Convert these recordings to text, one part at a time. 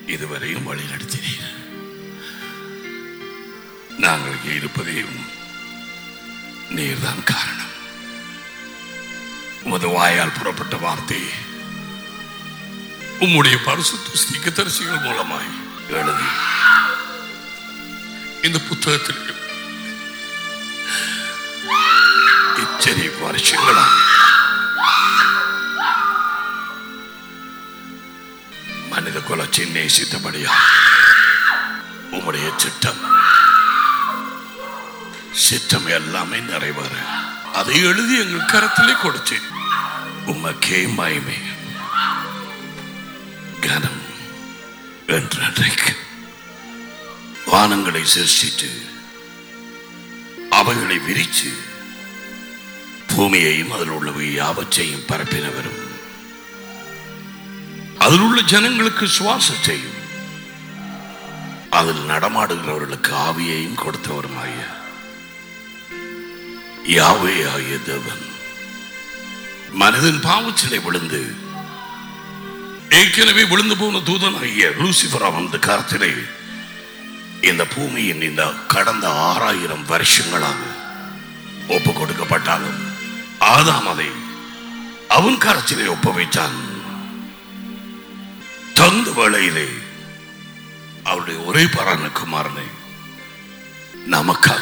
இதுவரையும் வழி நடத்தினீர் நாங்கள் இங்கே இருப்பதையும் நீர்தான் காரணம் உமது வாயால் புறப்பட்ட வார்த்தை உம்முடைய பரிசுத்த ஸ்ரீகதரிசிகள் மூலமாய் எழுதி இந்த புத்தகத்தில் இத்தனை வருஷங்களாக மனித குலத்தை நேசித்தபடியா உம்முடைய சிட்டம் சித்தம் எல்லாமே நிறைவேற அதை எழுதி எங்கள் கரத்திலே கொடுத்து உமக்கே மயமே கனம் என்றைக்கு வானங்களை சிருஷ்டித்து அவைகளை விரித்து பூமியையும் அதில் உள்ளவை யாவற்றையும் பரப்பினவரும் அதில் உள்ள ஜனங்களுக்கு சுவாசத்தையும் அதில் நடமாடுகிறவர்களுக்கு ஆவியையும் கொடுத்தவருமாய யாவே ஆகிய தேவன் மனிதன் பாவச்சிலை விழுந்து ஏற்கனவே விழுந்து போன தூதனாகிய லூசிபரா வந்த காலத்திலே இந்த பூமியின் இந்த கடந்த ஆறாயிரம் வருஷங்களாக ஒப்பு கொடுக்கப்பட்டாலும் ஆதாம் அதை அவன் கரத்திலே ஒப்பு வைத்தான் தந்த வேளையிலே அவருடைய ஒரே பரானுக்குமாரனை நமக்காக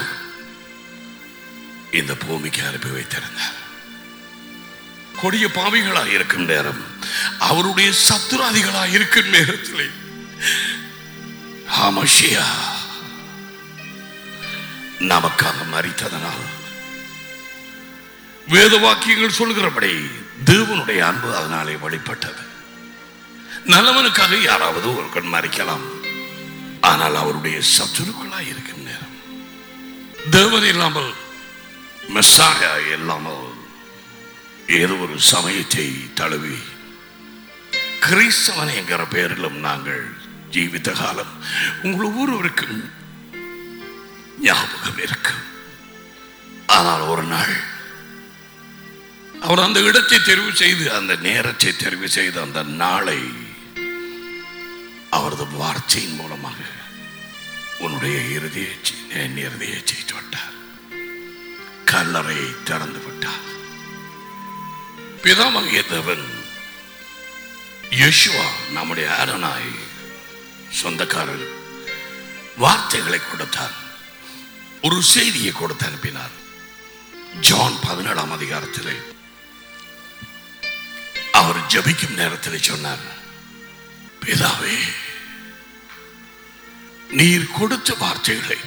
இந்த பூமிக்கு அனுப்பி வைத்திருந்தார் கொடிய பாவிகளாக இருக்கும் நேரம் அவருடைய சத்துராதிகளாக இருக்கும் நேரத்திலே ஆமஷியா நமக்காக மறித்ததனால் வேத வாக்கியங்கள் சொல்கிறபடி தேவனுடைய அன்பு அதனாலே வெளிப்பட்டது நல்லவனுக்காக யாராவது ஒருவன் மறிக்கலாம் ஆனால் அவருடைய சத்துருக்களாய் இருக்கும் நேரம் தேவன் இல்லாமல் மெஸ்ஸாயா இல்லாமல் ஏதோ ஒரு சமயத்தை தழுவி கிறிஸ்தவன் என்கிற பெயரிலும் நாங்கள் ஜீவித்த காலம் உங்கள் ஒவ்வொருவருக்கும் ஞாபகம் இருக்கும் ஆனால் ஒரு நாள் அவர் அந்த இடத்தை தெரிவு செய்து அந்த நேரத்தை தெரிவு செய்து அந்த நாளை அவரது வார்த்தையின் மூலமாக உன்னுடைய இறுதியை என் இறுதியை செய்து விட்டார் கல்லறையை திறந்து விட்டார் பிதாமகிய தேவன் யேசுவா நம்முடைய அரணாய் சொந்தக்காரர் வார்த்தைகளை கொடுத்தார் ஒரு செய்தியை கொடுத்து அனுப்பினார் ஜான் பதினேழாம் அதிகாரத்திலே அவர் ஜபிக்கும் நேரத்தில் சொன்னார் பிதாவே நீர் கொடுத்த வார்த்தைகளை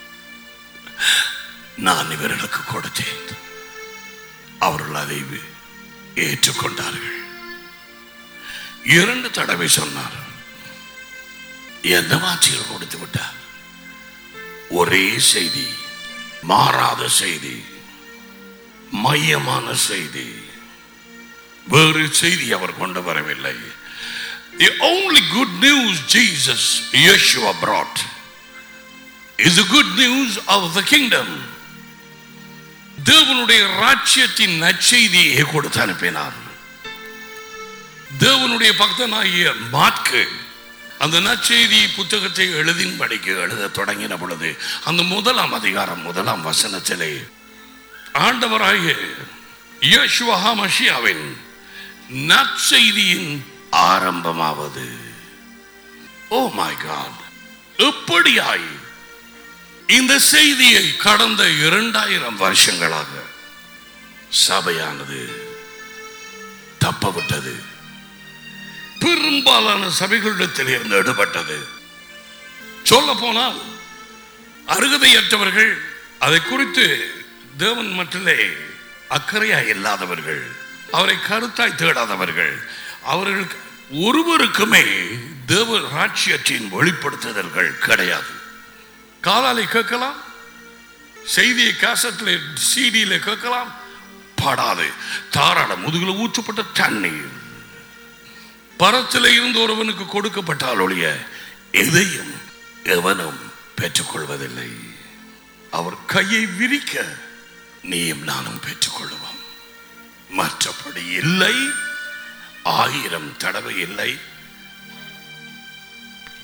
நான் இவர்களுக்கு கொடுத்தேன் அவர்கள் அதை ஏற்றுக்கொண்டார்கள் இரண்டு தடவை சொன்னார் எந்த வார்த்தைகள் கொடுத்து விட்டார் ஒரே செய்தி மாறாத செய்தி மையமான செய்தி வேறு செய்தி அவர் கொண்டு வரவில்லை The only good news Jesus Yeshua brought is the good news of the kingdom. தேவனுடைய ராஜ்யத்தின் நற்செய்தியை கொடுத்து அனுப்பினார் தேவனுடைய பக்தனாகிய மாற்கு அந்த நற்செய்தி புத்தகத்தை எழுதின்படிக்கு எழுத தொடங்கின பொழுது அந்த முதலாம் அதிகாரம் முதலாம் வசனத்திலே ஆண்டவராகிய யேசுவஹா மஷியாவின் நற்செய்தியின் ஆரம்பமாவது ஓ மை காட் எப்படியாய் இந்த செய்தியை கடந்த இரண்டாயிரம் வருஷங்களாக சபையானது தப்பவிட்டது பெரும்பாலான சபைகளிடத்தில் இருந்து எடுபட்டது சொல்ல போனால் அருகதையற்றவர்கள் அதை குறித்து தேவன் மட்டிலே அக்கறையா இல்லாதவர்கள் அவரை கருத்தாய் தேடாதவர்கள் அவர்களுக்கு ஒருவருக்குமே தேவ ராட்சியத்தின் வெளிப்படுத்துதல்கள் கிடையாது காலாலை கேட்கலாம் செய்தியை காசத்தில் சீடியில கேட்கலாம் படாது தாராள முதுகுல ஊற்றப்பட்ட தண்ணீர் பரத்தில் இருந்து ஒருவனுக்கு கொடுக்கப்பட்டால் ஒழிய எதையும் எவனும் பெற்றுக்கொள்வதில்லை அவர் கையை விரிக்க நீயும் நானும் பெற்றுக்கொள்வோம் மற்றபடி இல்லை ஆயிரம் தடவை இல்லை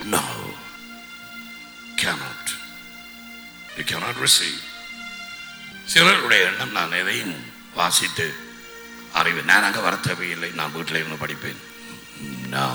No. Cannot. You cannot receive. சிலருடைய எண்ணம் நான் எதையும் வாசித்து அறிவு நான் அங்கே வர தேவையில்லை நான் வீட்டில் இருந்து படிப்பேன் No.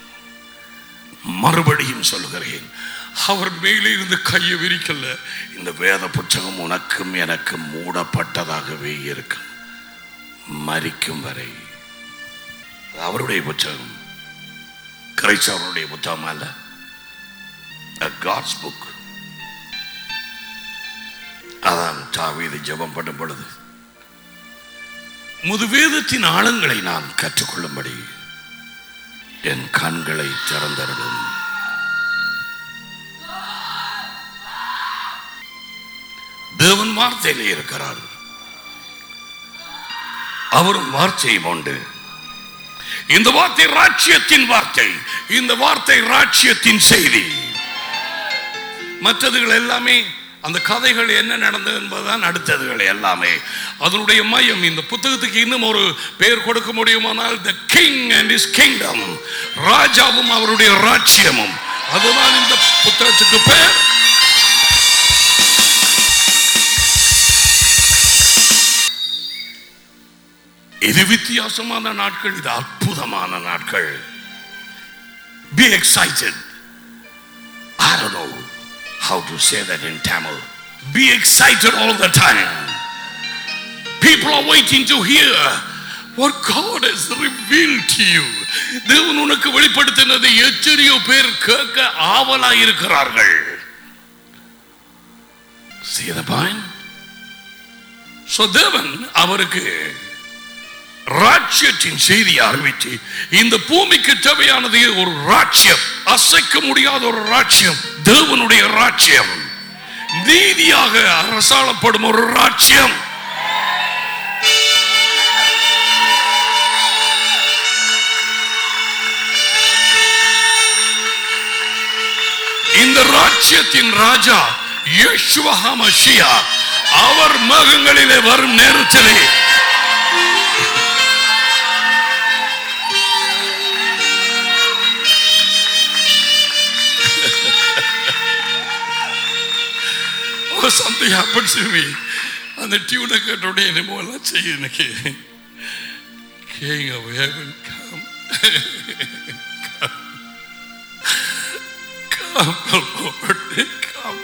மறுபடியும் சொல்லுகிறேன் அவர் மேலே இருந்து கையை விரிக்கல இந்த வேத புத்தகம் உனக்கும் எனக்கும் மூடப்பட்டதாகவே இருக்கும் மரிக்கும் வரை அது அவருடைய புத்தகம் கிரைஸ்தவருடைய புத்தகம் அல்ல காட்ஸ் புக் அதான் தாவீது ஜெபம் பண்ணும் பொழுது முது வேதத்தின் ஆழங்களை நான் கற்றுக்கொள்ளும்படி என் கண்களை திறந்தருடும் தேவன் வார்த்தையிலே இருக்கிறார் அவரும் வார்த்தையும் உண்டு இந்த வார்த்தை ராட்சியத்தின் வார்த்தை இந்த வார்த்தை ராட்சியத்தின் செய்தி மற்றதுகள் எல்லாமே அந்த கதைகள் என்ன நடந்தது என்பதுதான் அடுத்ததுகள் எல்லாமே அதனுடைய மையம் இந்த புத்தகத்துக்கு இன்னும் ஒரு பெயர் கொடுக்க முடியுமானால் the king and is kingdom ராஜாவும் அவருடைய ராட்சியமும் அதுதான் இந்த புத்தகத்துக்கு பெயர் இது வித்தியாசமான நாட்கள் இது அற்புதமான நாட்கள் be excited I don't know how to say that in Tamil. Be excited all the time. People are waiting to hear what God has revealed to you. தேவன் உனக்கு வெளிப்படுத்தினதை எத்தனையோ பேர் கேட்க ஆவலா இருக்கிறார்கள் See the point? So தேவன் அவருக்கு ராட்சியத்தின் செய்தியை அறிவித்து இந்த பூமிக்கு தேவையானது ஒரு ராட்சியம் அசைக்க முடியாத ஒரு ராட்சியம் தேவனுடைய ராட்சியம் நீதியாக அரசாளப்படும் ஒரு ராட்சியம் இந்த ராட்சியத்தின் ராஜா யேசுவ ஹமஷியா அவர் மகங்களிலே வரும் நேரத்திலே or something happens to me அந்த டியூனை கேட்டோடனே என்னமோ எல்லாம் செய்யும் எனக்கு King of heaven come come Lord come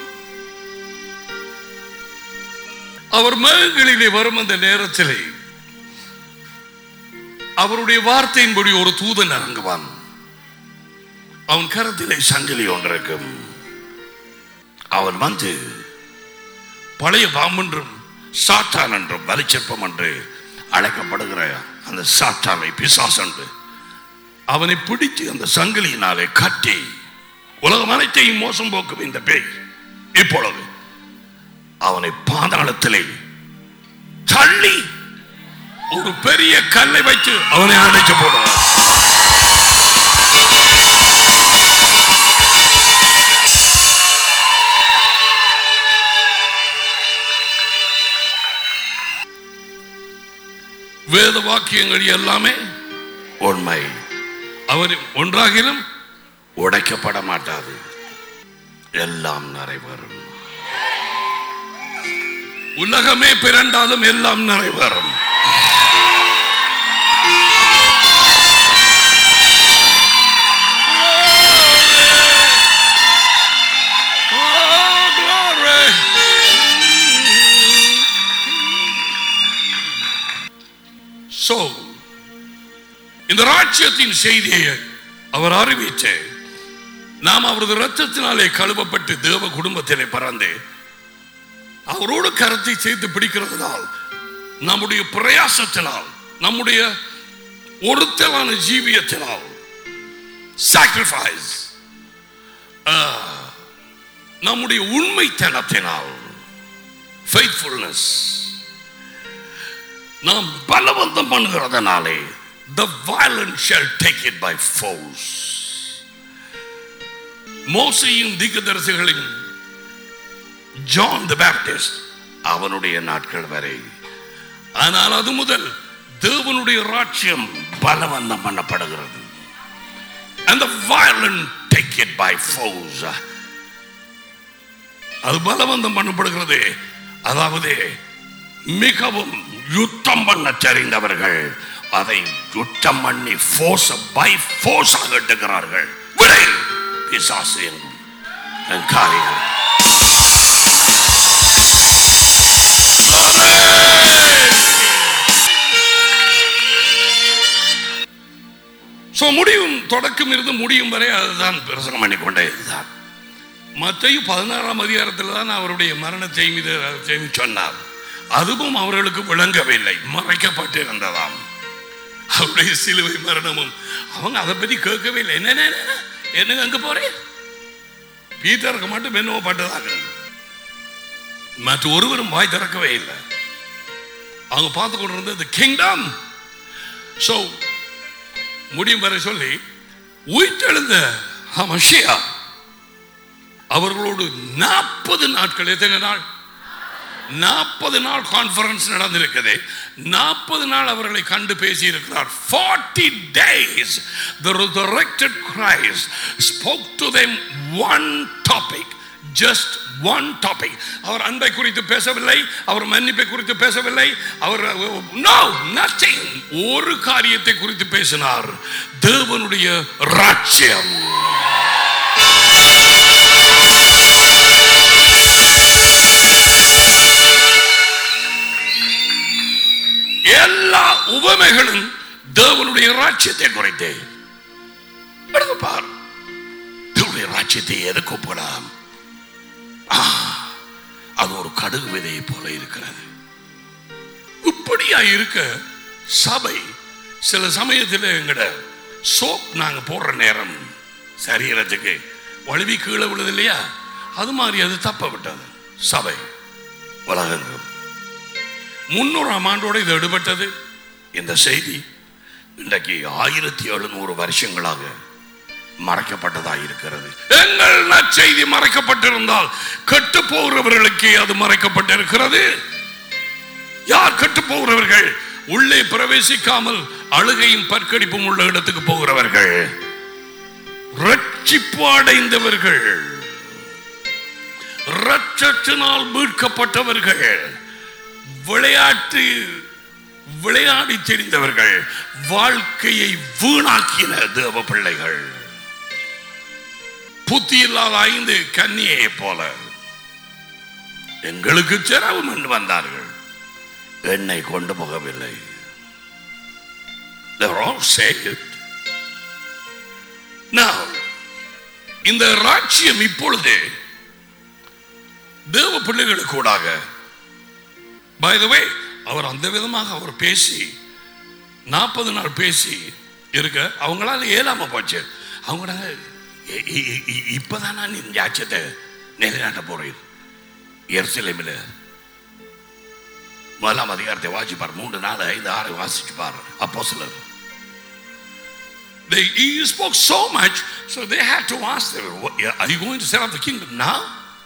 அவர் மகங்களிலே வரும் அந்த நேரத்திலே அவருடைய வார்த்தையின்படி ஒரு தூதன் இறங்குவான் அவன் கரத்திலே சங்கிலி ஒன்றிருக்கும் அவன் வந்து பழைய பாம்பென்றும் சாத்தான் என்றும் வலிச்சப்பம் என்று அழைக்கப்படுகிற அந்த சாத்தானை பிசாஸ் என்று அவனை பிடித்து அந்த சங்கிலியினாலே கட்டி உலகம் அனைத்தையும் மோசம் போக்கும் இந்த பேய் இப்பொழுது அவனை பாதாளத்திலே தள்ளி ஒரு பெரிய கல்லை வைத்து அவனை அடைச்சு போடுவார் வேத வாக்கியங்கள் எல்லாமே உண்மை அவர் ஒன்றாகிலும் உடைக்கப்பட மாட்டாது எல்லாம் நிறைவேறும் உலகமே பிறண்டாலும் எல்லாம் நிறைவேறும் Oh, glory. So, இந்த ராட்சியத்தின் செய்தியை அவர் அறிவித்து நாம் அவரது ரத்தத்தினாலே கழுவப்பட்டு தேவ குடும்பத்திலே பிறந்து அவரோடு கரத்தை சேர்த்து பிடிக்கிறதுனால் நம்முடைய பிரயாசத்தினால் நம்முடைய ஒருத்தலான ஜீவியத்தினால் சாக்ரிஃபைஸ் நம்முடைய உண்மைத்தனத்தினால் ஃபெய்த்ஃபுல்னஸ் நாம் பலவந்தம் பண்ணுகிறதுனாலே the violent shall take it by force மோசையும் தீர்க்கதரிசிகளின் ஜான் தி பேப்டிஸ்ட் அவனுடைய நாட்கள் வரை ஆனால் அது முதல் தேவனுடைய ராட்சியம் பலவந்தம் பண்ணப்படுகிறது and the violent take take it by force அது பலவந்தம் பண்ணப்படுகிறது அதாவது மிகவும் யுத்தம் பண்ண தெரிந்தவர்கள் அதை யுத்தம் பண்ணி ஃபோர்ஸ் பை ஃபோர்ஸாக எடுக்கிறார்கள் விடை பிசாசு எங்கும் என் காரியம் ஸோ முடியும் தொடக்கம் இருந்து முடியும் வரை அதுதான் பிரசங்கம் பண்ணிக்கொண்டே இதுதான் மத்தையும் பதினாறாம் அதிகாரத்தில் தான் அவருடைய மரணத்தை மீது செய்தி சொன்னார் அதுவும் அவர்களுக்கு விளங்கவில்லை மறைக்கப்பட்டிருந்ததாம் அவருடைய சிலுவை மரணமும் அவங்க அதை பத்தி கேட்கவே இல்லை என்ன என்ன, என்ன, என்னங்க அங்க போறேன் பீட்டருக்கு மட்டும் என்னவோ பட்டதாக மற்ற ஒருவரும் வாய் திறக்கவே இல்லை அவங்க பார்த்து கொண்டிருந்தது கிங்டம் ஸோ முடியும் வரை சொல்லி உயிர்த்தெழுந்த மஷியா அவர்களோடு நாற்பது நாட்கள் எத்தனை நாள் நாற்பது நாள் கான்ஃபரன்ஸ் நடந்திருக்குது நாற்பது நாள் அவர்களை கண்டு பேசி இருக்கிறார் forty days the resurrected Christ spoke to them one topic just one topic அவர் அன்பை குறித்து பேசவில்லை அவர் மன்னிப்பை குறித்து பேசவில்லை அவர் no nothing ஒரு காரியத்தை குறித்து பேசினார் தேவனுடைய ராஜ்யம் எல்லா உவமைகளும் தேவனுடைய ராஜ்யத்தை குறைத்தே எடுத்து பார் தேவனுடைய ராஜ்யத்தை எதுக்கு ஒப்பிடலாம் ஆ, அது ஒரு கடுகு விதையை போல இருக்கிறது இப்படியா இருக்க சபை சில சமயத்தில் எங்கட சோப் நாங்க போடுற நேரம் சரீரத்துக்கு வழுவி கீழே விழுது இல்லையா அது மாதிரி அது தப்ப விட்டது சபை உலகெங்கும் முன்னூறாம் ஆண்டோட இது எடுபட்டது இந்த செய்தி இன்றைக்கு ஆயிரத்தி எழுநூறு வருஷங்களாக மறைக்கப்பட்டதாக இருக்கிறது எங்கள் நற்செய்தி மறைக்கப்பட்டிருந்தால் கெட்டு போகிறவர்களுக்கு அது மறைக்கப்பட்டிருக்கிறது யார் கெட்டு போகிறவர்கள் உள்ளே பிரவேசிக்காமல் அழுகையும் பற்கடிப்பும் உள்ள இடத்துக்கு போகிறவர்கள் ரட்சிப்பு அடைந்தவர்கள் ரட்சத்தினால் மீட்கப்பட்டவர்கள் விளையாட்டு விளையாடி தெரிந்தவர்கள் வாழ்க்கையை வீணாக்கின தேவ பிள்ளைகள் புத்தி இல்லாத ஐந்து கன்னியை போல எங்களுக்கு சிரமம் என்று வந்தார்கள் என்னை கொண்டு போகவில்லை They were all saved. Now, இந்த ராஜ்யம் இப்பொழுது தேவ பிள்ளைகளுக்கு கூடாக பை த வே அவர் அந்த விதமாக அவர் பேசி நாற்பது நாள் பேசி இருக்க அவங்களால இயலாம போச்சு அவங்க இப்பதான் நான் இந்த ஆட்சியத்தை நிலைநாட்ட போறேன் எருசலேமில் முதலாம் அதிகாரத்தை வாசிப்பார் மூன்று நாலு ஐந்து ஆறு வாசிச்சுப்பார் அப்போ சிலர் They, he spoke so much, so they had to ask them, "What- Are you going to set up the kingdom now?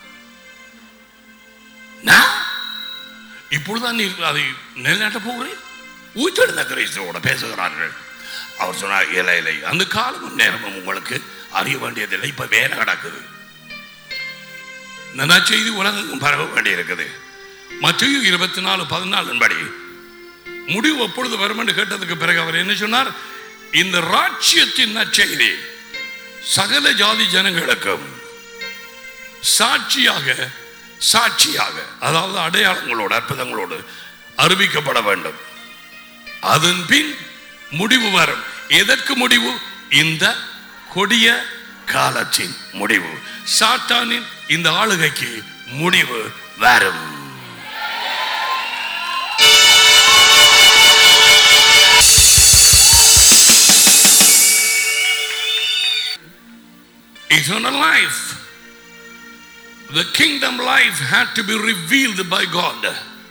Now? இப்பொழுதுதான் நீ அதை நிலைநாட்ட போகிறேன் உயிர்த்தெழுந்த கிறிஸ்துவோட பேசுகிறார்கள் அவர் சொன்னார் இலை இலை அந்த காலமும் நேரமும் உங்களுக்கு அறிய வேண்டியதில்லை இப்ப வேலை நடக்குது நல்லா செய்தி உலகெங்கும் பரவ வேண்டியிருக்குது மத்திய இருபத்தி நாலு பதினாலின் படி முடிவு எப்பொழுது வரும் என்று கேட்டதுக்கு பிறகு அவர் என்ன சொன்னார் இந்த ராஜ்யத்தின் நற்செய்தி சகல ஜாதி ஜனங்களுக்கும் சாட்சியாக சாட்சியாக அதாவது அடையாளங்களோடு அற்புதங்களோடு அறிவிக்கப்பட வேண்டும் அதன் பின் முடிவு வரும் எதற்கு முடிவு இந்த கொடிய காலத்தின் முடிவு சாத்தானின் இந்த ஆளுகைக்கு முடிவு வரும் eternal life. The kingdom life had to be revealed by God.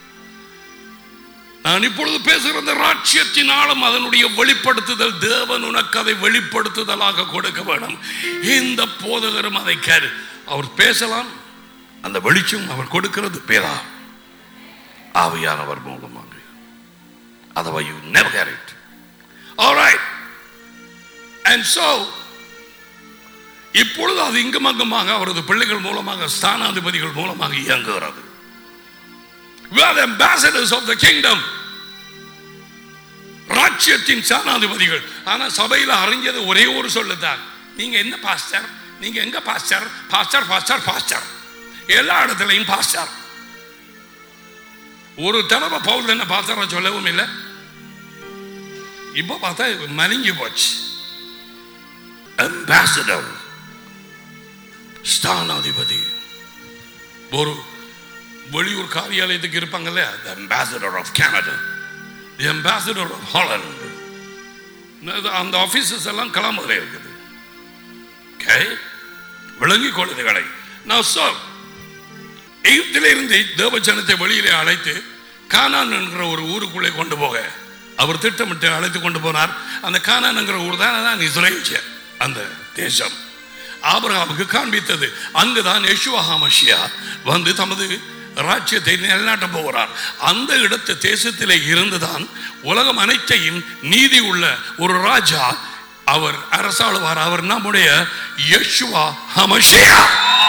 நான் இப்பொழுது பேசுகிற இந்த ராட்சியத்தின் ஆழம் அதனுடைய வெளிப்படுத்துதல் தேவன் உனக்கு அதை வெளிப்படுத்துதலாக கொடுக்க வேணும் இந்த போதகரும் அதை கேரு அவர் பேசலாம் அந்த வெளிச்சம் அவர் கொடுக்கிறது பேரா ஆவியானவர் மூலமாக அதவா you never get it all right and so இப்பொழுது அது இங்கும் அங்குமாக அவரது பிள்ளைகள் மூலமாக ஸ்தானாதிபதிகள் மூலமாக இயங்குகிறது We are the ambassadors of the kingdom. ராஜ்யத்தின் ஸ்தானாதிபதிகள் ஆனா சபையில அறிஞ்சது ஒரே ஒரு சொல்லுதான் நீங்க என்ன பாஸ்டர் நீங்க எங்க பாஸ்டர் பாஸ்டர் பாஸ்டர் பாஸ்டர் எல்லா இடத்துலையும் பாஸ்டர் ஒரு தடவை பவுல் என்ன பாஸ்டரா சொல்லவும் இல்லை இப்போ பார்த்தா மலிஞ்சு போச்சு அம்பாசடர் ஸ்தானாதிபதி ஒரு வெளியூர் காரியாலயத்துக்கு இருப்பாங்கல்ல the ambassador of Canada the ambassador of Holland அது அந்த ஆபீசஸ் எல்லாம் கிளம்புல இருக்குது Okay? விளங்கிக் கொள்ளுதுகளை நான் சோ எகிப்திலிருந்து தேவஜனத்தை வெளியிலே அழைத்து கானான் என்கிற ஒரு ஊருக்குள்ளே கொண்டு போக அவர் திட்டமிட்டு அழைத்து கொண்டு போனார் அந்த கானான் என்கிற ஊர் தான் அதான் இஸ்ரேல் அந்த தேசம் ஆபிரகாமுக்கு காண்பித்தது அங்குதான் யெஷுவஹாமஷியா வந்து தமது ராஜ்யத்தை நிலைநாட்ட போகிறார் அந்த இடத்து தேசத்திலே இருந்துதான் உலகம் அனைத்தையும் நீதி உள்ள ஒரு ராஜா அவர் அரசாளுவார் அவர் நம்முடைய யெஷுவா ஹமஷியா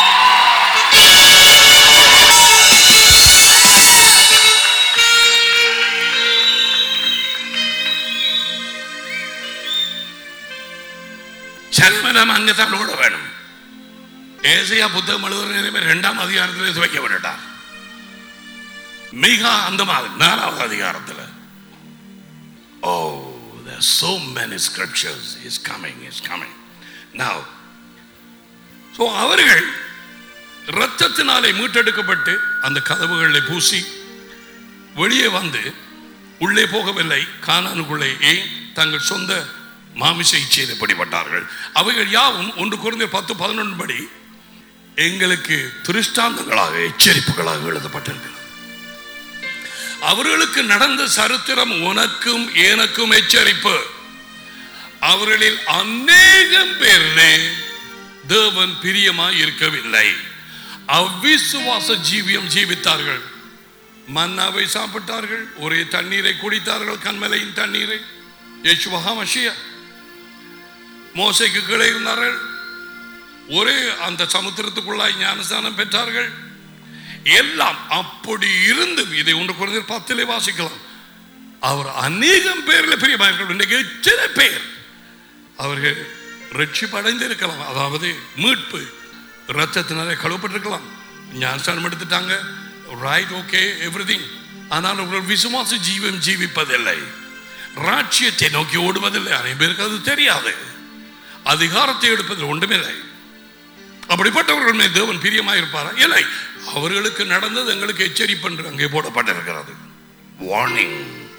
சன்மனம் அங்கதான் ஓட வேணும் ஏசையா புத்தகம் எழுதுற இரண்டாம் அதிகாரத்தில் இது வைக்கப்பட்டார் மிக அந்த மாதிரி நாலாவது அதிகாரத்தில் ஓ there's so many scriptures is coming is coming now so அவர்கள் இரத்தத்தினாலே மீட்டெடுக்கப்பட்டு அந்த கதவுகளை பூசி வெளியே வந்து உள்ளே போகவில்லை கானானுக்குள்ளே ஏன் தங்கள் சொந்த மாமிச இச்சையில் பிடிபட்டார்கள் அவைகள் யாவும் ஒன்று குறைந்த பத்து பதினொன்று படி எங்களுக்கு திருஷ்டாந்தங்களாக எச்சரிப்புகளாக எழுதப்பட்டிருக்கிறது அவர்களுக்கு நடந்த சரித்திரம் உனக்கும் எனக்கும் எச்சரிப்பு அவர்களில் அநேகம் பேரிலே தேவன் பிரியமாய் இருக்கவில்லை அவ்விசுவாச ஜீவியம் ஜீவித்தார்கள் மன்னாவை சாப்பிட்டார்கள் ஒரே தண்ணீரை குடித்தார்கள் கண்மலையின் தண்ணீரை யேசுவஹா மஷியா மோசைக்கு கீழே இருந்தார்கள் ஒரே அந்த சமுத்திரத்துக்குள்ளாய் ஞானஸ்தானம் பெற்றார்கள் எல்லாம் அப்படி இருந்தும் இதை ஒன்று குறைந்த பத்திலே வாசிக்கலாம் அவர் அநேகம் பேரில் பிரியமாயிருக்கிறார் இன்றைக்கு எத்தனை பேர் அவர்கள் ரட்சிப்படைந்து இருக்கலாம் அதாவது மீட்பு ரத்தத்தினாலே கழுவப்பட்டிருக்கலாம் ஞானஸ்தானம் எடுத்துட்டாங்க ரைட் ஓகே எவ்ரி ஆனால் அவர்கள் விசுவாச ஜீவம் ஜீவிப்பதில்லை ராட்சியத்தை நோக்கி ஓடுவதில்லை அனைவருக்கு பேருக்கு அது தெரியாது அதிகாரத்தை எடுப்பதில் ஒன்றுமில்லை அப்படிப்பட்டவர்கள் மேல் தேவன் பிரியமாக இருப்பாரா இல்லை அவர்களுக்கு நடந்தது எங்களுக்கு எச்சரிப்பு என்று அங்கே போடப்பட்டிருக்கிறது வார்னிங்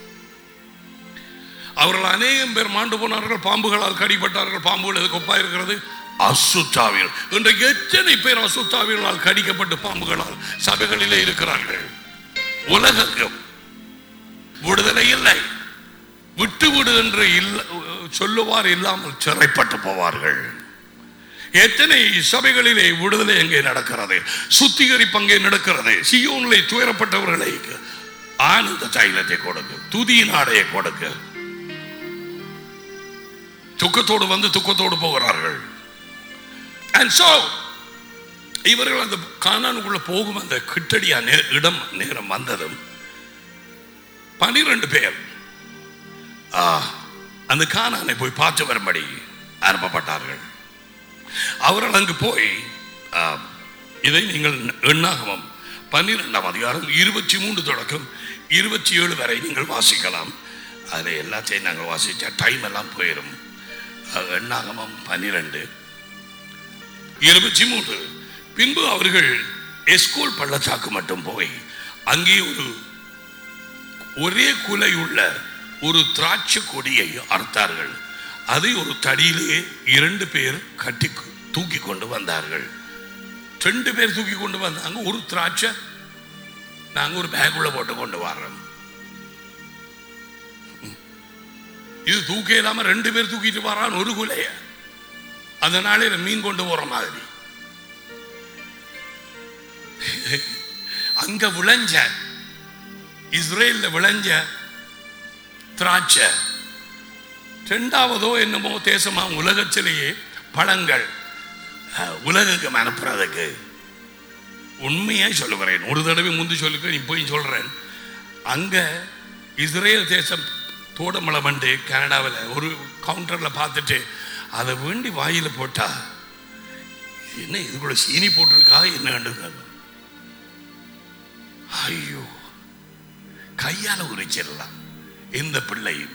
அவர்கள் அநேகம் பேர் மாண்டு போனார்கள் பாம்புகளால் கடிப்பட்டார்கள் பாம்புகள் எதுக்கு ஒப்பா இருக்கிறது அசுத்தாவில் இன்றைக்கு எத்தனை பேர் அசுத்தாவிகளால் கடிக்கப்பட்டு பாம்புகளால் சபைகளிலே இருக்கிறார்கள் உலகம் விடுதலை இல்லை விட்டு விடு என்று இல்ல சொல்லுவார் இல்லாமல் சிறைப்பட்டு போவார்கள் எத்தனை சபைகளிலே விடுதலை எங்கே நடக்கிறது சுத்திகரிப்பு அங்கே நடக்கிறது சியோனிலே துயரப்பட்டவர்களை ஆனந்த தைலத்தை கொடுக்கு துதியின் ஆடையை கொடுக்கு துக்கத்தோடு வந்து துக்கத்தோடு போகிறார்கள் அண்ட் சோ இவர்கள் அந்த கானானுக்குள்ள போகும் அந்த கிட்டடியா நே- இடம் நேரம் வந்ததும் பனிரெண்டு பேர் ஆ, அந்த கானானை போய் பார்த்து வரும்படி அனுப்பப்பட்டார்கள் அவர்கள் அங்கு போய் ஆ, இதை நீங்கள் எண்ணாகமம் பன்னிரெண்டாம் அதிகாரம் இருபத்தி மூன்று தொடக்கம் இருபத்தி ஏழு வரை நீங்கள் வாசிக்கலாம் அதில் எல்லாத்தையும் நாங்கள் வாசித்த டைம் எல்லாம் போயிடும் ஆ, எண்ணாகமம் பன்னிரெண்டு இருபத்தி மூன்று பின்பு அவர்கள் எஸ்கோல் பள்ளத்தாக்கு மட்டும் போய் அங்கே ஒரு ஒரே குலையுள்ள ஒரு திராட்சை கொடியை அறுத்தார்கள் அதை ஒரு தடியிலே இரண்டு பேர் கட்டி தூக்கி கொண்டு வந்தார்கள் ரெண்டு பேர் தூக்கி கொண்டு வந்தாங்க ஒரு திராட்சை நாங்க ஒரு பேக்குள்ள போட்டு கொண்டு வர்றோம் இது தூக்க இல்லாம ரெண்டு பேர் தூக்கிட்டு வரான் ஒரு குலைய அந்த நாளையில மீன் கொண்டு போற மாதிரி அங்க விளைஞ்ச இஸ்ரேல்ல விளைஞ்ச திராட்சை ரெண்டாவதோ என்னமோ தேசமா உலகத்திலேயே பழங்கள் அஹ், உலகுக்கு அனுப்புறதுக்கு உண்மையாக சொல்லுகிறேன் ஒரு தடவை முந்தி சொல்லுகிறேன் இப்போயும் சொல்கிறேன் அங்கே இஸ்ரேல் தேசம் தோடமலை வந்து கனடாவில் ஒரு கவுண்டரில் பார்த்துட்டு அதை வேண்டி வாயில் போட்டா என்ன இதுக்குள்ள சீனி போட்டிருக்கா என்ன ஐயோ கையால் உரிச்சிடலாம் எந்த பிள்ளையும்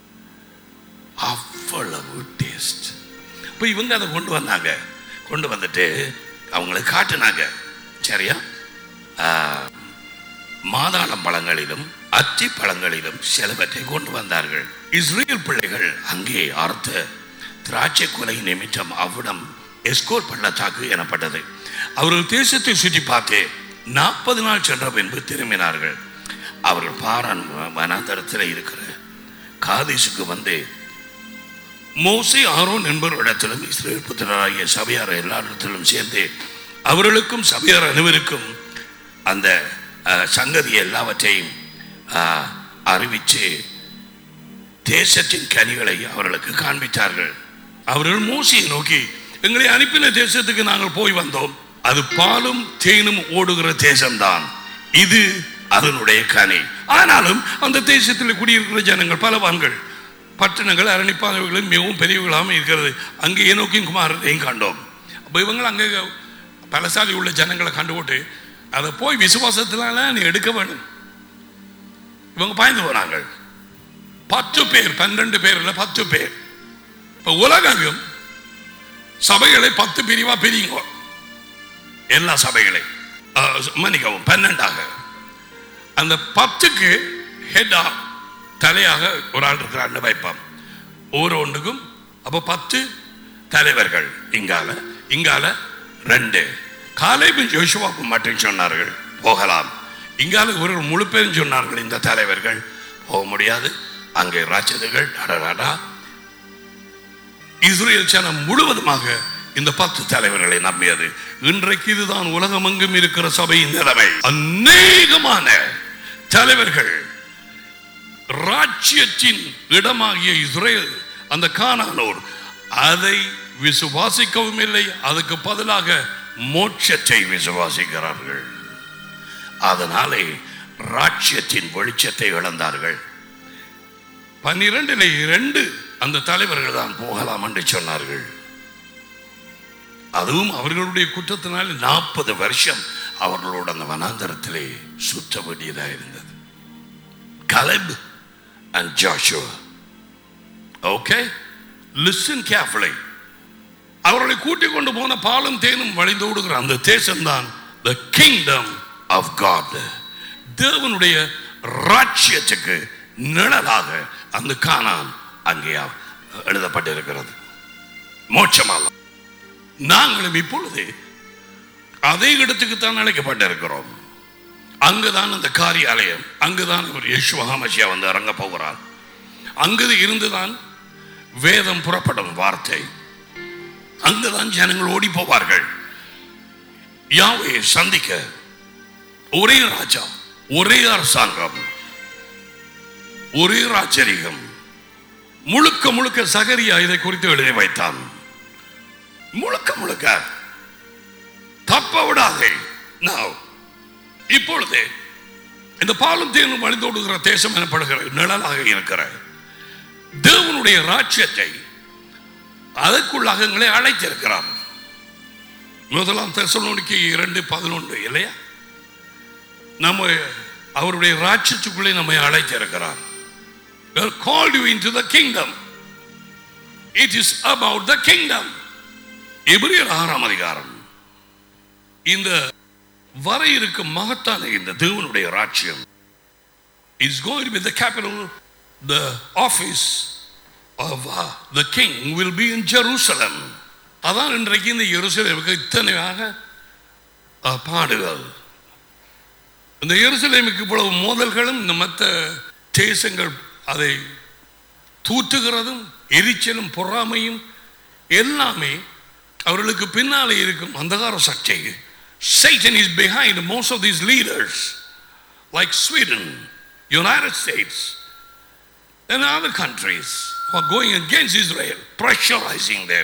அவ்வளவு டேஸ்ட் இப்போ இவங்க அதை கொண்டு வந்தாங்க கொண்டு வந்துட்டு அவங்களுக்கு காட்டுனாங்க சரியா ஆ, மாதாளம் பழங்களிலும் அத்தி பழங்களிலும் சிலவற்றை கொண்டு வந்தார்கள் இஸ்ரேல் பிள்ளைகள் அங்கே அறுத்த திராட்சை கொலை நிமித்தம் அவ்விடம் எஸ்கோர் பள்ளத்தாக்கு எனப்பட்டது அவர்கள் தேசத்தை சுற்றி பார்த்து நாற்பது நாள் சென்ற பின்பு திரும்பினார்கள் அவர்கள் பாரான் வனாந்தரத்தில் இருக்கிற காதேசுக்கு வந்து மோசே ஆரோன் என்பவரிடத்திலும் இஸ்ரேல் புத்திரராகிய சபையார் எல்லாரிடத்திலும் சேர்ந்து அவர்களுக்கும் சபையார் அனைவருக்கும் அந்த அஹ், சங்கதி எல்லாவற்றையும் அஹ், அறிவித்து தேசத்தின் கனிகளை அவர்களுக்கு காண்பித்தார்கள் அவர்கள் மோசையை நோக்கி எங்களை அனுப்பின தேசத்துக்கு நாங்கள் போய் வந்தோம் அது பாலும் தேனும் ஓடுகிற தேசம்தான் இது அதனுடைய கனி ஆனாலும் அந்த தேசத்தில் குடியிருக்கிற ஜனங்கள் பலவான்கள் பட்டணங்கள் அரணிப்பானவர்களும் மிகவும் பெரியவர்களாகவும் இருக்கிறது அங்கே ஏனோக்கின் குமாரத்தையும் கண்டோம் அப்போ இவங்க அங்கே பலசாலி உள்ள ஜனங்களை கண்டுபிட்டு அதை போய் விசுவாசத்தினால நீ எடுக்க வேணும் இவங்க பாய்ந்து போனாங்க பத்து பேர் பன்னெண்டு பேர் இல்லை பத்து பேர் இப்போ உலகம் சபைகளை பத்து பிரிவா பிரியுங்க எல்லா சபைகளை அஹ், மன்னிக்கவும் பன்னெண்டாக அந்த பத்துக்கு ஹெட்டா தலையாக ஒரு ஆள் இருக்கிறான்னு வைப்பான் ஒவ்வொரு ஒன்றுக்கும் அப்போ பத்து தலைவர்கள் இங்கால இங்கால ரெண்டு காலையும் ஜோஷுவாக்கும் மட்டும் சொன்னார்கள் போகலாம் இங்கால ஒரு முழு பேரும் சொன்னார்கள் இந்த தலைவர்கள் போக முடியாது அங்கே ராட்சதுகள் அடடா இஸ்ரேல் ஜனம் முழுவதுமாக இந்த பத்து தலைவர்களை நம்பியது இன்றைக்கு இதுதான் உலகமெங்கும் இருக்கிற சபையின் நிலைமை அநேகமான தலைவர்கள் ராஜ்யத்தின் இடமாகிய இஸ்ரேல் அந்த கானானோர் அதை விசுவாசிக்கவும் இல்லை அதுக்கு பதிலாக மோட்சத்தை விசுவாசிக்கிறார்கள் அதனாலே ராஜ்யத்தின் வெளிச்சத்தை இழந்தார்கள் பன்னிரண்டில் இரண்டு அந்த தலைவர்கள் தான் போகலாம் என்று சொன்னார்கள் அதுவும் அவர்களுடைய குற்றத்தினால் நாற்பது வருஷம் அவர்களோட அந்த வனாந்தரத்திலே சுற்ற வேண்டியதாக இருந்தது Caleb and Joshua okay listen carefully அவர்களை கூட்டிக் கொண்டு போன பாலும் தேனும் வழிந்தோடுகிற அந்த தேசம்தான் த கிங்டம் ஆஃப் காட் தேவனுடைய ராட்சியத்துக்கு நிழலாக அந்த கானான் அங்கே எழுதப்பட்டிருக்கிறது மோட்சமாக நாங்களும் இப்பொழுது அதே இடத்துக்கு தான் அழைக்கப்பட்டிருக்கிறோம் அங்குதான் அந்த காரியாலயம் அங்குதான் ஒரு யேசுவகாமசியா வந்து இறங்க போகிறார் அங்கு இருந்துதான் வேதம் புறப்படும் வார்த்தை அங்குதான் ஜனங்கள் ஓடி போவார்கள் யாவை சந்திக்க ஒரே ராஜா ஒரே அரசாங்கம் ஒரே ராஜரிகம் முழுக்க முழுக்க சகரியா இதை குறித்து எழுதி வைத்தான் முழுக்க முழுக்க தப்ப விடாதே நான் இப்பொழுது இந்த பாலும் தேனும் வழிந்தோடுகிற தேசம் எனப்படுகிற நிழலாக இருக்கிற தேவனுடைய ராஜ்யத்தை அதற்குள்ளாக எங்களை அழைத்திருக்கிறார் முதலாம் தெசலோனிக்கு இரண்டு பதினொன்று இல்லையா நம்ம அவருடைய ராட்சத்துக்குள்ளே நம்மை அழைத்திருக்கிறார் We are called you into the kingdom. It is about the kingdom. எபிரியர் ஆறாம் அதிகாரம் இந்த வர இருக்கும் மகத்தான இந்த தேவனுடைய ராட்சியம் is going with the capital the office of uh, the king will be in Jerusalem. அதான் இன்றைக்கு இந்த எருசலேமுக்கு இத்தனையாக அஹ், பாடுகள் இந்த எருசலேமுக்கு இவ்வளவு மோதல்களும் இந்த மற்ற தேசங்கள் அதை தூற்றுகிறதும் எரிச்சலும் பொறாமையும் எல்லாமே அவர்களுக்கு பின்னாலே இருக்கும் அந்தகார சக்தி Satan is behind most of these leaders like Sweden, United States, and other countries who are going against Israel, pressurizing them.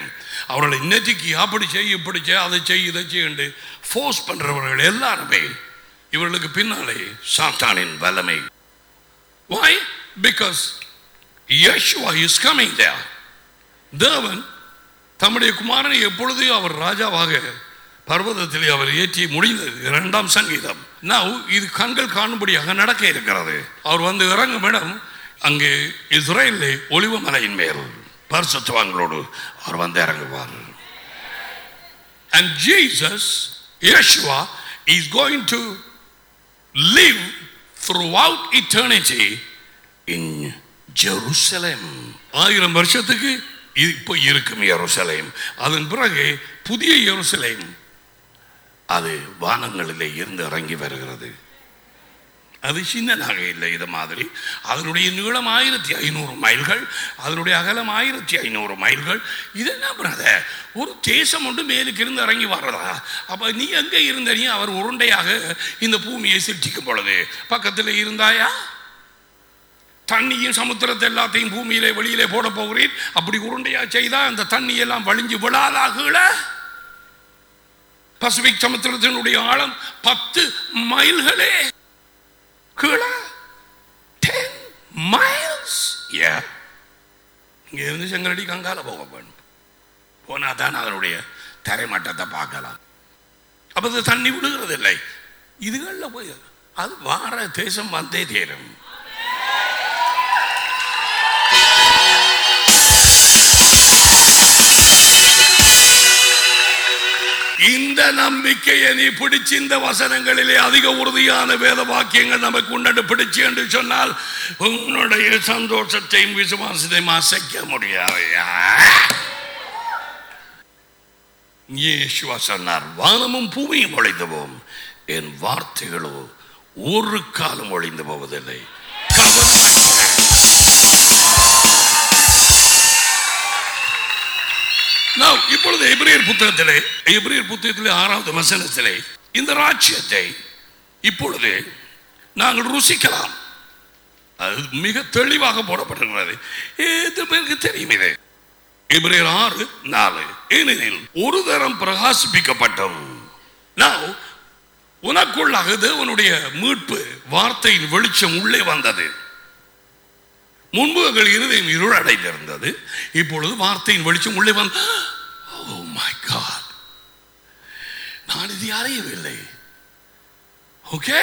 அவர்களை நெருக்கி அப்படி செய் இப்படி செய் அதை செய் இதை செய்யண்டு ஃபோர்ஸ் பண்றவர்கள் எல்லாருமே இவர்களுக்கு பின்னாலே சாத்தானின் வல்லமை why because Yeshua is coming there தேவன் தம்முடைய குமாரனை எப்பொழுது அவர் ராஜாவாக பர்வதத்திலே அவர் ஏற்றி முடிந்தது இரண்டாம் சங்கீதம் now இது கண்கள் காணும்படியாக நடக்க இருக்கிறது அவர் வந்து இறங்கும் இடம் அங்கே இஸ்ரேலிலே ஒளிவு மலையின் மேல் பரிசுத்தவான்களோடு அவர் வந்து இறங்குவார் and Jesus Yeshua is going to live throughout eternity in Jerusalem ஆயிரம் வருஷத்துக்கு இப்போ இருக்கும் எருசலேம் அதன் பிறகு புதிய எருசலேம் அது வானங்களிலே இருந்து இறங்கி வருகிறது அது சின்னதாக இல்லை இது மாதிரி அதனுடைய நீளம் ஆயிரத்தி ஐநூறு மைல்கள் அதனுடைய அகலம் ஆயிரத்தி ஐநூறு மைல்கள் இது என்ன பிரதர் ஒரு தேசம் ஒன்று மேலுக்கு இருந்து இறங்கி வர்றதா அப்ப நீ எங்க இருந்த நீ அவர் உருண்டையாக இந்த பூமியை சிருஷ்டிக்கும் பொழுது பக்கத்தில் இருந்தாயா தண்ணியும் சமுத்திரத்தை எல்லாத்தையும் பூமியிலே வெளியிலே போட போகிறேன் அப்படி உருண்டையா செய்தா அந்த தண்ணி எல்லாம் வழிஞ்சு விழாதா கீழே பசிபிக் சமுத்திரத்தினுடைய ஆழம் பத்து மைல்களே கீழே டென் மைல்ஸ் இங்க இருந்து செங்கலடி கங்கால போக வேணும் போனா தான் அதனுடைய தரைமட்டத்தை பார்க்கலாம் அப்ப அது தண்ணி விடுகிறது இல்லை இதுகளில் போய் அது வார தேசம் வந்தே தேரும் இந்த நம்பிக்கையை நீ பிடிச்சு இந்த வசனங்களிலே அதிக உறுதியான வேத வாக்கியங்கள் நமக்கு உன்னடு பிடிச்சு என்று சொன்னால் உன்னுடைய சந்தோஷத்தையும் விசுவாசத்தையும் அசைக்க முடியாது இயேசுவா சொன்னார் வானமும் பூமியும் ஒழிந்து போகும் என் வார்த்தைகளோ ஒரு காலம் ஒழிந்து போவதில்லை கவனமாக Now, இப்பொழுது எபிரேயர் புத்தகத்திலே எபிரேயர் புத்தகத்திலே ஆறாவது வசனத்திலே இந்த ராஜ்யத்தை இப்பொழுது நாங்கள் ருசிக்கலாம் அது மிக தெளிவாக போடப்பட்டிருக்கிறது எது பேருக்கு தெரியும் இது எபிரேயர் ஆறு நாலு ஏனெனில் ஒரு தரம் பிரகாசிப்பிக்கப்பட்டோம் Now, உனக்குள்ளாக தேவனுடைய மீட்பு வார்த்தையின் வெளிச்சம் உள்ளே வந்தது முன்பு எங்கள் இருதயம் இருள் அடைந்திருந்தது இப்பொழுது வார்த்தையின் வெளிச்சம் உள்ளே வந்து ஓ மை காட் நான் இது அறியவில்லை ஓகே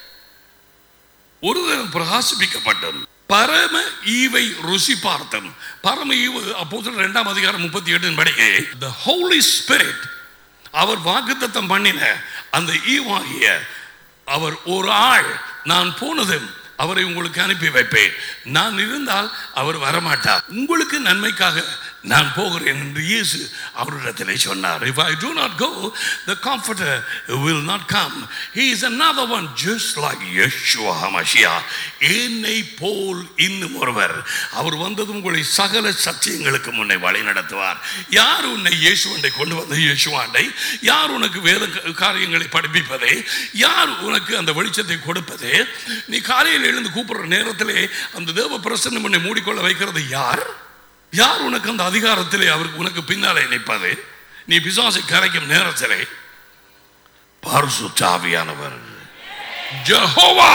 ஒரு தரம் பிரகாசிப்பிக்கப்பட்டோம் பரம ஈவை ருசி பார்த்தோம் பரம ஈவு அப்போ ரெண்டாம் அதிகாரம் முப்பத்தி எட்டு படிக்க த ஹோலி ஸ்பிரிட் அவர் வாக்குத்தத்தம் பண்ணின அந்த ஈவாகிய அவர் ஒரு ஆள் நான் போனதும் அவரை உங்களுக்கு அனுப்பி வைப்பேன் நான் இருந்தால் அவர் வரமாட்டார் உங்களுக்கு நன்மைக்காக நான் போகிறேன் என்று இயேசு அவரிடத்திலே சொன்னார் if i do not go the comforter will not come he is another one just like yeshua hamashiach என்னை போல் இன்னும் ஒருவர் அவர் வந்ததும் உங்களை சகல சத்தியங்களுக்கு முன்னே வழி நடத்துவார் யார் உன்னை இயேசுவண்டை கொண்டு வந்த இயேசுவாண்டை யார் உனக்கு வேத க- காரியங்களை படிப்பிப்பதே யார் உனக்கு அந்த வெளிச்சத்தை கொடுப்பதே நீ காலையில் எழுந்து கூப்பிடுற நேரத்திலே அந்த தேவ பிரசன்னம் உன்னை மூடிக்கொள்ள வைக்கிறது யார் யார் உனக்கு அந்த அதிகாரத்திலே அவருக்கு உனக்கு பின்னாலே நிற்பது நீ பிசாசை கரைக்கும் நேரத்திலே பரிசுத்தாவியானவர் ஜெகோவா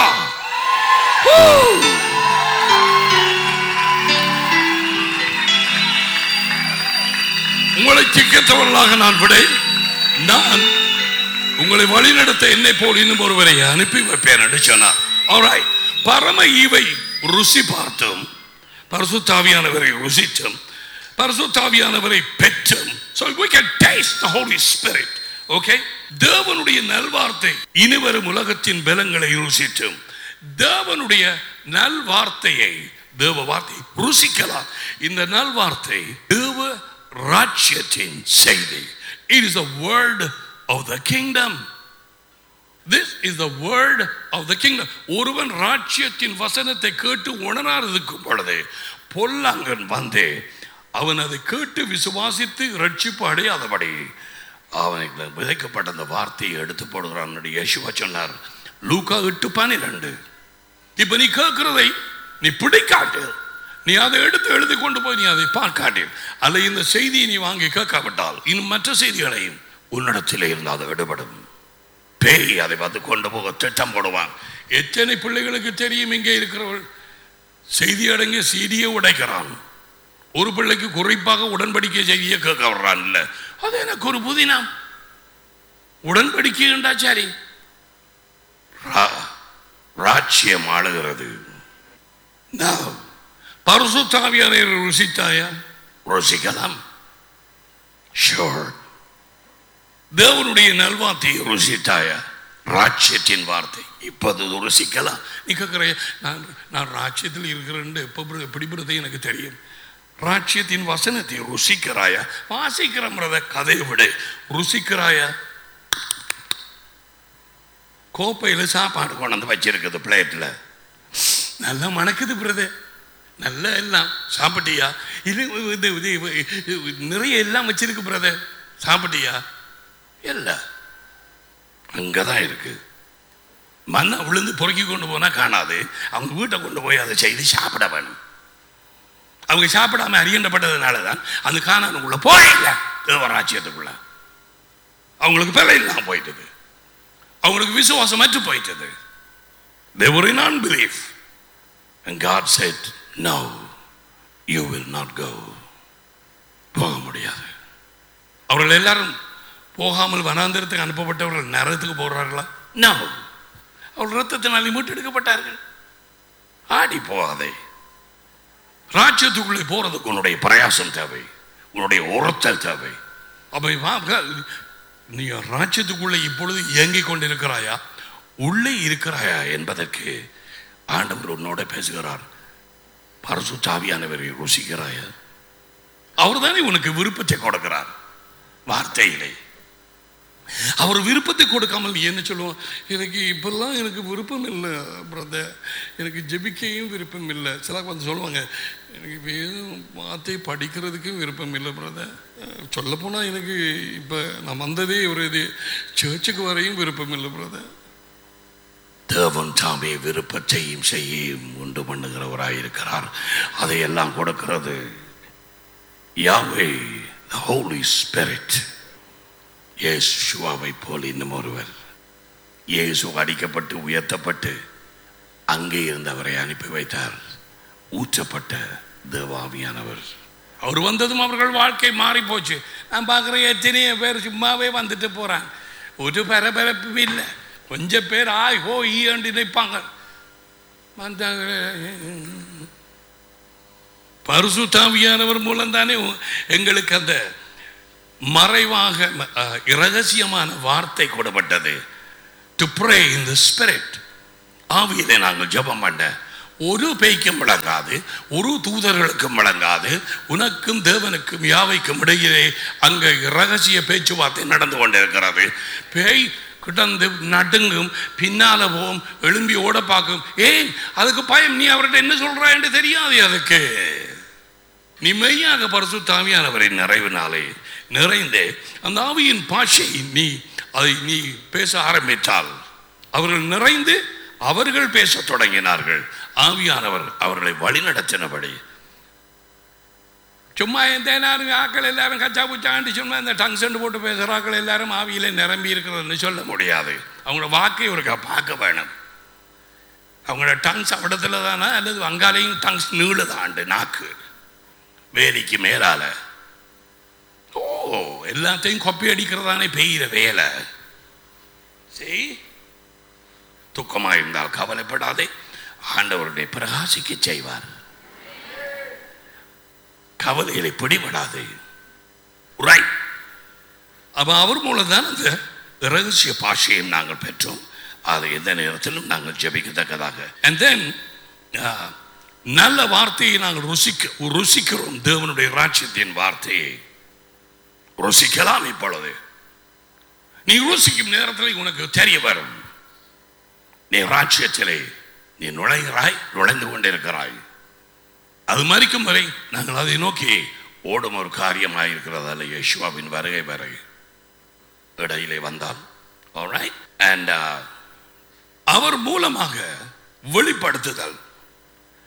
உங்களை சிக்கத்தவர்களாக நான் விடை நான் உங்களை வழிநடத்த என்னை போல் இன்னும் ஒருவரை அனுப்பி வைப்பேன் என்று சொன்னார் Alright. பரம ஈவை ருசி பார்த்தோம் பரிசுத்தாவியானவரை ருசித்தோம் பரிசுத்தாவியானவரை பெற்றோம் so we can taste the holy spirit okay தேவனுடைய நல்வார்த்தை இனிவரும் உலகத்தின் பலங்களை ருசித்தோம் தேவனுடைய நல்வார்த்தையை தேவ வார்த்தை ருசிக்கலாம் இந்த நல்வார்த்தை தேவ ராஜ்யத்தின் செய்தி it is the word of the kingdom This is the word of the kingdom. ஒருவன் ராஜ்யத்தின் வசனத்தை கேட்டு உணராததுக்கும் பொழுது பொல்லாங்கன் வந்தே அவன் அதை கேட்டு விசுவாசித்து ரட்சிப்பு அடையாதபடி அவனுக்கு விதைக்கப்பட்ட அந்த வார்த்தையை எடுத்து போடுகிறான் யேசுவா சொன்னார் லூக்கா எட்டு பனிரெண்டு இப்ப நீ கேட்கிறதை நீ பிடிக்காட்டு நீ அதை எடுத்து எழுதி கொண்டு போய் நீ அதை பார்க்காட்டேன் அல்ல இந்த செய்தியை நீ வாங்கி கேட்காவிட்டால் இன்னும் மற்ற செய்திகளையும் உன்னிடத்திலே இருந்து அது எடுபடும் பேய் அதை வந்து கொண்டு போக திட்டம் போடுவான் எத்தனை பிள்ளைகளுக்கு தெரியும் இங்கே இருக்கிறவள் செய்தி அடங்கிய சீடியை உடைக்கிறான் ஒரு பிள்ளைக்கு குறிப்பாக உடன்படிக்கை செய்தியை கேட்க வர்றான் இல்ல அது எனக்கு ஒரு புதினம் உடன்படிக்கைண்டா சரி ரா- ராஜ்யம் ஆளுகிறது Now, பரிசுத்தாவியாரை ருசித்தாயா ருசிக்கலாம் ஷோர் தேவனுடைய நல்வார்த்தையை ருசித்தாயா ராஜ்யத்தின் வார்த்தை இப்போது ருசிக்கலாம் நீ கேட்குற நான் நான் ராஜ்யத்தில் இருக்கிறேன் எப்போ பிர- எப்படி பிரதை எனக்கு தெரியும் ராஜ்யத்தின் வசனத்தை ருசிக்கிறாயா வாசிக்கிறத கதையை விட ருசிக்கிறாயா கோப்பையில் சாப்பாடு கொண்டு வந்து வச்சிருக்குது பிளேட்டில் நல்லா மணக்குது பிரதே நல்லா எல்லாம் சாப்பிட்டியா இது இது இது இது நிறைய எல்லாம் வச்சிருக்கு பிரதர் சாப்பிட்டியா இல்லை அங்கே தான் இருக்கு மண்ணை விழுந்து பொறுக்கி கொண்டு போனால் காணாது அவங்க வீட்டை கொண்டு போய் அதை செய்து சாப்பிட வேணும் அவங்க சாப்பிடாம அறியண்டப்பட்டதுனால தான் அந்த காணானுக்குள்ள போயில்ல தேவராட்சியத்துக்குள்ள அவங்களுக்கு பிழை இல்லாம போயிட்டது அவங்களுக்கு விசுவாசம் மற்று போயிட்டது They were in unbelief. And God said, No, you will not go. போக முடியாது அவர்கள் எல்லாரும் போகாமல் வனாந்திரத்துக்கு அனுப்பப்பட்டவர்கள் நரகத்துக்கு போடுறார்களா No. அவர்கள் ரத்தத்தினாலே மீட்டெடுக்கப்பட்டார்கள் ஆடி போகாதே ராஜ்யத்துக்குள்ளே போறதுக்கு உன்னுடைய பிரயாசம் தேவை உன்னுடைய உரத்தல் தேவை அப்ப வா, க- நீ ராஜ்யத்துக்குள்ளே இப்பொழுது இயங்கிக் கொண்டிருக்கிறாயா உள்ளே இருக்கிறாயா என்பதற்கு ஆண்டவர் உன்னோட பேசுகிறார் பரசுத்தாவியானவரை ருசிக்கிறாயா அவர் தானே உனக்கு விருப்பத்தை கொடுக்கிறார் வார்த்தையிலே அவர் விருப்பத்தை கொடுக்காமல் நீ என்ன சொல்லுவோம் எனக்கு இப்பெல்லாம் எனக்கு விருப்பம் இல்லை பிரதர் எனக்கு ஜெபிக்கையும் விருப்பம் இல்லை சில வந்து சொல்லுவாங்க எனக்கு வேதம் வார்த்தை படிக்கிறதுக்கும் விருப்பம் இல்லை பிரதர் சொல்லப்போனால் எனக்கு இப்போ நான் வந்ததே ஒரு இது சர்ச்சுக்கு வரையும் விருப்பம் இல்லை பிரதர் தேவன் தாமே விருப்பத்தையும் செய்யும் உண்டு பண்ணுகிறவராயிருக்கிறார் அதையெல்லாம் கொடுக்கிறது யாவே the Holy Spirit இயேசுவாவை போல் இன்னும் ஒருவர் இயேசு அடிக்கப்பட்டு உயர்த்தப்பட்டு அங்கே இருந்தவரை அனுப்பி வைத்தார் ஊற்றப்பட்ட தேவாவியானவர் அவர் வந்ததும் அவர்கள் வாழ்க்கை மாறி போச்சு நான் பார்க்குற எத்தனையோ பேர் சும்மாவே வந்துட்டு போறாங்க ஒரு பரபரப்பும் இல்லை கொஞ்சம் பேர் ஆய் ஹோ ஈண்டு நிற்பாங்க வந்தாங்க பரிசுத்தாவியானவர் மூலம் தானே எங்களுக்கு அந்த மறைவாக அஹ், இரகசியமான வார்த்தை கொடுப்பட்டது to pray in the spirit ஆவியிலே நாங்கள் ஜெபம் பண்ண ஒரு பேய்க்கும் விளங்காது ஒரு தூதர்களுக்கும் விளங்காது உனக்கும் தேவனுக்கும் யாவைக்கும் இடையிலே அங்கே ரகசிய பேச்சுவார்த்தை நடந்து கொண்டிருக்கிறது பேய் கிடந்து நடுங்கும் பின்னால போகும் எழும்பி ஓட பார்க்கும் ஏன் அதுக்கு பயம் நீ அவர்கிட்ட என்ன சொல்றா என்று தெரியாது அதுக்கு நீ மெய்யாக பரிசு தாமியானவரின் நிறைவினாலே நிறைந்தே அந்த ஆவியின் பாஷை நீ அதை நீ பேச ஆரம்பித்தால் அவர்கள் நிறைந்து அவர்கள் பேசத் தொடங்கினார்கள் ஆவியானவர் அவர்களை வழிநடத்தினபடி சும்மா எந்த நேரம் ஆக்கள் எல்லாரும் கச்சா புச்சாண்டி சும்மா இந்த டங்ஸன் போட்டு பேசுகிற ஆக்கள் எல்லாரும் ஆவியில நிரம்பி இருக்கிறதுன்னு சொல்ல முடியாது அவங்களோட வாக்கை ஒருக்கா பார்க்க வேணும் அவங்களோட டங்ஸ் அவடத்துல தானே அல்லது வங்காளையும் டங்ஸ் நீளுதாண்டு நாக்கு வேலிக்கு மேலால ஓ எல்லாத்தையும் கொப்பி அடிக்கிறதானே பெய்கிற வேலை சரி துக்கமா இருந்தால் கவலைப்படாதே ஆண்டவருடைய பிரகாசிக்க செய்வார் கவலைகளை பிடிபடாது ரைட் அப்ப அவர் மூலம் தான் அந்த ரகசிய பாஷையும் நாங்கள் பெற்றோம் அதை எந்த நேரத்திலும் நாங்கள் ஜெபிக்கத்தக்கதாக அண்ட் தென் நல்ல வார்த்தையை நாங்கள் ருசிக்க ருசிக்கிறோம் தேவனுடைய ராஜ்யத்தின் வார்த்தையை ருசிக்கலாம் இப்பொழுது நீ ருசிக்கும் நேரத்தில் உனக்கு தெரிய வரும் நீ ராஜ்யத்திலே நீ நுழைகிறாய் நுழைந்து கொண்டிருக்கிறாய் அது மறிக்கும் வரை நாங்கள் அதை நோக்கி ஓடும் ஒரு காரியமாக இருக்கிறது அல்ல யேசுவாவின் வருகை வரை இடையிலே வந்தால் அண்ட் அவர் மூலமாக வெளிப்படுத்துதல்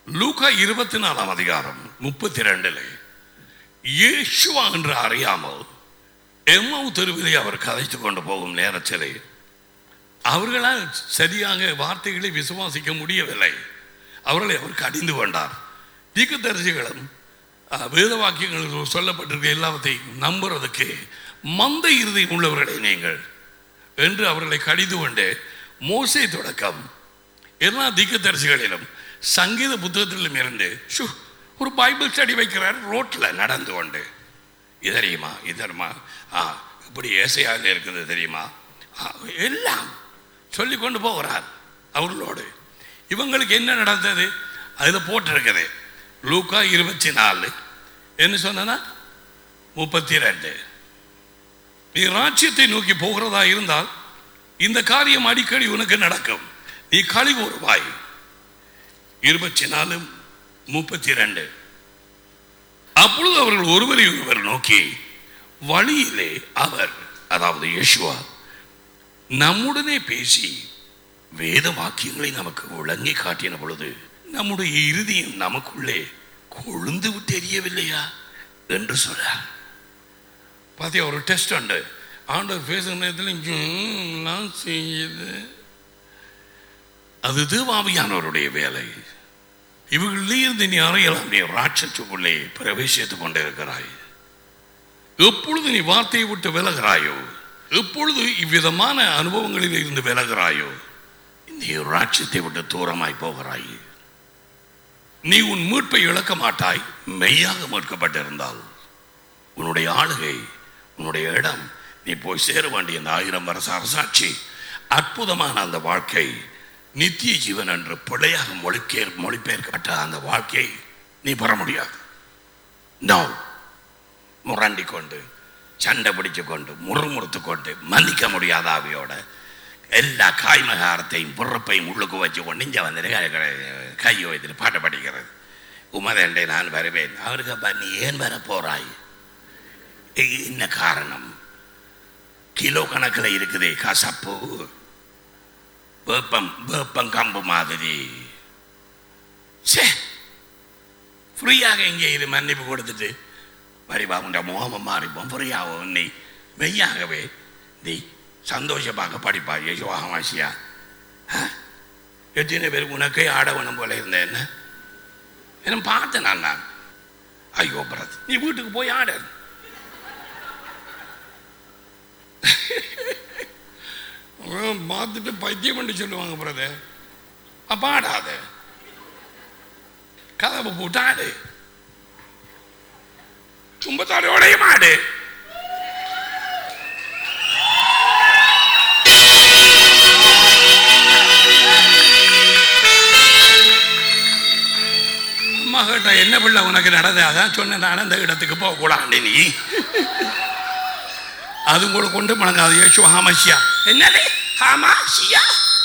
லூகா இருபத்தி நாலாம் அதிகாரம் முப்பத்தி ரெண்டுல இயேசுவா என்று அறியாமல் எம்மவு தெருவிலே அவர் கதைத்து கொண்டு போகும் நேரத்திலே அவர்களால் சரியாக வார்த்தைகளை விசுவாசிக்க முடியவில்லை அவர்களை அவர் கடிந்து கொண்டார் தீர்க்கதரிசிகளும் அஹ், வேத வாக்கியங்கள் சொல்லப்பட்டிருக்க எல்லாவற்றையும் நம்புறதுக்கு மந்த இறுதி உள்ளவர்களே நீங்கள் என்று அவர்களை கடிந்து கொண்டு மோசே தொடக்கம் எல்லா தீர்க்கதரிசிகளிலும் சங்கீத புத்தகத்திலும் இருந்து ஷு, ஒரு பைபிள் ஸ்டடி வைக்கிறார் ரோட்டில் நடந்து கொண்டு இது தெரியுமா இது தெரியுமா ஆ இப்படி ஏசையாக இருக்குது தெரியுமா ஆ, எல்லாம் சொல்லி கொண்டு போகிறார் அவர்களோடு இவங்களுக்கு என்ன நடந்தது அதில் போட்டிருக்குது லூக்கா இருபத்தி நாலு என்ன சொன்னா முப்பத்தி ரெண்டு நீ ராஜ்யத்தை நோக்கி போகிறதா இருந்தால் இந்த காரியம் அடிக்கடி உனக்கு நடக்கும் நீ களி கூறுவாய் இருபத்தி நாலு முப்பத்தி ரெண்டு அப்பொழுது அவர்கள் ஒருவரை ஒருவர் நோக்கி வழியிலே அவர் அதாவது யேசுவா நம்முடனே பேசி வேத வாக்கியங்களை நமக்கு விளங்கி காட்டின பொழுது நம்முடைய இறுதியும் நமக்குள்ளே கொழுந்து தெரியவில்லையா என்று சொல்றார் பாத்தியா ஒரு டெஸ்ட் உண்டு ஆண்டவர் பேசுகிற நேரத்தில் "ம், நான் செய்யுது அது தேவாவியானவருடைய வேலை இவர்களே இருந்து நீ அறியலாம் நீ ராட்சத்துக்குள்ளே பிரவேசித்துக் கொண்டிருக்கிறாய் எப்பொழுது நீ வார்த்தையை விட்டு விலகிறாயோ எப்பொழுது இவ்விதமான அனுபவங்களில் இருந்து விலகிறாயோ நீ ராட்சத்தை விட்டு தூரமாய் போகிறாய் நீ உன் மீட்பை இழக்க மாட்டாய் மெய்யாக மீட்கப்பட்டிருந்தால் உன்னுடைய ஆளுகை உன்னுடைய இடம் நீ போய் சேர வேண்டிய இந்த ஆயிரம் வருஷ அரசாட்சி அற்புதமான அந்த வாழ்க்கை நித்திய ஜீவன் என்று பிழையாக மொழிக்கே மொழிபெயர்க்கப்பட்ட அந்த வாழ்க்கையை நீ பெற முடியாது நோ முரண்டி கொண்டு சண்டை பிடிச்சு கொண்டு முறுமுறுத்து கொண்டு மன்னிக்க முடியாத ஆவியோட எல்லா காய்மகாரத்தையும் பொறுப்பையும் உள்ளுக்கு வச்சு கொண்டு இங்கே வந்துட்டு கையை வைத்துட்டு பாட்டை படிக்கிறது உமதண்டை நான் வருவேன் அவருக்கு அப்பா நீ ஏன் வர போறாய் இ- என்ன காரணம் கிலோ கணக்கில் இருக்குதே கசப்பு வேப்பம் வேப்பம் கம்பு மாதிரி சே ஃப்ரீயாக இங்கே இது மன்னிப்பு கொடுத்துட்டு வரிவா உண்ட முகமும் மாறிப்போம் ஃப்ரீயாகும் நீ மெய்யாகவே நீ சந்தோஷமாக படிப்பா யேசுவாகமாசியா எத்தனை பேருக்கு உனக்கே ஆடவனும் போல இருந்தேன் என்ன என்ன பார்த்தேன் நான் நான் ஐயோ பிரத் நீ வீட்டுக்கு போய் ஆடு அவன் பார்த்துட்டு பைத்தியம் பண்ணி சொல்லுவாங்க பிரதர் அப்ப ஆடாத கதவை போட்டு ஆடு தும்பத்தாடையோடையும் ஆடு அம்மா கேட்டா என்ன பிள்ளை உனக்கு நடந்தது அதான் சொன்னேன் நான் அந்த இடத்துக்கு போகக்கூடாது நீ அது கூட கொண்டு மணங்காது யேசு ஹாமசியா என்னது ஹாமாசியா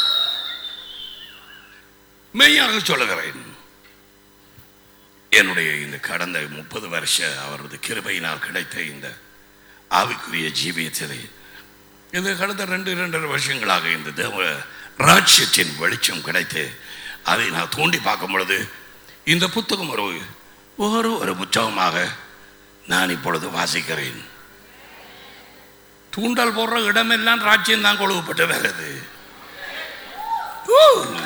மெய்யாக சொல்லுகிறேன் என்னுடைய இந்த கடந்த முப்பது வருஷ அவரது கிருபையினால் கிடைத்த இந்த ஆவிக்குரிய ஜீவியத்திலே இந்த கடந்த ரெண்டு இரண்டரை வருஷங்களாக இந்த தேவ ராட்சியத்தின் வெளிச்சம் கிடைத்து அதை நான் தோண்டி பார்க்கும் பொழுது இந்த புத்தகம் ஒரு ஒரு ஒரு புத்தகமாக நான் இப்பொழுது வாசிக்கிறேன் தூண்டல் போடுற இடமெல்லாம் ராஜ்யம் தான் கொழுவப்பட்டு வருது ஊ.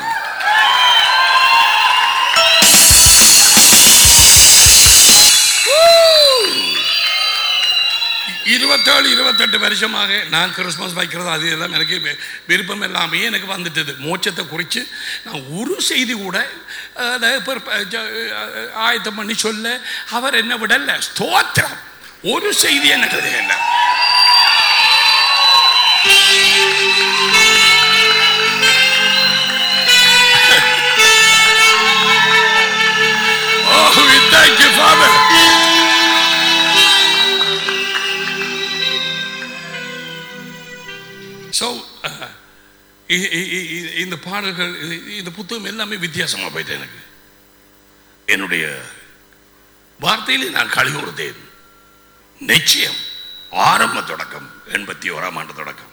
இருபத்தேழு இருபத்தெட்டு வருஷமாக நான் கிறிஸ்மஸ் வைக்கிறது அது எல்லாம் எனக்கு வி- விருப்பம் எல்லாமே எனக்கு வந்துட்டது மோட்சத்தை குறித்து நான் ஒரு செய்தி கூட அதை பிற்ப- ஜ- ஆயத்தம் பண்ணி சொல்ல அவர் என்ன விடல ஸ்தோத்திரம் ஒரு செய்தி எனக்கு இல்லை Oh, we thank you, Father. So இந்த பாடல்கள் இ- இந்த புத்தகம் எல்லாமே வித்தியாசமாக போயிட்டு எனக்கு என்னுடைய வார்த்தையிலே நான் கழிவுறுத்தேன் நிச்சயம் ஆரம்ப தொடக்கம் எண்பத்தி ஓராம் ஆண்டு தொடக்கம்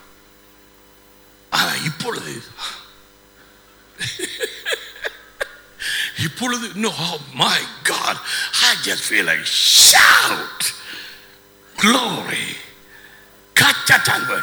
ஆனால் இப்பொழுது இப்பொழுது no oh my god i just feel like shout glory கச்சட்டாங்க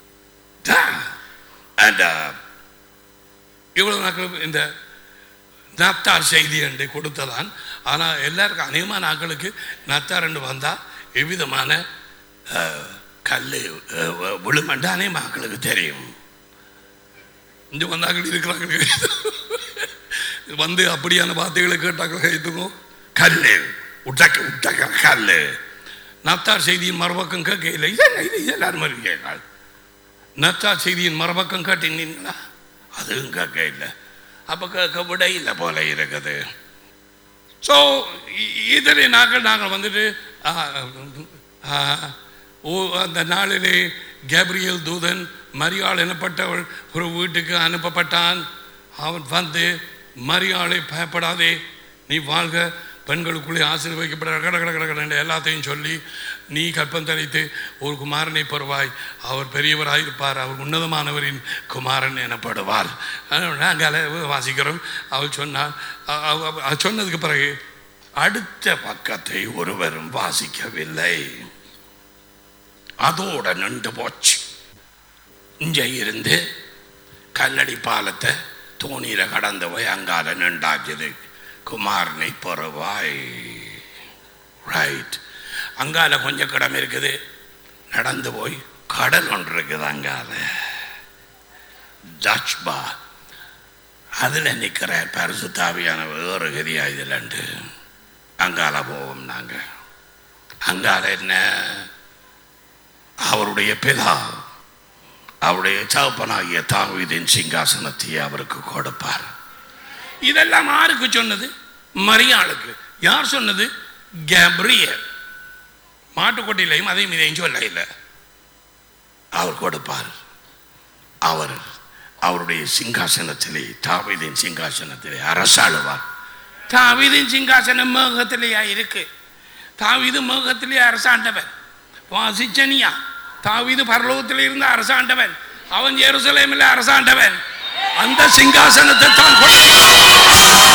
and uh, இவ்வளவு நாட்கள் இந்த நாப்தார் செய்தி என்று கொடுத்ததான் ஆனால் எல்லாருக்கும் அநேகமான ஆட்களுக்கு நாப்தார் என்று வந்தால் எவ்விதமான கல் விழுமண்டு அநேகமான ஆட்களுக்கு தெரியும் இங்கே வந்தாக்கள் இருக்கிறாங்க வந்து அப்படியான வார்த்தைகளை கேட்டாக்கள் கைத்துக்கும் கல் உட்டக்க உட்டக்க கல் நத்தார் செய்தியின் மறுபக்கம் கேட்க இல்லை இது என்ன, இது எல்லாரும் மாதிரி கேட்காது நத்தார் செய்தியின் மறுபக்கம் கேட்டீங்களா அதுவும் கேட்க இல்லை அப்போ கேட்க விட இல்லை போல இருக்குது ஸோ இதில் நாங்கள் நாங்கள் வந்துட்டு ஆ, ஆ, ஓ அந்த நாளிலே கேப்ரியல் தூதன் மரியாள் எனப்பட்டவள் ஒரு வீட்டுக்கு அனுப்பப்பட்டான் அவன் வந்து மரியாளை பயப்படாதே நீ வாழ்க பெண்களுக்குள்ளே ஆசீர்வதிக்கப்பட கட கட கட கடன்னு எல்லாத்தையும் சொல்லி நீ கற்பம் தரித்து ஒரு குமாரனை பெறுவாய் அவர் பெரியவராயிருப்பார் அவர் உன்னதமானவரின் குமாரன் எனப்படுவார் நாங்கள் வாசிக்கிறோம் அவள் சொன்னார் அ- அவ- அவ- அவ சொன்னதுக்கு பிறகு அடுத்த பக்கத்தை ஒருவரும் வாசிக்கவில்லை அதோட நின்று போச்சு இங்கே இருந்து கல்லடி பாலத்தை தோணியில கடந்து போய் அங்கால நின்றாச்சுது குமாரனை பெறுவாய் ரைட் அங்கால கொஞ்சம் கிடம் இருக்குது நடந்து போய் கடல் ஒன்று இருக்குது அங்கால ஜாச்பா அதில் நிற்கிற பரிசுத்தாவியான வேறு கதியா இதிலண்டு அங்கால போவோம் நாங்கள் அங்கால என்ன அவருடைய பிதா அவருடைய சகப்பனாகிய தாவீதின் சிங்காசனத்தை அவருக்கு கொடுப்பார் இதெல்லாம் யாருக்கு சொன்னது மரியாளுக்கு யார் சொன்னது கேப்ரியல் மாட்டுக்கொட்டிலையும் அதையும் இதையும் சொல்ல இல்லை அவர் கொடுப்பார் அவர் அவருடைய சிங்காசனத்திலே தாவீதின் சிங்காசனத்திலே அரசாளுவார் தாவீதின் சிங்காசனம் மேகத்திலேயா இருக்கு தாவீது மேகத்திலே அரசாண்டவன் வாசிச்சனியா தாவீது பரலோகத்தில் இருந்த அரசாண்டவன் அவன் எருசலேமில் அரசாண்டவன் அந்த சிங்காசனத்தை தான் கொண்டு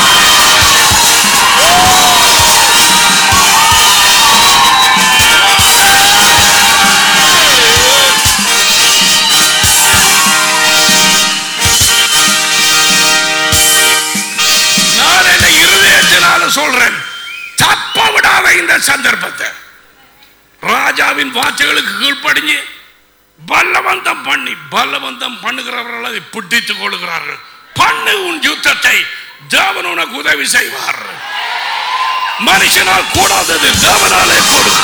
நான் என்ன இருதயத்தினால சொல்றேன் தப்ப விடாத இந்த சந்தர்ப்பத்தை ராஜாவின் வார்த்தைகளுக்கு கீழ்ப்படிஞ்சு பல்லவந்தம் பண்ணி பல்லவந்தம் பண்ணுகிறவர்கள் அதை பிடித்துக் கொள்கிறார்கள் பண்ணு உன் யுத்தத்தை தேவன் உனக்கு உதவி செய்வார் மனுஷனால் கூடாதது தேவனாலே கூடும்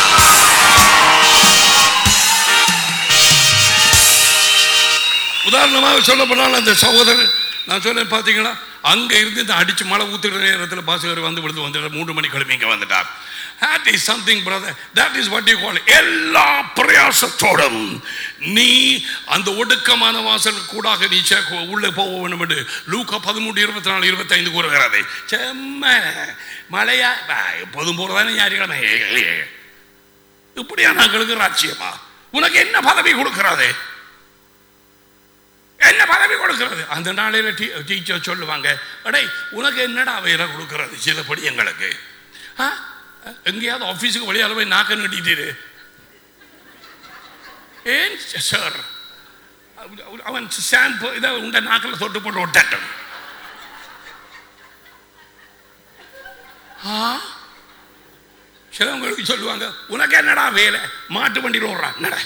உதாரணமாக சொல்ல போனால் அந்த சகோதரன் நான் சொன்னேன் பார்த்தீங்களா அங்கே இருந்து இந்த அடிச்சு மழை ஊத்துகிற நேரத்தில் பாசகர் வந்து விழுந்து வந்துட்டார் மூன்று மணி கிழமை இங்கே வந்துட்டார் that is something brother that is what you call எல்லா பிரயாசத்தோடும் நீ அந்த ஒடுக்கமான வாசல் கூடாக நீ சே- உள்ளே போக வேண்டும் என்று லூக்கா பதிமூன்று இருபத்தி நாலு இருபத்தைந்து கூறுகிறது செம்ம மழையா பா, எப்போதும் போறதானே ஞாயிற்றுக்கிழமை இப்படியா நாங்களுக்கு ராஜ்யமா உனக்கு என்ன பதவி கொடுக்கிறாதே என்ன பதவி கொடுக்கிறது அந்த நாளையில் டீ டீச்சர் சொல்லுவாங்க அடே உனக்கு என்னடா வேலை கொடுக்கிறது சில படி எங்களுக்கு ஆ? எங்கேயாவது ஆஃபீஸுக்கு வெளியால் போய் நாக்க நீட்டிட்டு ஏன் சார் அவன் ஷாம்பு இதை உண்ட நாக்கில் தொட்டு போட்டு விட்டட்டும் ஆ சிலவங்களுக்கு சொல்லுவாங்க உனக்கு என்னடா வேலை மாட்டு வண்டியில் ஓடுறான் என்னடா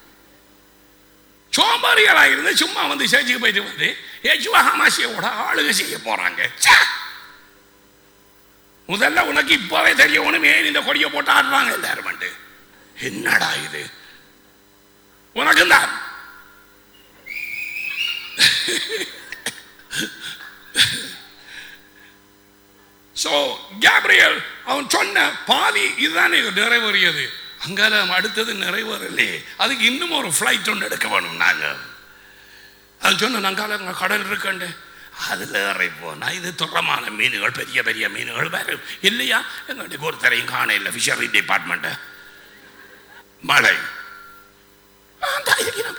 சோம்பேறிகளா இருந்து சும்மா வந்து சேர்ச்சுக்கு போயிட்டு வந்து ஏச்சுவா ஹமாசியோட ஆளுக செய்ய போறாங்க ச்சே! முதல்ல உனக்கு இப்பவே தெரியணும் ஏன் இந்த கொடியை போட்டு ஆடுறாங்க எல்லாரும் வந்து என்னடா இது உனக்கு தான் ஸோ கேப்ரியல் அவன் சொன்ன பாதி இதுதானே நிறைவேறியது அங்கால அடுத்தது நிறைவேறலையே அதுக்கு இன்னும் ஒரு ஃப்ளைட் ஒன்று எடுக்க வேணும் நாங்கள் அது சொன்ன நாங்கால அங்கே கடல் இருக்கண்டு அதில் ஏறி போனா இது துறமான மீன்கள் பெரிய பெரிய மீன்கள் வேறு இல்லையா எங்களுக்கு ஒருத்தரையும் காண இல்லை ஃபிஷரி டிபார்ட்மெண்ட்டு மழை அந்த இருக்கிறோம்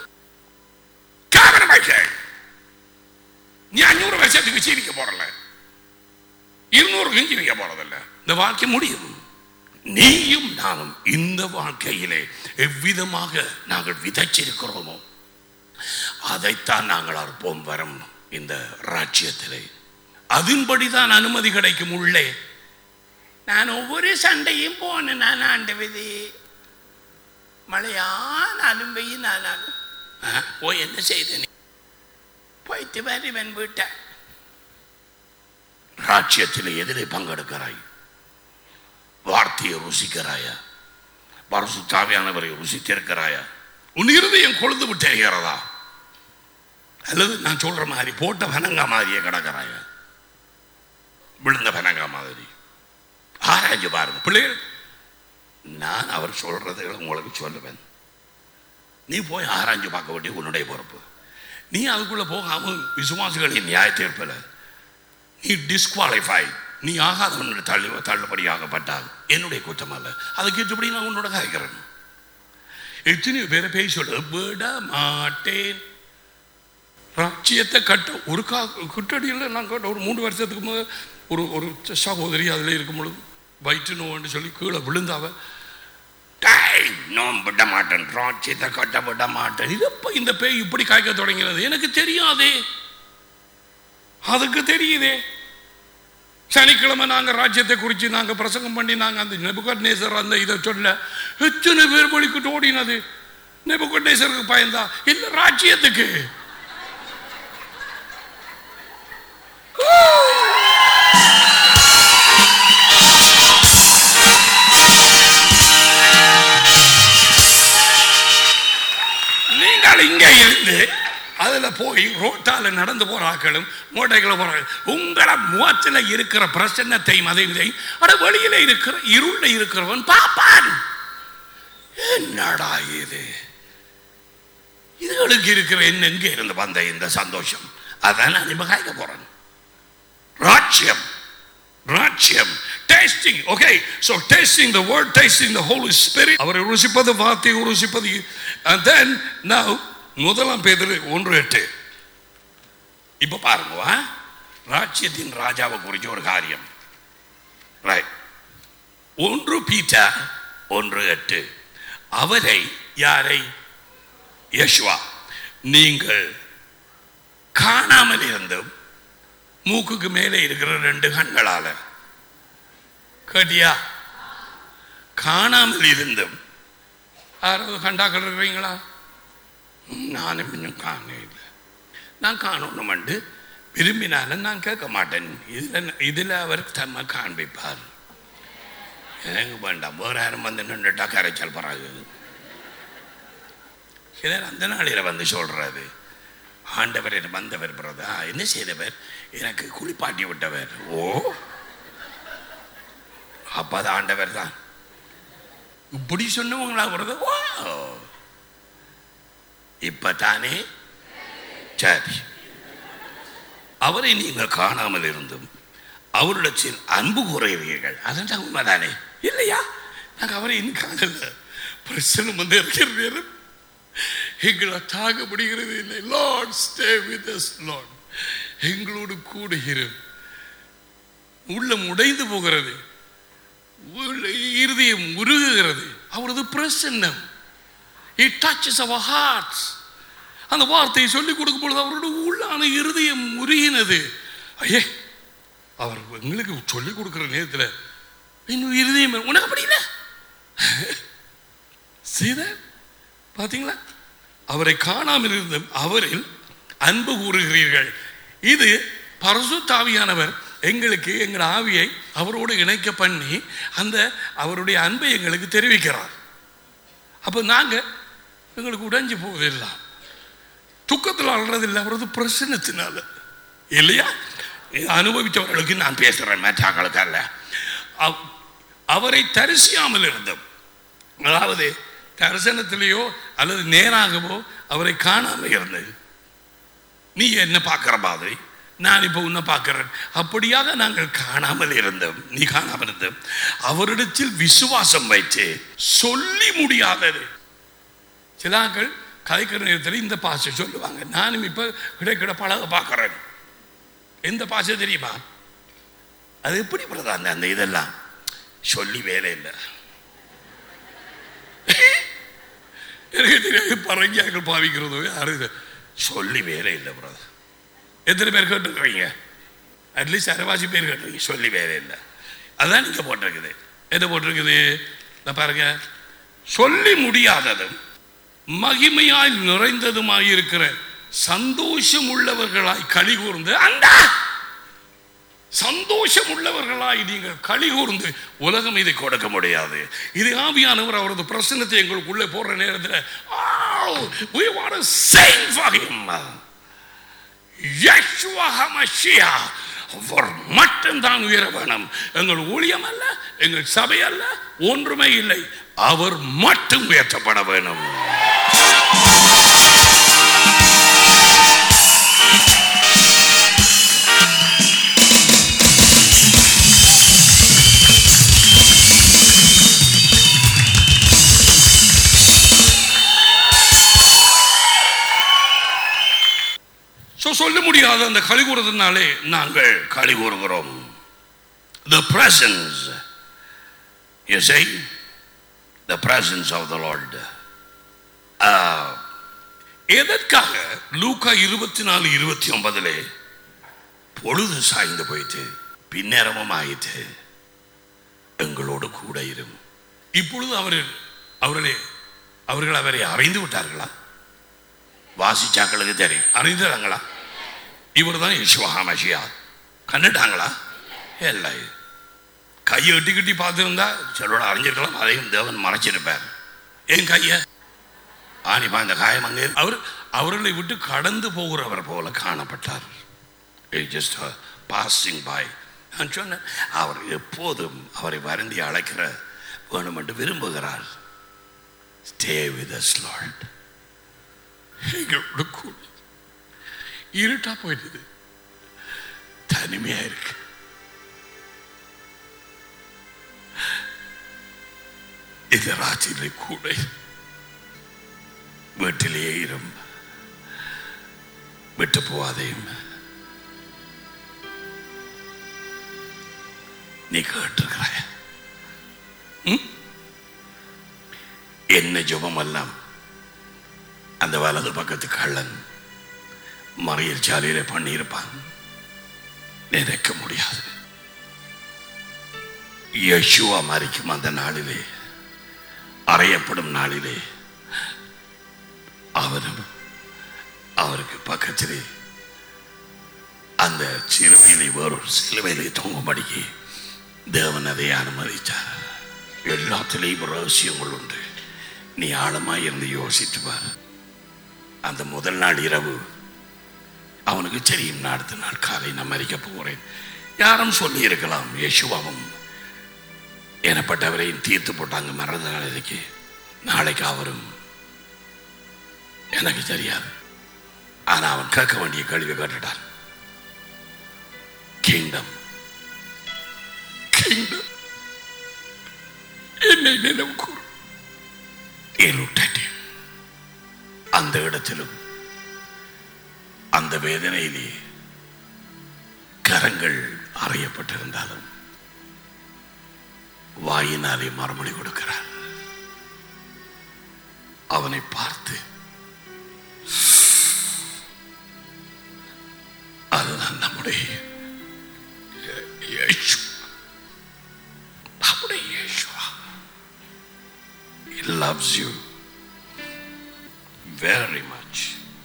காரணமாக நீ அஞ்சூறு வருஷத்துக்கு சீரிக்க போறல இருநூறுக்கும் ஜீவிக்க போறதில்ல இந்த வாழ்க்கை முடியும் நீயும் நானும் இந்த வாழ்க்கையிலே எவ்விதமாக நாங்கள் விதைச்சிருக்கிறோமோ அதைத்தான் நாங்கள் அற்போம் வரும் இந்த ராஜ்யத்திலே அதன்படிதான் அனுமதி கிடைக்கும் உள்ளே நான் ஒவ்வொரு சண்டையும் போனேன் நான் ஆண்டவிதி மழையானாலும் வெயினானாலும் ஆ, போய் என்ன செய்த நீ போய்த்து வருவன் வீட்டை ராஜ்யத்தில் எதிலே பங்கெடுக்கிறாய் வார்த்தையை ருசிக்கிறாயா பரசு தாவியானவரை ருசித்திருக்கிறாயா உன் இருதயம் கொழுந்து விட்டு எறிகிறதா அல்லது நான் சொல்ற மாதிரி போட்ட பனங்கா மாதிரியே கிடக்கிறாயா விழுந்த பனங்கா மாதிரி ஆராய்ஞ்சு பாருங்க பிள்ளைகள் நான் அவர் சொல்றதை உங்களுக்கு சொல்லுவேன் நீ போய் ஆராய்ஞ்சு பார்க்க வேண்டிய உன்னுடைய பொறுப்பு நீ அதுக்குள்ள போகாம விசுவாசிகளின் நியாய தீர்ப்பில் நீ டிஸ்குவாலிஃபை நீ ஆகாதவன் தள்ளி தள்ளுபடியாகப்பட்டால் என்னுடைய குற்றம் அல்ல அதுக்கு ஏற்றபடி நான் உன்னோட கரைக்கிறேன் எத்தனையோ பேரை பேய் சொல்ல விட மாட்டேன் ராஜ்யத்தை கட்ட ஒரு கா குட்டடியில் நான் கேட்ட ஒரு மூணு வருஷத்துக்கு முதல் ஒரு ஒரு சகோதரி அதில் இருக்கும் பொழுது வயிற்று நோன்னு சொல்லி கீழே விழுந்தாவ டேய் நோம் விட மாட்டேன் ராஜ்யத்தை கட்ட விட மாட்டேன் இது எப்ப இந்த பேய் இப்படி காய்க்க தொடங்கினது எனக்கு தெரியாதே அதுக்கு தெரியுதே சனிக்கிழமை நாங்கள் ராஜ்யத்தை குறித்து நாங்கள் பிரசங்கம் பண்ணி நாங்கள் அந்த நெபுகட் நேசர் அந்த இதை சொல்ல எத்தனை பேர் வழிக்கிட்டு ஓடினது நெபுகட் நேசருக்கு பயந்தா இல்லை ராஜ்யத்துக்கு நீங்கள் இங்கே இருந்து அதுல போய் ரோட்டால நடந்து போற ஆட்களும் மூட்டைகளை போற உங்களை முகத்தில் இருக்கிற பிரசன்னத்தையும் அதை இதையும் அட வெளியில இருக்கிற இருள இருக்கிறவன் பாப்பான் என்னடா இது இதுகளுக்கு இருக்கிற என்ன எங்க இருந்து வந்த இந்த சந்தோஷம் அதான் நான் இப்ப காய்க்க போறேன் ராஜ்யம் ராஜ்யம் tasting okay so tasting the word tasting the holy spirit அவரை ருசிப்பது வார்த்தையை ருசிப்பது and then now முதலாம் பேதர் ஒன்று எட்டு இப்ப பாருங்க வா. ராஜ்யத்தின் ராஜாவை குறிச்ச ஒரு காரியம் ரைட் ஒன்று பீட்டா ஒன்று எட்டு அவரை யாரை யஷ்வா நீங்கள் காணாமல் இருந்தும் மூக்குக்கு மேலே இருக்கிற ரெண்டு கண்களால கேட்டியா காணாமல் இருந்தும் யாராவது கண்டாக்கள் இருக்கிறீங்களா நானும் இன்னும் காண இல்லை நான் காணணும் வந்து விரும்பினாலும் நான் கேட்க மாட்டேன் இதில் இதில் அவர் தம்ம காண்பிப்பார் எனக்கு வேண்டாம் வேறு யாரும் வந்து நின்றுட்டா கரைச்சல் பராது சிலர் அந்த நாளில் வந்து சொல்றாரு ஆண்டவர் என் வந்தவர் பிரதா என்ன செய்தவர் எனக்கு குளிப்பாட்டி விட்டவர் ஓ அப்ப அது ஆண்டவர் தான் இப்படி சொன்னவங்களா பிரதா ஓ இப்ப தானே சரி அவரை நீங்கள் காணாமல் இருந்தும் அவரிடத்தில் அன்பு கூறுகிறீர்கள் அதான் உண்மைதானே இல்லையா நாங்கள் அவரை இன்னும் காணல பிரச்சனை வந்து இருக்கிற நேரம் எங்களை தாங்க முடிகிறது இல்லை Lord stay with us Lord எங்களோடு கூடுகிறது உள்ளம் உடைந்து போகிறது உள்ள- இருதயம் உருகுகிறது அவரது பிரசன்னம் இட் டச்சஸ் அவர் ஹார்ட்ஸ் அந்த வார்த்தையை சொல்லிக் கொடுக்கும் பொழுது அவரோட உள்ளான இருதயம் உருகினது ஐயே அவர் எங்களுக்கு சொல்லிக் கொடுக்குற நேரத்தில் இன்னும் இருதயம் உனக்கு அப்படி இல்லை சீதா பார்த்தீங்களா அவரை காணாமல் இருந்த அவரில் அன்பு கூறுகிறீர்கள் இது பரசுத்தாவியானவர் எங்களுக்கு எங்கள் ஆவியை அவரோடு இணைக்க பண்ணி அந்த அவருடைய அன்பை எங்களுக்கு தெரிவிக்கிறார் அப்போ நாங்கள் எங்களுக்கு உடைஞ்சு போவதெல்லாம் துக்கத்தில் அல்றதில்லை அவரது பிரசன்னத்தினால இல்லையா இது அனுபவித்தவர்களுக்கு நான் பேசுகிறேன் மற்றாக்களுக்கு அல்ல அவ்- அவரை தரிசியாமல் இருந்தோம் அதாவது தரிசனத்திலேயோ அல்லது நேராகவோ அவரை காணாமல் இருந்தது நீ என்ன பார்க்குற மாதிரி நான் இப்போ உன்னை பார்க்கிறேன் அப்படியாக நாங்கள் காணாமல் இருந்தோம் நீ காணாமல் இருந்தோம் அவரிடத்தில் விசுவாசம் வைத்து சொல்லி முடியாதது சிலாக்கள் கதைக்கிற நேரத்தில் இந்த பாசை சொல்லுவாங்க நானும் இப்போ கிடைக்கிற பழக பார்க்குறேன் எந்த பாசை தெரியுமா அது எப்படி பிரதா அந்த அந்த இதெல்லாம் சொல்லி வேலை இல்லை எனக்கு தெரியாது பரங்கியாக்கள் பாவிக்கிறது யாரும் இது சொல்லி வேலை இல்லை பிரதர் எத்தனை பேர் கேட்டுருக்கீங்க அட்லீஸ்ட் அரைவாசி பேர் கேட்டுருக்கீங்க சொல்லி வேலை இல்லை அதான் இங்கே போட்டிருக்குது என்ன போட்டிருக்குது இந்த பாருங்க சொல்லி முடியாததும் மகிமையாய் நிறைந்ததுமாய் இருக்கிற சந்தோஷம் உள்ளவர்களாய் களி கூர்ந்து அந்த சந்தோஷம் உள்ளவர்களாய் நீங்கள் களி கூர்ந்து உலகம் இதை கொடுக்க முடியாது இது ஆவியானவர் அவரது பிரசன்னத்தை எங்களுக்குள்ளே போடுற நேரத்தில் "Oh, we want to sing for him." Yeshua HaMashiach. அவர் மட்டும்தான் உயர வேணும் எங்கள் ஊழியம் அல்ல எங்கள் சபை அல்ல ஒன்றுமே இல்லை அவர் மட்டும் உயர்த்தப்பட வேணும் So, சொல்ல முடியாத அந்த களி கூறுறதுனாலே நாங்கள் களி கூறுகிறோம் the presence you see the presence of the lord Ah, எதற்காக லூக்கா இருபத்தி நாலு இருபத்தி ஒன்பதுலே பொழுது சாய்ந்து போயிட்டு பின்னேரமும் ஆயிட்டு எங்களோடு கூட இரும் இப்பொழுது அவர்கள் அவர்களே அவர்கள் அவரை அறிந்து விட்டார்களா வாசிச்சாக்களுக்கு தெரியும் அறிந்தாங்களா இவர் தான் யசுவஹாமஷியா கண்டுட்டாங்களா இல்லை கையை எட்டி கட்டி பார்த்துருந்தா சிலரோட அறிஞ்சிருக்கலாம் அதையும் தேவன் மறைச்சிருப்பார் ஏன் கையை ஆனிப்பா இந்த காயம் அங்கே இருக்கு. அவர் அவர்களை விட்டு கடந்து போகிறவர் போல காணப்பட்டார் ஜஸ்ட் பாசிங் பாய் நான் சொன்னேன் அவர் எப்போதும் அவரை வருந்தி அழைக்கிற வேணும் என்று விரும்புகிறார் ஸ்டே வித் அஸ் லார்ட் எங்களோட கூட இருட்டா போயிடுது தனிமையா இருக்கு இந்த ராத்திரி கூட வீட்டிலேயே இரும் விட்டு போவாதையும் நீ கேட்டிருக்கிறாய ம்? என்ன ஜெபம் எல்லாம் அந்த வலது பக்கத்து கள்ளன் மறியல் சாலையில பண்ணியிருப்பான் நினைக்க முடியாது யேசுவா மறிக்கும் அந்த நாளிலே அறையப்படும் நாளிலே அவரும் அவருக்கு பக்கத்திலே அந்த சிலுவையிலே வேறொரு சிலுவையிலே தொங்கும்படிக்கு தேவன் அதை அனுமதித்தார் எல்லாத்திலேயும் ரகசியங்கள் உண்டு நீ ஆழமாய் இருந்து யோசித்து பார் அந்த முதல் நாள் இரவு அவனுக்கு தெரியும் நான் அடுத்த நாள் காலை நான் மறிக்க போகிறேன் யாரும் சொல்லி இருக்கலாம் யேசுவாவும் எனப்பட்டவரையும் தீர்த்து போட்டாங்க மறந்த நாளைக்கு நாளைக்கு அவரும் எனக்கு தெரியாது ஆனா அவன் கேட்க வேண்டிய கேள்வி கேட்டுட்டான் கிங்டம் கிங்டம் என்னை நினைவு கூறு He looked at him. அந்த இடத்திலும் அந்த வேதனையிலே கரங்கள் அறையப்பட்டிருந்தாலும் வாயினாலே மறுமொழி கொடுக்கிறார் அவனை பார்த்து அதுதான் நம்முடைய இயே- இயேசு நம்முடைய இயேசுவா He loves you very much.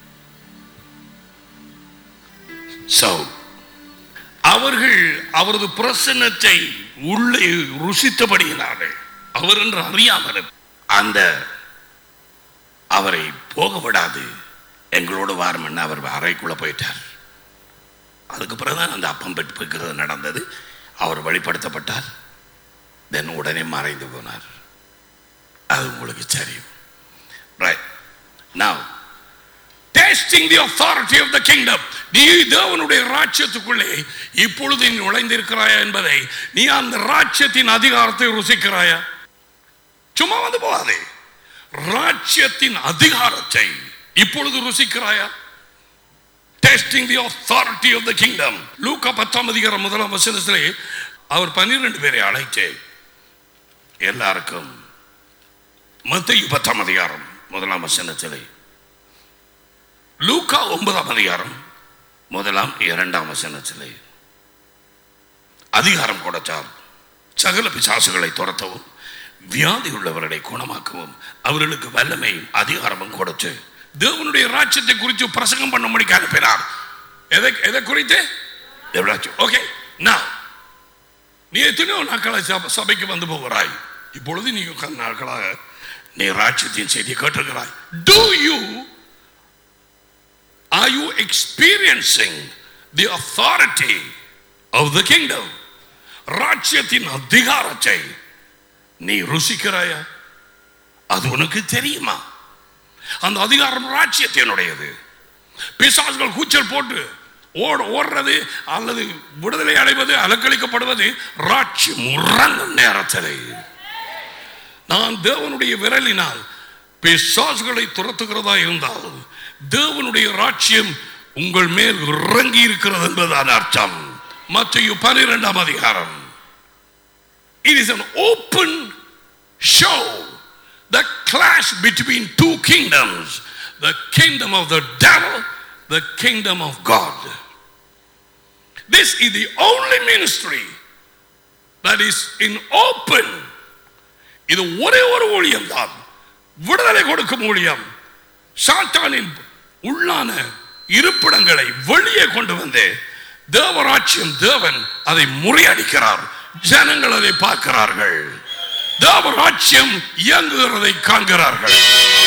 So, அவர்கள் அவரது பிரசன்னத்தை உள்ளே ருசித்தபடியினார்கள் அவர் என்று அறியாமலும் அந்த அவரை போக விடாது எங்களோடு வாரம்னு அவர் அறைக்குள்ள போயிட்டார் அதுக்கு பிறகுதான் அந்த அப்பம் பெற்று நடந்தது அவர் வெளிப்படுத்தப்பட்டார் தென் உடனே மறைந்து போனார் அது உங்களுக்கு தெரியும் right now tasting the authority of the kingdom நீ தேவனுடைய ராஜ்யத்துக்குள்ளே இப்பொழுது நீ நுழைந்திருக்கிறாயா என்பதை நீ அந்த ராஜ்யத்தின் அதிகாரத்தை ருசிக்கிறாயா சும்மா வந்து போகாதே ராஜ்யத்தின் அதிகாரத்தை இப்பொழுது ருசிக்கிறாயா tasting the authority of the kingdom லூக்கா பத்தாம் அதிகாரம் முதலாம் வசனத்திலே அவர் பன்னிரண்டு பேரை அழைத்து எல்லாருக்கும் மத்திய பத்தாம் அதிகாரம் முதலாம் வசனத்திலே லூக்கா ஒன்பதாம் அதிகாரம் முதலாம் இரண்டாம் வசனத்திலே அதிகாரம் கொடுத்தார் சகல பிசாசுகளை துரத்தவும் வியாதி உள்ளவர்களை குணமாக்கவும் அவர்களுக்கு வல்லமையும் அதிகாரமும் கொடுத்து தேவனுடைய ராஜ்யத்தை குறித்து பிரசங்கம் பண்ணும்படிக்கு அனுப்பினார் எதை எதை குறித்து ஓகே நான் நீ எத்தனையோ நாட்களாக சப- சபைக்கு வந்து போகிறாய் இப்பொழுது நீ உட்கார்ந்த நாட்களாக நீ ராஜ்யத்தின் செய்தியை கேட்டிருக்கிறாய் do you are you experiencing the authority of the kingdom ராஜ்யத்தின் அதிகாரத்தை நீ ருசிக்கிறாயா அது உனக்கு தெரியுமா அந்த அதிகாரம் ராஜ்யத்தினுடையது பிசாசுகள் கூச்சல் போட்டு ஓட ஓடுறது அல்லது விடுதலை அடைவது அலக்களிக்கப்படுவது ராட்சியம் உறங்கும் நேரத்திலே நான் தேவனுடைய விரலினால் பிசாசுகளை துரத்துகிறதா இருந்தால் தேவனுடைய ராட்சியம் உங்கள் மேல் இறங்கி இருக்கிறது என்பதான அர்த்தம் மத்திய பனிரெண்டாம் அதிகாரம் It is an open show the clash between two kingdoms the kingdom of the devil, the kingdom of God. This is the only ministry that is in open. இது ஒரே ஒரு ஊழியம் தான் விடுதலை கொடுக்கும் ஊழியம் சாத்தானின் உள்ளான இருப்பிடங்களை வெளியே கொண்டு வந்து தேவராட்சியம் தேவன் அதை முறியடிக்கிறார் ஜனங்கள் அதை பார்க்கிறார்கள் தேவராட்சியம் இயங்குகிறதை காண்கிறார்கள்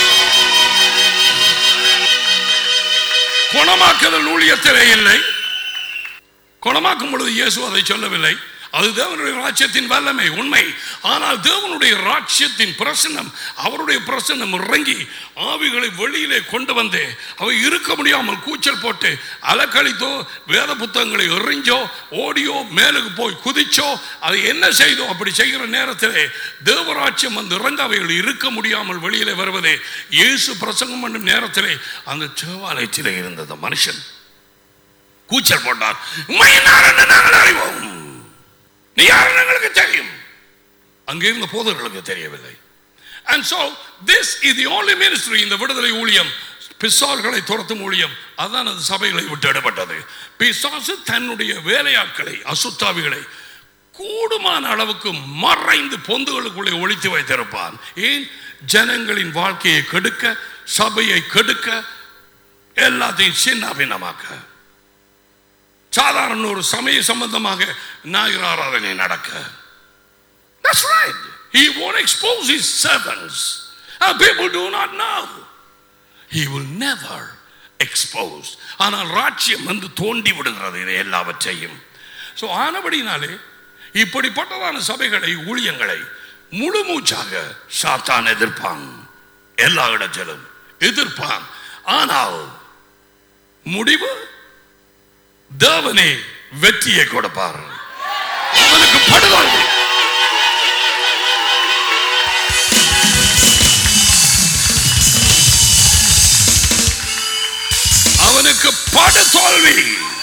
குணமாக்குதல் ஊழியத்திலே இல்லை குணமாக்கும் பொழுது இயேசு அதை சொல்லவில்லை அது தேவனுடைய ராஜ்யத்தின் வல்லமை உண்மை ஆனால் தேவனுடைய ராஜ்யத்தின் பிரசன்னம் அவருடைய பிரசன்னம் இறங்கி ஆவிகளை வெளியிலே கொண்டு வந்து அவை இருக்க முடியாமல் கூச்சல் போட்டு அலக்கழித்தோ வேத புத்தகங்களை எறிஞ்சோ ஓடியோ மேலுக்கு போய் குதிச்சோ அதை என்ன செய்தோ அப்படி செய்கிற நேரத்திலே தேவராட்சியம் வந்து இறங்க அவைகள் இருக்க முடியாமல் வெளியிலே வருவதே இயேசு பிரசங்கம் பண்ணும் நேரத்திலே அந்த தேவாலயத்திலே இருந்த அந்த மனுஷன் கூச்சல் போட்டார் உம்மை யார் என்று நாங்கள் அறிவோம் நீ யார் எங்களுக்கு தெரியும் அங்கே இருந்த போதர்களுக்கு தெரியவில்லை and so this is the only ministry இந்த விடுதலை ஊழியம் பிசால்களை துரத்தும் ஊழியம் அதான் அது சபைகளை விட்டு இடப்பட்டது பிசாசு தன்னுடைய வேலையாட்களை அசுத்தாவிகளை கூடுமான அளவுக்கு மறைந்து பொந்துகளுக்குள்ளே ஒழித்து வைத்திருப்பான் ஏன் ஜனங்களின் வாழ்க்கையை கெடுக்க சபையை கெடுக்க எல்லாத்தையும் சின்ன பின்னமாக்க சாதாரண ஒரு சமய சம்பந்தமாக ஞாயிறு ஆராதனை நடக்க That's right. He won't expose his servants. And people do not know. He will never expose. ஆனால் ராட்சியம் வந்து தோண்டி விடுகிறது இதை எல்லாவற்றையும் ஸோ ஆனபடினாலே இப்படிப்பட்டதான சபைகளை ஊழியங்களை முழு மூச்சாக சாத்தான் எதிர்ப்பான் எல்லா இடத்திலும் எதிர்ப்பான் ஆனால் முடிவு தேவனே வெற்றியை கொடுப்பார் அவனுக்கு படுதோல்வி அவனுக்கு படுதோல்வி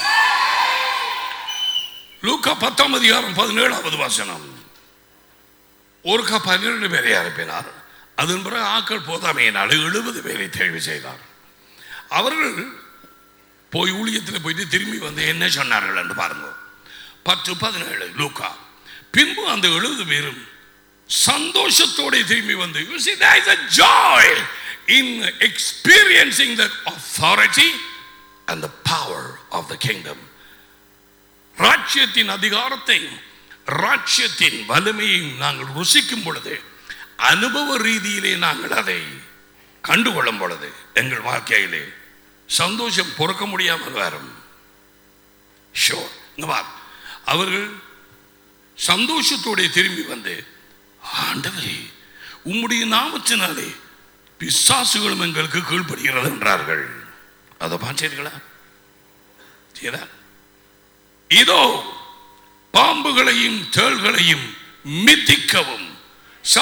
லூக்கா பத்தாம் அதிகாரம் பதினேழாவது வசனம் ஒருக்கா பன்னிரண்டு பேரை அனுப்பினார் அதன் பிறகு ஆக்கள் போதாமையினால் எழுபது பேரை தேர்வு செய்தார் அவர்கள் போய் ஊழியத்தில் போயிட்டு திரும்பி வந்து என்ன சொன்னார்கள் என்று பாருங்க பத்து பதினேழு லூக்கா பின்பு அந்த எழுபது பேரும் சந்தோஷத்தோட திரும்பி வந்து you see there is a joy in experiencing the authority and the power of the kingdom ராஜ்யத்தின் அதிகாரத்தை ராஜ்யத்தின் வலிமையும் நாங்கள் ருசிக்கும் பொழுது அனுபவ ரீதியிலே நாங்கள் அதை கண்டுகொள்ளும் பொழுது எங்கள் வாழ்க்கையிலே சந்தோஷம் பொறுக்க முடியாமல் வரும் ஷோர் இங்க பார் அவர்கள் சந்தோஷத்தோட திரும்பி வந்து ஆண்டவரே உம்முடைய நாமத்தினாலே பிசாசுகளும் எங்களுக்கு கீழ்ப்படுகிறது என்றார்கள் அதை பார்த்தீர்களா சரியா? இதோ பாம்புகளையும் தேள்களையும் மிதிக்கவும்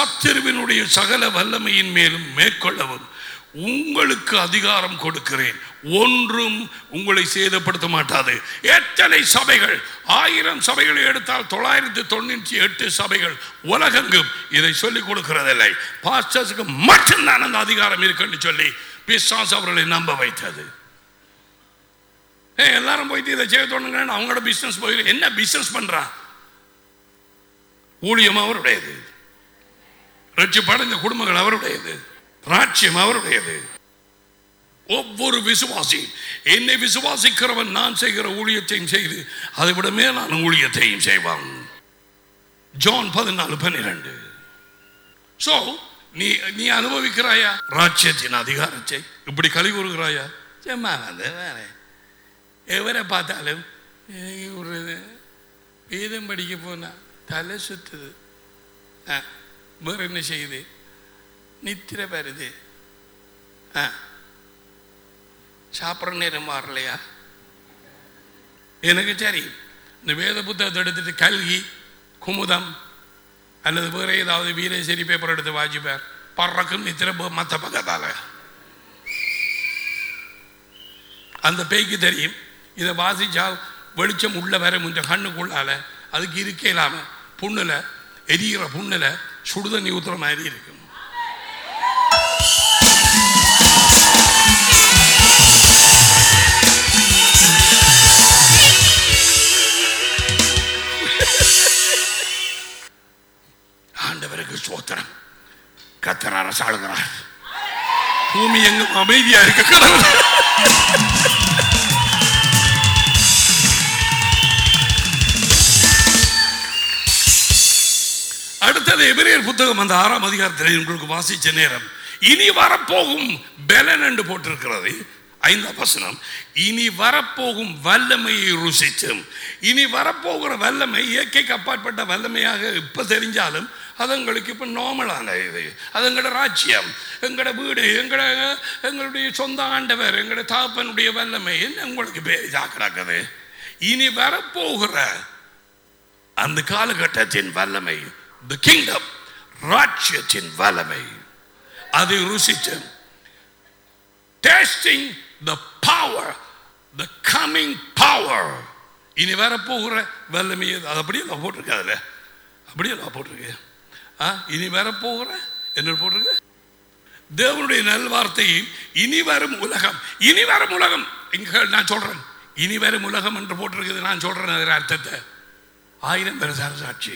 சத்திருவினுடைய சகல வல்லமையின் மேலும் மேற்கொள்ளவும் உங்களுக்கு அதிகாரம் கொடுக்கிறேன் ஒன்றும் உங்களை சேதப்படுத்த மாட்டாது எத்தனை சபைகள் ஆயிரம் சபைகளை எடுத்தால் தொள்ளாயிரத்தி தொண்ணூற்றி எட்டு சபைகள் உலகெங்கும் இதை சொல்லிக் கொடுக்கிறதில்லை பாஸ்டர்ஸுக்கு மட்டும்தான் அந்த அதிகாரம் இருக்குன்னு சொல்லி பிசாஸ் அவர்களை நம்ப வைத்தது ஏய், எல்லாரும் போயிட்டு இதை செய்ய தோணுங்க அவங்களோட பிசினஸ் போய் என்ன பிசினஸ் பண்றான் ஊழியம் அவருடையது ரட்சிப்படைந்த குடும்பங்கள் அவருடையது ராட்சியம் அவருடையது ஒவ்வொரு விசுவாசி என்னை விசுவாசிக்கிறவன் நான் செய்கிற ஊழியத்தையும் செய்து அதை விட மேலான ஊழியத்தையும் செய்வான் ஜான் பதினாலு பன்னிரண்டு சோ நீ நீ அனுபவிக்கிறாயா ராட்சியத்தின் அதிகாரத்தை இப்படி கழி கூறுகிறாயா சும்மா வந்து வேற எவரை பார்த்தாலும் ஏய், ஒரு வேதம் படிக்க போனா தலை சுத்துது ஆ, வேற என்ன செய்யுது நித்திர வருது ஆ சாப்பிட்ற நேரம் மாறலையா எனக்கு சரி இந்த வேத புத்தகத்தை எடுத்துட்டு கல்கி குமுதம் அல்லது வேற ஏதாவது வீரேசரி பேப்பர் எடுத்து வாசிப்பார் பறக்கும் நித்திர மற்ற பக்கத்தால அந்த பேய்க்கு தெரியும் இதை வாசிச்சா வெளிச்சம் உள்ள வர முஞ்ச கண்ணுக்குள்ளால அதுக்கு இருக்கே இல்லாம புண்ணுல எரியிற புண்ணுல சுடுதண்ணி ஊத்துற மாதிரி இருக்கும் ஆண்டவருக்கு சோத்திரம் கத்தர் அரசாளுகிறார் பூமி எங்கும் அமைதியா இருக்க கடவுள் அடுத்தது எபிரேயர் புத்தகம் அந்த ஆறாம் அதிகாரத்தில் உங்களுக்கு வாசிச்ச நேரம் இனி வரப்போகும் பெலன் என்று போட்டிருக்கிறது ஐந்தாம் வசனம் இனி வரப்போகும் வல்லமையை ருசித்தும் இனி வரப்போகிற வல்லமை இயற்கைக்கு அப்பாற்பட்ட வல்லமையாக இப்ப தெரிஞ்சாலும் அது எங்களுக்கு இப்போ நார்மலான இது அது எங்களோட ராஜ்யம் எங்களோட வீடு எங்களோட எங்களுடைய சொந்த ஆண்டவர் எங்களோட தாப்பனுடைய வல்லமை என்ன உங்களுக்கு பேரிதா கிடக்குது இனி வரப்போகிற அந்த காலகட்டத்தின் வல்லமை தி கிங்டம் ராஜ்யத்தின் வல்லமை அதை ருசித்து tasting the power the coming power இனி வரப்போகிற வல்லமை அது அது அப்படியே நான் போட்டிருக்கேன் அதில் அப்படியே நான் போட்டிருக்கேன் ஆ இனி வரப்போகிற என்ன போட்டிருக்கு தேவனுடைய நல்வார்த்தையை இனி வரும் உலகம் இனி வரும் உலகம் இங்க நான் சொல்றேன் இனி வரும் உலகம் என்று போட்டிருக்குது நான் சொல்றேன் அதில் அர்த்தத்தை ஆயிரம் பேர் சாட்சி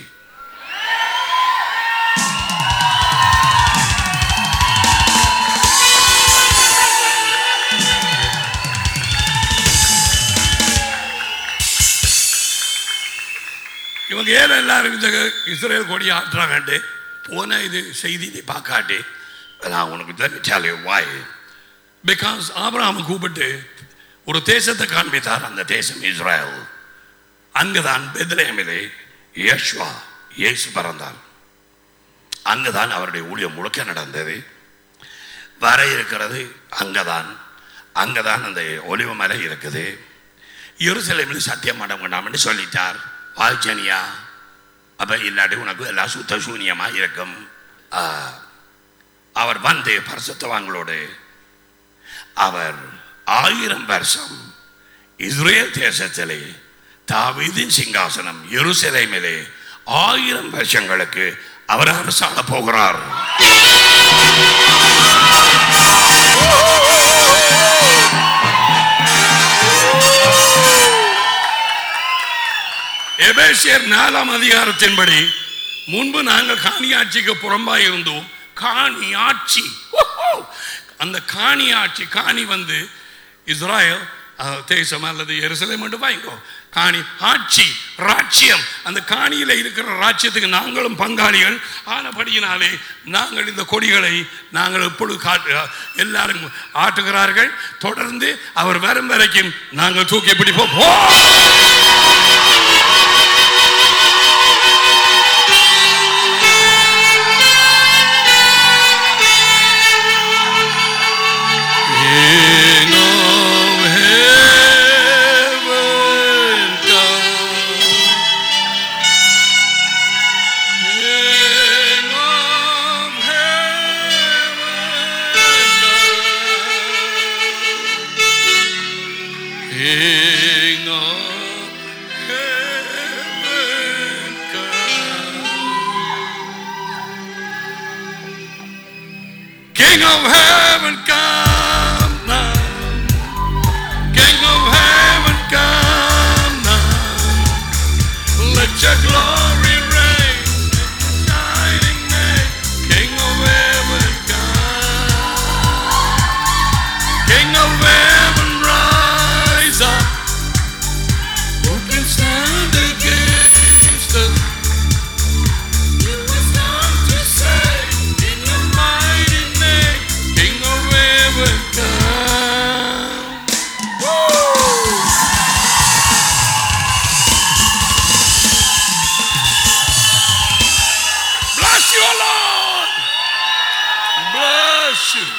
இவங்க ஏன் எல்லாரும் இந்த இஸ்ரேல் கொடியை ஆட்டுறாங்கண்டு போன இது செய்தி நீ பார்க்காட்டி நான் உனக்கு தெரிவிச்சாலே வாய் பிகாஸ் ஆபிரகாம் கூப்பிட்டு ஒரு தேசத்தை காண்பித்தார் அந்த தேசம் இஸ்ரேல் அங்குதான் பெத்லேமிலே யேசுவா இயேசு பிறந்தார் அங்குதான் அவருடைய ஊழியம் முழுக்க நடந்தது வர இருக்கிறது அங்கதான் அங்கதான் அந்த ஒலிவ மலை இருக்குது எருசலேமில் சத்தியம் பண்ண வேண்டாம்னு சொல்லிட்டார் வாய்ச்சனியா அப்ப இல்லாட்டி உனக்கு எல்லாம் சுத்த சூன்யமா இருக்கும் ஆ, அவர் வந்து பரிசுத்தவாங்களோடு அவர் ஆயிரம் வருஷம் இஸ்ரேல் தேசத்திலே தாவீதின் சிங்காசனம் எருசலேமிலே ஆயிரம் வருஷங்களுக்கு அவர் அரசாள போகிறார் எபேசியர் நாலாம் அதிகாரத்தின்படி முன்பு நாங்கள் காணி ஆட்சிக்கு புறம்பாய் இருந்தோம் காணி ஆட்சி ஓஹோ! அந்த காணி ஆட்சி காணி வந்து இஸ்ராயல் அஹ், தேசம் அல்லது எருசலேம் மட்டும் வாங்கிக்கோ காணி ஆட்சி ராட்சியம் அந்த காணியில இருக்கிற ராட்சியத்துக்கு நாங்களும் பங்காளிகள் ஆனபடியினாலே நாங்கள் இந்த கொடிகளை நாங்கள் எப்பொழுது காட்டு எல்லாரும் ஆட்டுகிறார்கள் தொடர்ந்து அவர் வரும் வரைக்கும் நாங்கள் தூக்கி பிடிப்போம் oh! King of heaven come. King of heaven come. King of heaven come. King of heaven come now. King of heaven come now. Let your glory reign. Shining name. King of heaven come. King of heaven rise up. Who can stand against us? You have done to say in your mighty name, King of heaven come. Woo! Bless you, Lord. Bless you.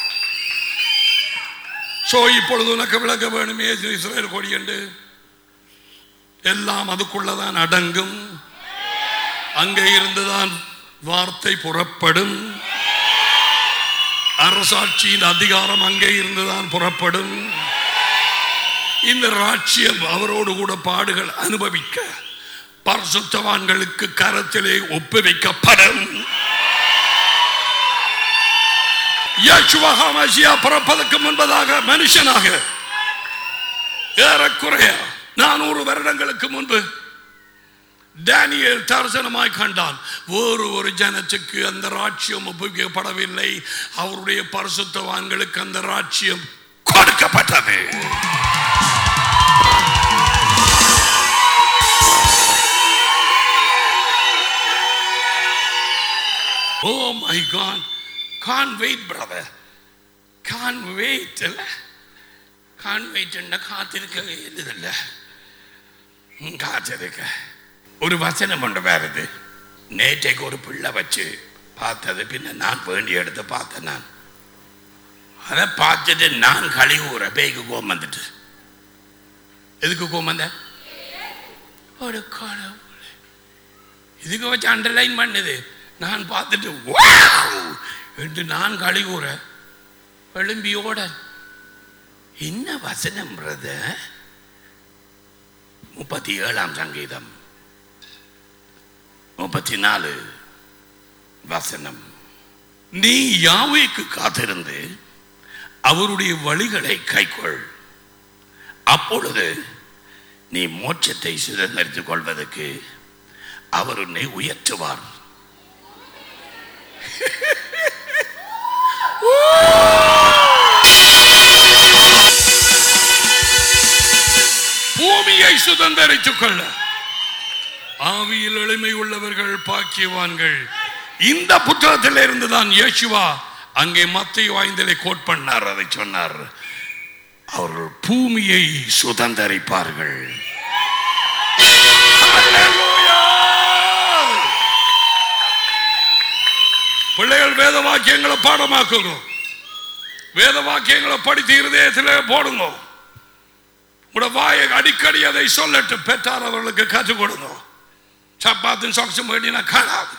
So இப்பொழுது உனக்கு விளக்க வேணுமே Israel கொடி என்று எல்லாம் அதுக்குள்ளதான் அடங்கும் அங்கே இருந்துதான் வார்த்தை புறப்படும் அரசாட்சியின் அதிகாரம் அங்கே இருந்துதான் புறப்படும் இந்த ராட்சியம் அவரோடு கூட பாடுகள் அனுபவிக்க பரிசுத்தவான்களுக்கு கரத்திலே ஒப்புவிக்கப்படும் யேசுவா ஹாமசியா பிறப்பதற்கு முன்பதாக மனுஷனாக ஏறக்குறைய நானூறு வருடங்களுக்கு முன்பு டேனியல் தரிசனமாய் கண்டான் வேறு ஒரு ஜனத்துக்கு அந்த ராட்சியம் ஒப்புவிக்கப்படவில்லை அவருடைய பரிசுத்தவான்களுக்கு அந்த ராட்சியம் கொடுக்கப்பட்டது oh my God can't wait brother can't wait இல்ல கான் வெயிட் காத்திருக்க இல்லதில்ல காத்திருக்க ஒரு வசனம் ஒன்று வருது நேற்றைக்கு ஒரு பிள்ளை வச்சு பார்த்தது பின்ன நான் வேண்டி எடுத்து பார்த்தேன் நான் அதை பார்த்துட்டு நான் கழிவுற பேய்க்கு கோம் வந்துட்டு எதுக்கு கோம் வந்த ஒரு கடவுளே இதுக்கு வச்சு அண்டர்லைன் பண்ணுது நான் பார்த்துட்டு "Wow!" என்று நான் கழிவுற எழும்பியோட என்ன வசனம் பிரதர் முப்பத்தி ஏழாம் சங்கீதம் முப்பத்தி நாலு வசனம் நீ யாவைக்கு காத்திருந்து அவருடைய வழிகளை கைக்கொள் அப்பொழுது நீ மோட்சத்தை சுதந்திரித்துக் கொள்வதற்கு அவர் உன்னை உயர்த்துவார் பூமியை சுதந்திரித்துக் கொள்ள ஆவியில் எளிமை உள்ளவர்கள் பாக்கியவான்கள் இந்த புத்தகத்தில் இருந்துதான் இயேசுவா அங்கே மத்திய வாய்ந்தலை கோட் பண்ணார் அதை சொன்னார் அவர்கள் பூமியை சுதந்தரிப்பார்கள் Hallelujah! பிள்ளைகள் வேத வாக்கியங்களை பாடமாக்குங்க வேத வாக்கியங்களை படித்து இருதயத்தில் போடுங்க உங்களோட வாயை அடிக்கடி அதை சொல்லட்டும் பெற்றார் அவர்களுக்கு கற்றுக் கொடுங்க சப்பாத்தின் சொக்ஸும் வேண்டினா காணாது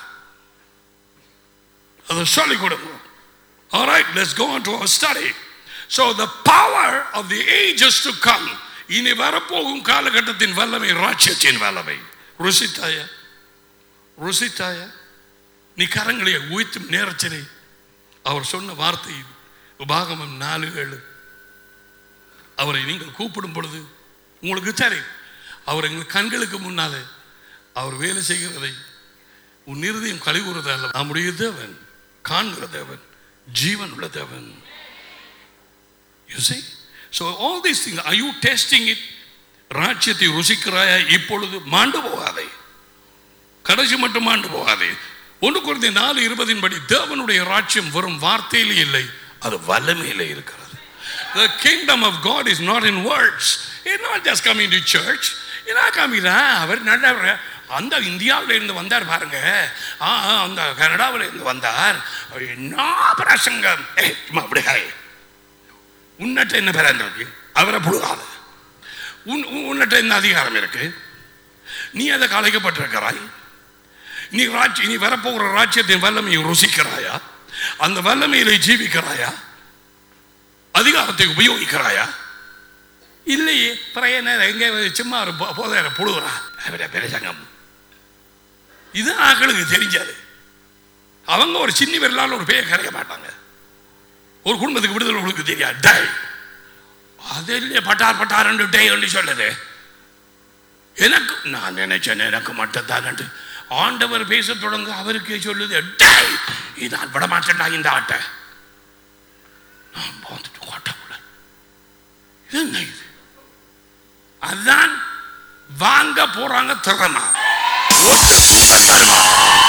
அதை சொல்லிக் கொடுங்க All right, let's go on to our study. So the power of the ages to come. இனி வரப்போகும் காலகட்டத்தின் வல்லமை ராட்சியத்தின் வல்லமை ருசித்தாய ருசித்தாய நீ கரங்களை உயர்த்தும் நேரத்திலே அவர் சொன்ன வார்த்தை இது. உபாகமம் நாலு ஏழு அவரை நீங்கள் கூப்பிடும் பொழுது உங்களுக்கு தெரியும் அவர் எங்கள் கண்களுக்கு முன்னாலே அவர் வேலை செய்கிறதை உன் இருதயம் கழிவுறது அல்ல நம்முடைய தேவன் காண்கிற தேவன் ஜீவன் உள்ள தேவன் You see? So all these things, are you testing it? ராஜ்யத்தை ருசிக்கிறாயா இப்பொழுது மாண்டு போகாதே கடைசி மட்டும் மாண்டு போகாதே ஒன்று குறைந்த நாலு இருபதின் படி தேவனுடைய ராஜ்யம் வெறும் வார்த்தையிலே இல்லை அது வல்லமையிலே இருக்கிறது The kingdom of God is not in words. It's not just coming to church. என்ன காமிதா அவர் நல்லவர் அந்த இந்தியாவில் இருந்து வந்தார் பாருங்க ஆ ஆ, அந்த கனடாவில் இருந்து வந்தார் அவர் என்ன பிரசங்கம் ஏய், சும்மா அப்படியே உன்னட்ட என்ன பிறந்திருக்கு அவரை புழுகாத உன் உன்- உன்னட்ட என்ன அதிகாரம் இருக்கு நீ அதை கலைக்கப்பட்டிருக்கிறாய் நீ ராஜ்ய நீ வரப்போகிற ராஜ்யத்தின் வல்லமையை ருசிக்கிறாயா அந்த வல்லமையிலே ஜீவிக்கிறாயா அதிகாரத்தை உபயோகிக்கிறாயா இல்லையே பிறைய நேரம் எங்கே சும்மா ஒரு போ- போதையில புழுகுறா அவரை பிரசங்கம் இது ஆக்களுக்கு தெரிஞ்சது அவங்க ஒரு சின்ன விரலால் ஒரு பேய கரைய மாட்டாங்க ஒரு குடும்பத்துக்கு விடுதலை உங்களுக்கு தெரியாது டை அது இல்லையே பட்டார் பட்டார் டே என்று சொல்லுது எனக்கு நான் நினைச்சேன் எனக்கு மட்டும் தான் ஆண்டவர் பேச தொடங்க அவருக்கே சொல்லுது டேய் இதான் விட மாட்டேன்டா இந்த ஆட்டை நான் பார்த்துட்டு ஓட்டக்குள்ள இது என்ன இது அதான் வாங்க போறாங்க திறமா தருமா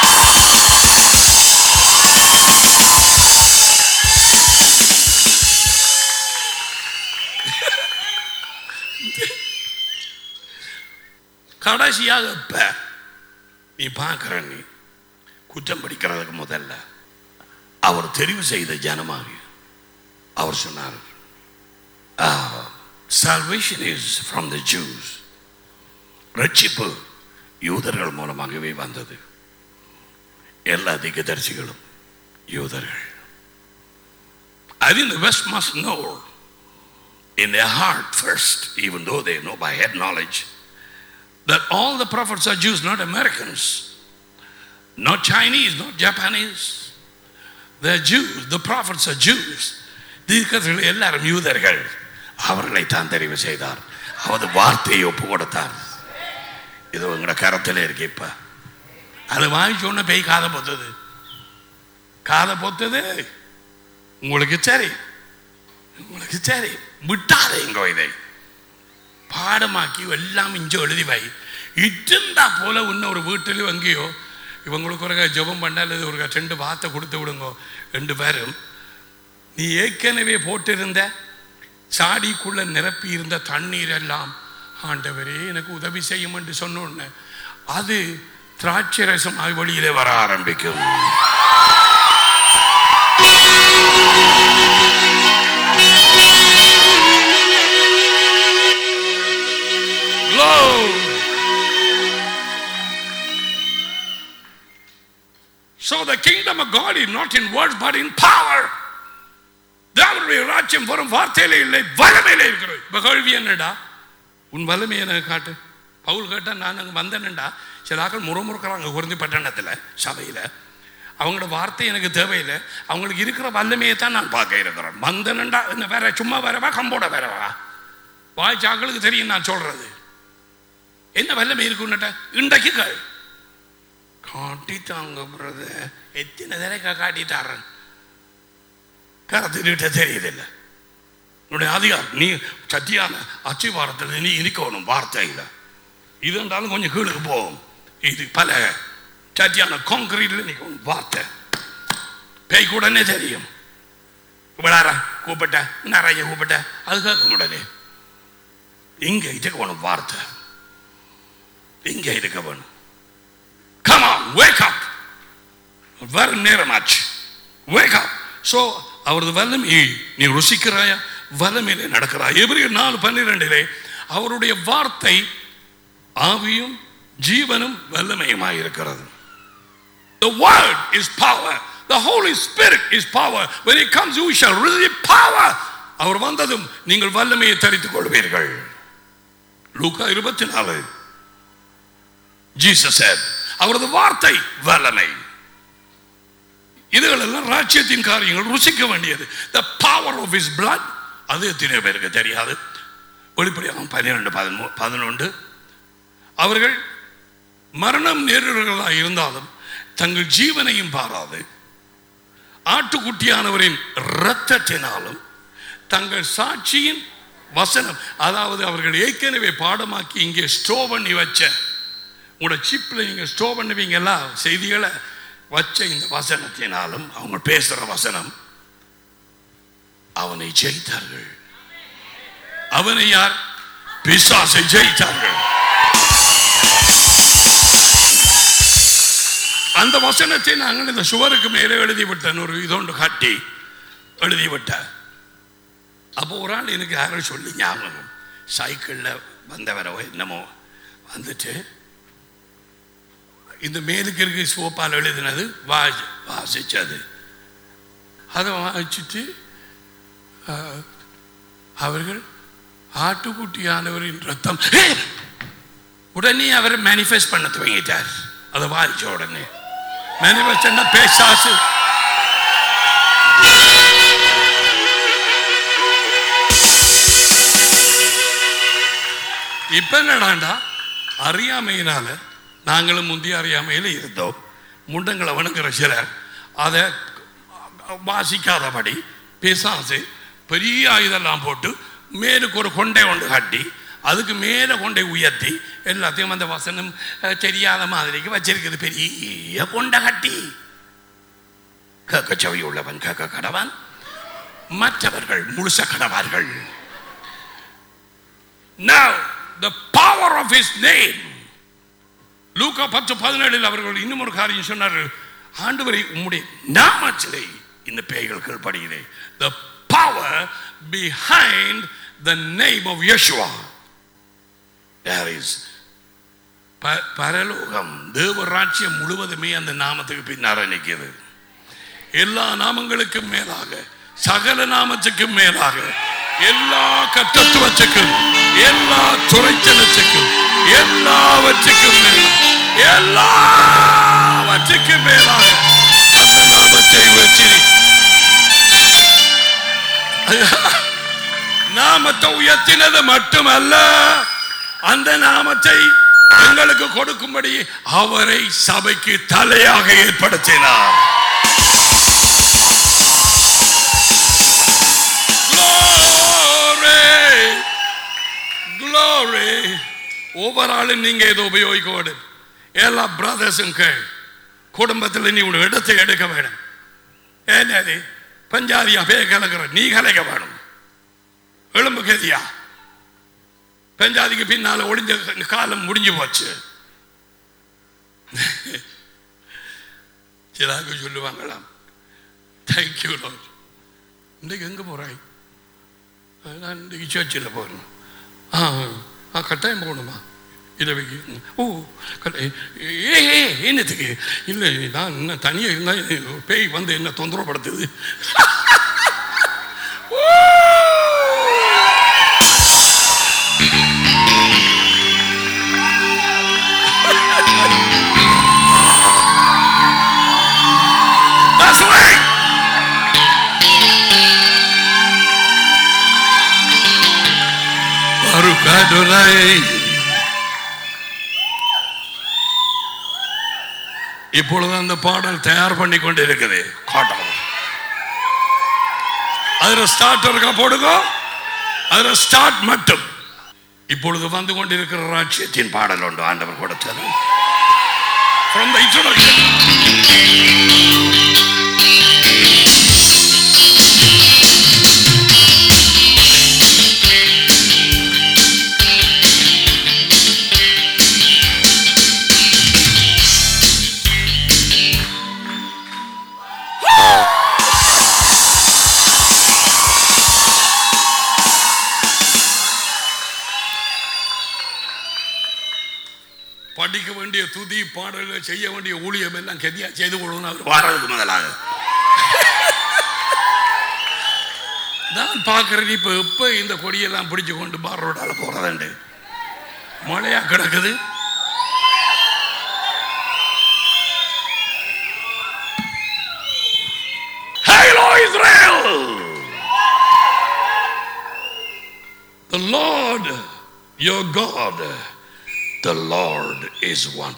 கடைசியாக இப்ப நீ பார்க்கிற நீ குற்றம் படிக்கிறதுக்கு முதல்ல அவர் தெரிவு செய்த ஜனமாக அவர் சொன்னார் salvation is from the Jews ரட்சிப்பு யூதர்கள் மூலமாகவே வந்தது எல்லா திகதரிசிகளும் யூதர்கள் I think the West must know in their heart first, even though they know by head knowledge, that all the prophets are Jews, not Americans, not Chinese, not Japanese. They're Jews. The prophets are Jews. தீர்க்கதரிசிகள் எல்லாரும் யூதர்கள் அவர்களை தான் தெரிவு செய்தார் அவரது வார்த்தையை ஒப்பு கொடுத்தார் இது உங்களோட கரத்தில் இருக்கு இப்ப அது வாங்கி சொன்ன பேய் காதை பொத்துது காதை பொத்துது உங்களுக்கு சரி உங்களுக்கு சரி விட்டாதீங்க இதை பாடமாக்கி எல்லாம் இஞ்ச எழுதி வை இட்டுந்தா போல இன்னும் ஒரு வீட்டிலும் எங்கேயோ இவங்களுக்கு ஒரு ஜெபம் பண்ணால் இது ஒரு ரெண்டு வார்த்தை கொடுத்து விடுங்க ரெண்டு பேரும் நீ ஏற்கனவே போட்டிருந்த சாடிக்குள்ள நிரப்பி இருந்த தண்ணீர் எல்லாம் ஆண்டவரே எனக்கு உதவி செய்யும் என்று சொன்னோன்னு அது திராட்சை ரசம் வெளியிலே வர ஆரம்பிக்கும் Glory. So the kingdom of God is not in words but in power. தேவனுடைய ராஜ்யம் வரும் வார்த்தையில இல்லை வல்லமையில இருக்கிறது இப்ப கேள்வி என்னடா உன் வல்லமை எனக்கு காட்டு பவுல் கேட்டா நான் அங்கே வந்தேன்டா சில ஆக்கள் முறமுறுக்கிறாங்க குறைந்தி பட்டணத்தில் சபையில் அவங்களோட வார்த்தை எனக்கு தேவையில்லை அவங்களுக்கு இருக்கிற வல்லமையை தான் நான் பார்க்க இருக்கிறேன் வந்தனண்டா என்ன வேற சும்மா வேறவா கம்போட வேறவா வாய்ச்சாக்களுக்கு தெரியும் நான் சொல்றது என்ன வல்லமை இருக்குன்னுட்ட இன்றைக்கு கேள் காட்டிட்டாங்க பிரதர் எத்தனை தடவை காட்டிட்டாரன் கரத்திட்ட தெரியுதில்லை உன்னுடைய அதிகாரம் நீ சத்தியான அச்சிவாரத்தில் நீ இருக்கணும் வார்த்தையில் இது என்றாலும் கொஞ்சம் கீழுக்கு போகும் இது பல சத்தியான காங்கிரீட்ல நிற்கும் வார்த்தை பேய் கூடனே தெரியும் விடாரா கூப்பிட்ட நிறைய கூப்பிட்ட அது கேட்க முடியல இங்க இதுக்கு வேணும் வார்த்தை இங்க இருக்க வேணும் Come on, wake up. வரும் நேரமாச்சு wake up. So அவரது வல்லமை நீ ருசிக்கிறாயா வல்லமையிலே நடக்கிறாய் எபிரியர் நாலு பன்னிரெண்டிலே அவருடைய வார்த்தை ஆவியும் ஜீவனும் வல்லமையுமாய் இருக்கிறது The word is power. The Holy Spirit is power. When it comes, you shall receive power. அவர் வந்ததும் நீங்கள் வல்லமையை தரித்துக் கொள்வீர்கள் லூக்கா இருபத்தி நாலு ஜீசஸ் said அவரது வார்த்தை வல்லமை இதுகளெல்லாம் ராஜ்யத்தின் காரியங்கள் ருசிக்க வேண்டியது the power of is blood அது எத்தனை பேருக்கு தெரியாது வெளிப்படையாக பன்னிரெண்டு பதிமூ பதினொன்று அவர்கள் மரணம் நேரிடுகிறதா இருந்தாலும் தங்கள் ஜீவனையும் பாராது ஆட்டுக்குட்டியானவரின் இரத்தத்தினாலும் தங்கள் சாட்சியின் வசனம் அதாவது அவர்கள் ஏற்கனவே பாடமாக்கி இங்கே ஸ்டோர் பண்ணி வச்ச உங்களோட சிப்பில் நீங்கள் ஸ்டோர் பண்ணுவீங்களா செய்திகளை வச்ச இந்த வசனத்தினாலும் அவங்க பேசுகிற வசனம் அவனை ஜெயித்தார்கள் அவனை யார் பிசாசை ஜெயித்தார்கள் அந்த வசனத்தை நாங்கள் இந்த சுவருக்கு மேலே எழுதி விட்டேன் ஒரு இதோண்டு காட்டி எழுதி விட்டேன் அப்போ ஒரு ஆள் எனக்கு யாரும் சொல்லி ஞாபகம் சைக்கிளில் வந்தவரோ என்னமோ வந்துட்டு இந்த மேலுக்கு இருக்க சோப்பால் எழுதினது வா வாசிச்சது அதை வாசிச்சுட்டு ஆஹ், அவர்கள் ஆட்டுக்குட்டியானவரின் ரத்தம் ஏ! உடனே அவர் மேனிஃபெஸ்ட் பண்ண துவங்கிட்டார் அதை வாய்ச்ச உடனே மேனிஃபெஸ்ட் பேசாசு இப்ப என்னடாண்டா அறியாமையினால நாங்களும் முந்தைய அறியாமையில இருந்தோம் முண்டங்களை வணங்குற சிலர் அதை வாசிக்காதபடி பிசாசு பெரிய ஆயுதெல்லாம் போட்டு மேலுக்கு ஒரு கொண்டை கொண்டு கட்டி அதுக்கு மேலே கொண்டை உயர்த்தி எல்லாத்தையும் அந்த வசனம் அஹ், தெரியாத மாதிரிக்கு வச்சிருக்குது பெரிய கொண்டை கட்டி கேட்க செவி உள்ளவன் கேட்க கடவன் மற்றவர்கள் முழுச கடவார்கள் Now, the power of his name. லூக்கா பத்து பதினேழில் அவர்கள் இன்னும் ஒரு காரியம் சொன்னார்கள் ஆண்டவரை உம்முடைய நாமத்திலே இந்த பேய்கள் கீழ்ப்படுகிறேன் the power behind the name of Yeshua there is ப- பரலோகம் தேவராட்சியம் முழுவதுமே அந்த நாமத்துக்கு பின்னார நிற்கிறது எல்லா நாமங்களுக்கும் மேலாக சகல நாமத்துக்கும் மேலாக எல்லா கட்டத்துவத்துக்கும் எல்லா துறைச்சலத்துக்கும் எல்லாவற்றுக்கும் மேலாக எல்லாவற்றுக்கும் மேலாக அந்த நாமத்தை வச்சு நாமத்தை உயர்த்தினது மட்டுமல்ல அந்த நாமத்தை எங்களுக்கு கொடுக்கும்படி அவரை சபைக்கு தலையாக ஏற்படுத்தினார் Glory! Glory! ஒவ்வொரு ஆளும் நீங்க இதை உபயோகிக்க வேண்டும் எல்லா பிரதர்ஸும் கேள் குடும்பத்தில் நீ ஒரு இடத்தை எடுக்க வேணும் ஏன்னாது பஞ்சாதியா பே கலக்கிற நீ கலைக்க வேணும் எலும்பு கதியா பஞ்சாதிக்கு பின்னால ஒளிஞ்ச காலம் முடிஞ்சு போச்சு சிலாக்கு சொல்லுவாங்களாம் தேங்க்யூ லார்ட் இன்றைக்கு எங்கே போகிறாய் நான் இன்றைக்கு சர்ச்சில் போகணும் ஆ ஆ கட்டாயம் போகணுமா இரவைக்கு ஓ கட்ட ஏ ஏ என்னத்துக்கு இல்லை நான் இன்னும் தனியாக இருந்தால் பேய் வந்து என்ன தொந்தரவுப்படுத்துது ஓ! That's right. Baruch Adonai. இப்பொழுது அந்த பாடல் தயார் பண்ணி கொண்டு இருக்குது காட்டம் அதுல ஸ்டார்ட் இருக்கா போடுங்க அதுல ஸ்டார்ட் மட்டும் இப்பொழுது வந்து கொண்டிருக்கிற ராஜ்யத்தின் பாடல் உண்டு ஆண்டவர் கொடுத்தது from the introduction படிக்க வேண்டிய துதி பாடல்கள் செய்ய வேண்டிய ஊழியம் எல்லாம் கதியா செய்து கொள்ளணும் அவர் வாரதுக்கு முதலாக நான் பார்க்கிறேன் இப்ப எப்ப இந்த கொடியெல்லாம் பிடிச்சு கொண்டு பார் ரோடால போறதுண்டு மழையா கிடக்குது Hello Israel! The Lord your God, the Lord is one.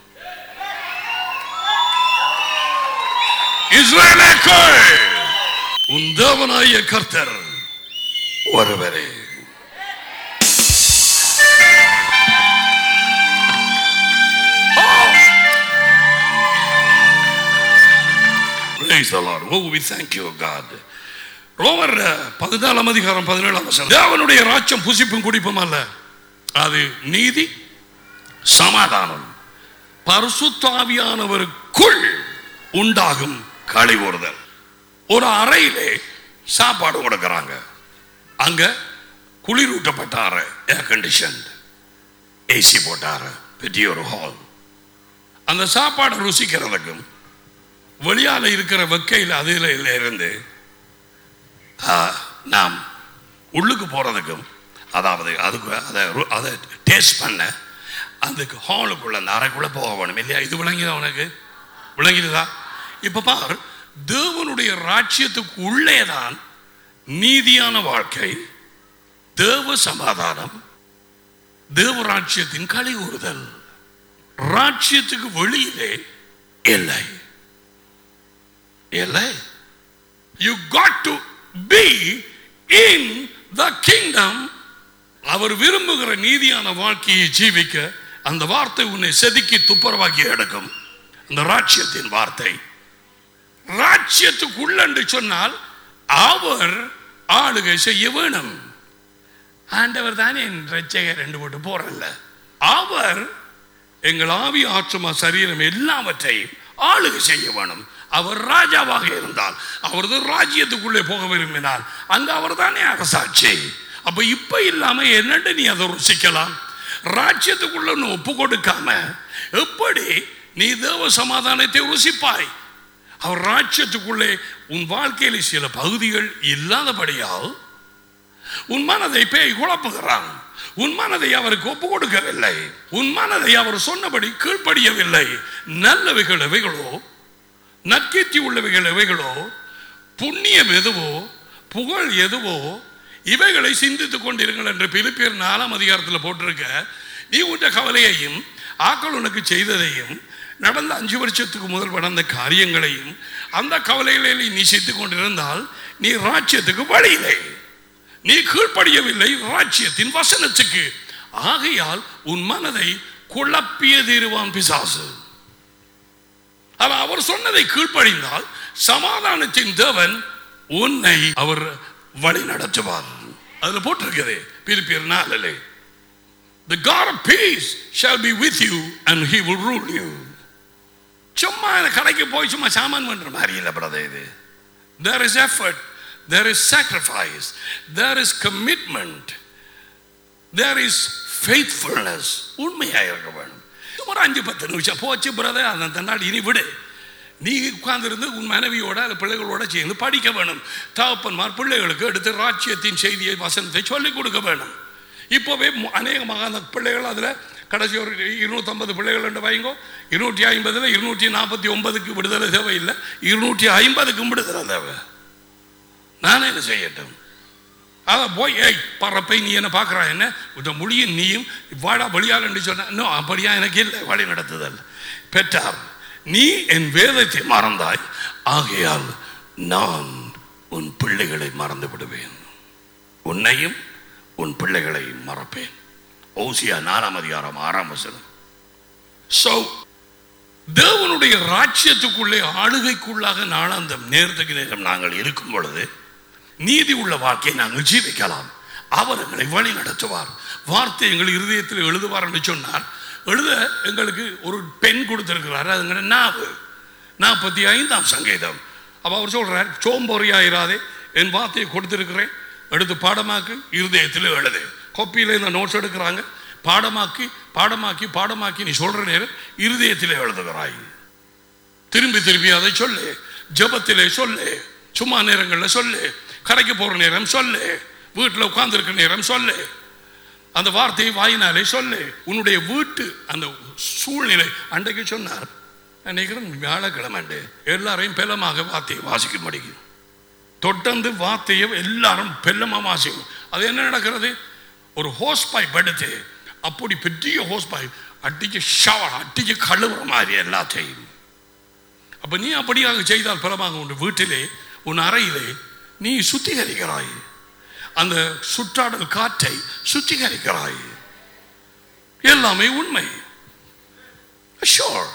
இஸ்ரேலே கேள் உன் தேவனாய கர்த்தர் ஒருவரே Praise the Lord. Oh, we thank you, God. ரோமர் பதினாலாம் அதிகாரம் பதினேழாம் வசனம் தேவனுடைய ராஜ்யம் புசிப்பும் குடிப்பும் அல்ல அது நீதி சமாதானம் பரிசுத்தாவியானவருக்குள் உண்டாகும் கழிவுறுதல் ஒரு அறையிலே சாப்பாடு கொடுக்கறாங்க அங்க குளிரூட்டப்பட்ட அறை ஏர் கண்டிஷன் ஏசி போட்ட அறை பெரிய ஒரு ஹால் அந்த சாப்பாடை ருசிக்கிறதுக்கும் வெளியால இருக்கிற வெக்கையில் அதில் இருந்து ஆ, நாம் உள்ளுக்கு போறதுக்கும் அதாவது அதுக்கு அதை ரு- அதை டேஸ்ட் பண்ண அதுக்கு ஹாலுக்குள்ள அந்த அறைக்குள்ள போக வேணும் இல்லையா இது விளங்கிதா உனக்கு விளங்கிடுதா இப்ப பார் தேவனுடைய ராஜ்யத்துக்கு உள்ளேதான் நீதியான வாழ்க்கை தேவ சமாதானம் தேவராட்சியத்தின் களி கூறுதல் ராட்சியத்துக்கு வெளியிலே இல்லை இல்லை you got to be in the kingdom அவர் விரும்புகிற நீதியான வாழ்க்கையை ஜீவிக்க அந்த வார்த்தை உன்னை செதுக்கி துப்புரவாக்கி எடுக்கும் அந்த ராட்சியத்தின் வார்த்தை ராட்சியத்துக்குள்ள என்று சொன்னால் அவர் ஆளுகை செய்ய வேணும் ஆண்டவர் தானே என் ரட்சகர் ரெண்டு போட்டு போறல்ல அவர் எங்கள் ஆவி ஆற்றுமா சரீரம் எல்லாவற்றையும் ஆளுகை செய்ய வேணும் அவர் ராஜாவாக இருந்தால் அவரது ராஜ்யத்துக்குள்ளே போக விரும்பினால் அங்க அவர் தானே அரசாட்சி அப்ப இப்ப இல்லாம என்னண்டு நீ அதை ருசிக்கலாம் ராஜ்யத்துக்குள்ள நீ ஒப்பு கொடுக்காம எப்படி நீ தேவ சமாதானத்தை ருசிப்பாய் அவர் ராஜ்யத்துக்குள்ளே உன் வாழ்க்கையில் சில பகுதிகள் இல்லாதபடியால் உன் மனதை பேய் குழப்புகிறான் உன் மனதை அவருக்கு ஒப்பு கொடுக்கவில்லை உன் மனதை அவர் சொன்னபடி கீழ்ப்படியவில்லை நல்லவைகள் எவைகளோ நற்கீர்த்தி உள்ளவைகள் எவைகளோ புண்ணியம் எதுவோ புகழ் எதுவோ இவைகளை சிந்தித்துக் கொண்டிருங்கள் என்று பிலிப்பியர் நாலாம் அதிகாரத்தில் போட்டிருக்க நீ உன்ற கவலையையும் ஆக்கள் உனக்கு செய்ததையும் நடந்த அஞ்சு வருஷத்துக்கு முதல் நடந்த காரியங்களையும் அந்த கவலைகளை நீ சித்துக் கொண்டிருந்தால் நீ ராஜ்யத்துக்கு வழியில்லை நீ கீழ்ப்படியவில்லை ராஜ்யத்தின் வசனத்துக்கு ஆகையால் உன் மனதை குழப்பிய தீருவான் பிசாசு ஆனால் அவர் சொன்னதை கீழ்ப்படிந்தால் சமாதானத்தின் தேவன் உன்னை அவர் வழி நடத்துவார் அதுல போட்டிருக்கிறது பிரிப்பியர் நாளிலே The God of peace shall be with you and he will rule you. சும்மா இந்த கடைக்கு போய் சும்மா சாமான் பண்ற மாதிரி இல்லை பிரதர் இது there is effort there is sacrifice there is commitment there is faithfulness உண்மையாக இருக்க வேணும் ஒரு அஞ்சு பத்து நிமிஷம் போச்சு பிரதர் அந்த தன்னாடி இனி விடு நீ உட்கார்ந்திருந்து உன் மனைவியோட அந்த பிள்ளைகளோட சேர்ந்து படிக்க வேணும் தகப்பன்மார் பிள்ளைகளுக்கு எடுத்து ராஜ்யத்தின் செய்தியை வசனத்தை சொல்லிக் கொடுக்க வேணும் இப்போவே மு- அநேகமாக அந்த பிள்ளைகள் அதில் கடைசி ஒரு இருநூற்றம்பது பிள்ளைகள் என்று வைங்கோ இருநூற்றி ஐம்பதில் இருநூற்றி நாற்பத்தி ஒன்பதுக்கு விடுதலை தேவையில்லை இருநூற்றி ஐம்பதுக்கும் விடுதலை தேவை நானே என்ன செய்யட்டும் அதை போய் ஏய் பறப்பை நீ என்ன பார்க்குறா என்ன இந்த மொழியும் நீயும் வாடா வழியால் என்று சொன்ன இன்னும் அப்படியா எனக்கு இல்லை வழி நடத்துதல் பெற்றார் நீ என் வேதத்தை மறந்தாய் ஆகையால் நான் உன் பிள்ளைகளை மறந்து விடுவேன் உன்னையும் உன் பிள்ளைகளையும் மறப்பேன் ஓசியா நாலாம் அதிகாரம் ஆறாம் வசனம் சோ தேவனுடைய ராஜ்யத்துக்குள்ளே ஆளுகைக்குள்ளாக நாளாந்தம் நேரத்துக்கு நேரம் நாங்கள் இருக்கும் பொழுது நீதி உள்ள வாழ்க்கையை நாங்கள் ஜீவிக்கலாம் அவர் எங்களை வழி நடத்துவார் வார்த்தை எங்கள் இருதயத்தில் எழுதுவார் என்று சொன்னார் எழுத எங்களுக்கு ஒரு பெண் கொடுத்திருக்கிறார் அதுங்கிற நாவு நாற்பத்தி ஐந்தாம் சங்கீதம் அப்ப அவர் சொல்றார் சோம்பொறியாயிராதே என் வார்த்தையை கொடுத்திருக்கிறேன் எடுத்து பாடமாக்கு இருதயத்தில் எழுது கொப்பியில் இந்த நோட்ஸ் எடுக்கிறாங்க பாடமாக்கி பாடமாக்கி பாடமாக்கி நீ சொல்ற நேரம் இருதயத்தில் எழுதுகிறாய் திரும்பி திரும்பி அதை சொல்லு ஜெபத்திலே சொல்லு சும்மா நேரங்களில் சொல்லு கடைக்கு போற நேரம் சொல்லு வீட்டில் உட்கார்ந்திருக்கிற நேரம் சொல்லு அந்த வார்த்தையை வாயினாலே சொல்லு உன்னுடைய வீட்டு அந்த சூழ்நிலை அன்றைக்கு சொன்னார் நினைக்கிறேன் வியாழக்கிழமை அன்று எல்லாரையும் பெலமாக வார்த்தையை வாசிக்க முடியும் தொடர்ந்து வார்த்தையை எல்லாரும் பெல்லமா வாசிக்கும் அது என்ன நடக்கிறது ஒரு ஹோஸ் பைப் எடுத்து அப்படி பெரிய ஹோஸ் பைப் அடிச்சு ஷவர் அடிச்சு கழுவுற மாதிரி எல்லாத்தையும் அப்ப நீ அப்படியாக செய்தால் பலமாக உன் வீட்டிலே உன் அறையிலே நீ சுத்திகரிக்கிறாய் அந்த சுற்றாடல் காற்றை சுத்திகரிக்கிறாய் எல்லாமே உண்மை ஷோர்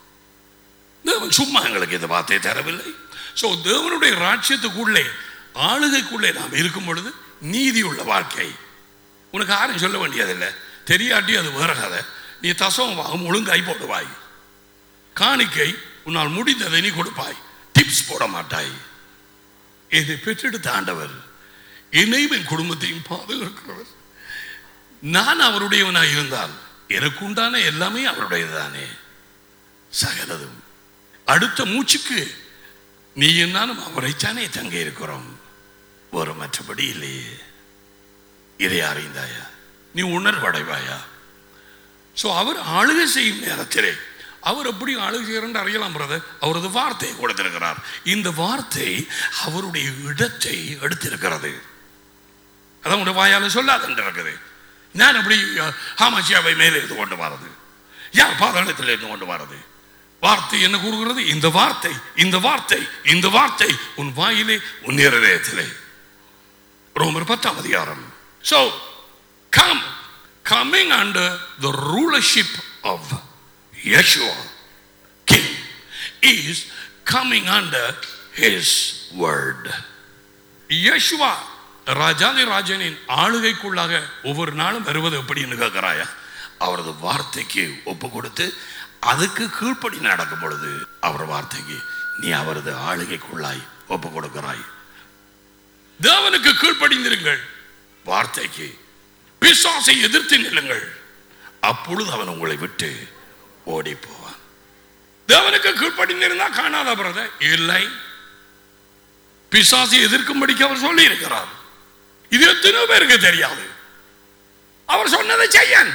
தேவன் சும்மா எங்களுக்கு இந்த வார்த்தையை தரவில்லை ஸோ தேவனுடைய ராஜ்யத்துக்குள்ளே ஆளுகைக்குள்ளே நாம் இருக்கும் பொழுது நீதி உள்ள வாழ்க்கை உனக்கு யாரும் சொல்ல வேண்டியதில்லை தெரியாட்டி அது வேற கதை நீ தசவம் வாங்கும் ஒழுங்காய் போடுவாய் காணிக்கை உன்னால் முடிந்ததை நீ கொடுப்பாய் டிப்ஸ் போட மாட்டாய் இதை பெற்றெடுத்த ஆண்டவர் என்னையும் என் குடும்பத்தையும் பாதுகாக்கிறவர் நான் அவருடையவனாய் இருந்தால் எனக்கு உண்டான எல்லாமே அவருடையதுதானே சகலதும் அடுத்த மூச்சுக்கு நீ என்னாலும் அவரைத்தானே தங்க இருக்கிறோம் ஒரு மற்றபடி இல்லையே இதை அறிந்தாயா நீ உணர்வடைவாயா ஸோ அவர் ஆளுகை செய்யும் நேரத்திலே அவர் எப்படி ஆளுகை செய்கிறார் அறியலாம் பிரதர் அவரது வார்த்தையை கொடுத்திருக்கிறார் இந்த வார்த்தை அவருடைய இடத்தை எடுத்திருக்கிறது அதான் உடைய வாயால சொல்லாது இருக்குது நான் எப்படி ஹாமசியாவை மேலே இருந்து கொண்டு வரது யார் பாதாளத்தில் இருந்து கொண்டு வரது வார்த்தை என்ன கூறுகிறது இந்த வார்த்தை இந்த வார்த்தை இந்த வார்த்தை உன் வாயிலே உன் இருதயத்திலே ரோமர் பத்தாம் அதிகாரம் So, come, coming under the rulership of Yeshua, King, is coming under his word. Yeshua ராஜாதி ராஜனின் ஆளுகைக்குள்ளாக ஒவ்வொரு நாளும் வருவது எப்படின்னு கேட்கிறாயா அவரது வார்த்தைக்கு ஒப்பு கொடுத்து அதுக்கு கீழ்ப்படி நடக்கும் பொழுது அவர் வார்த்தைக்கு நீ அவரது ஆளுகைக்குள்ளாய் ஒப்பு கொடுக்கிறாய் தேவனுக்கு கீழ்ப்படிந்திருங்கள் வார்த்தைக்கு பிசாசை எதிர்த்து நில்லுங்கள் அப்பொழுது அவன் உங்களை விட்டு ஓடி போவான் தேவனுக்கு கீழ்ப்படிந்திருந்தா காணாத பிரதர் இல்லை பிசாசை எதிர்க்கும்படிக்கு அவர் சொல்லி இருக்கிறார் இது எத்தனை பேருக்கு தெரியாது அவர் சொன்னதை செய்யன்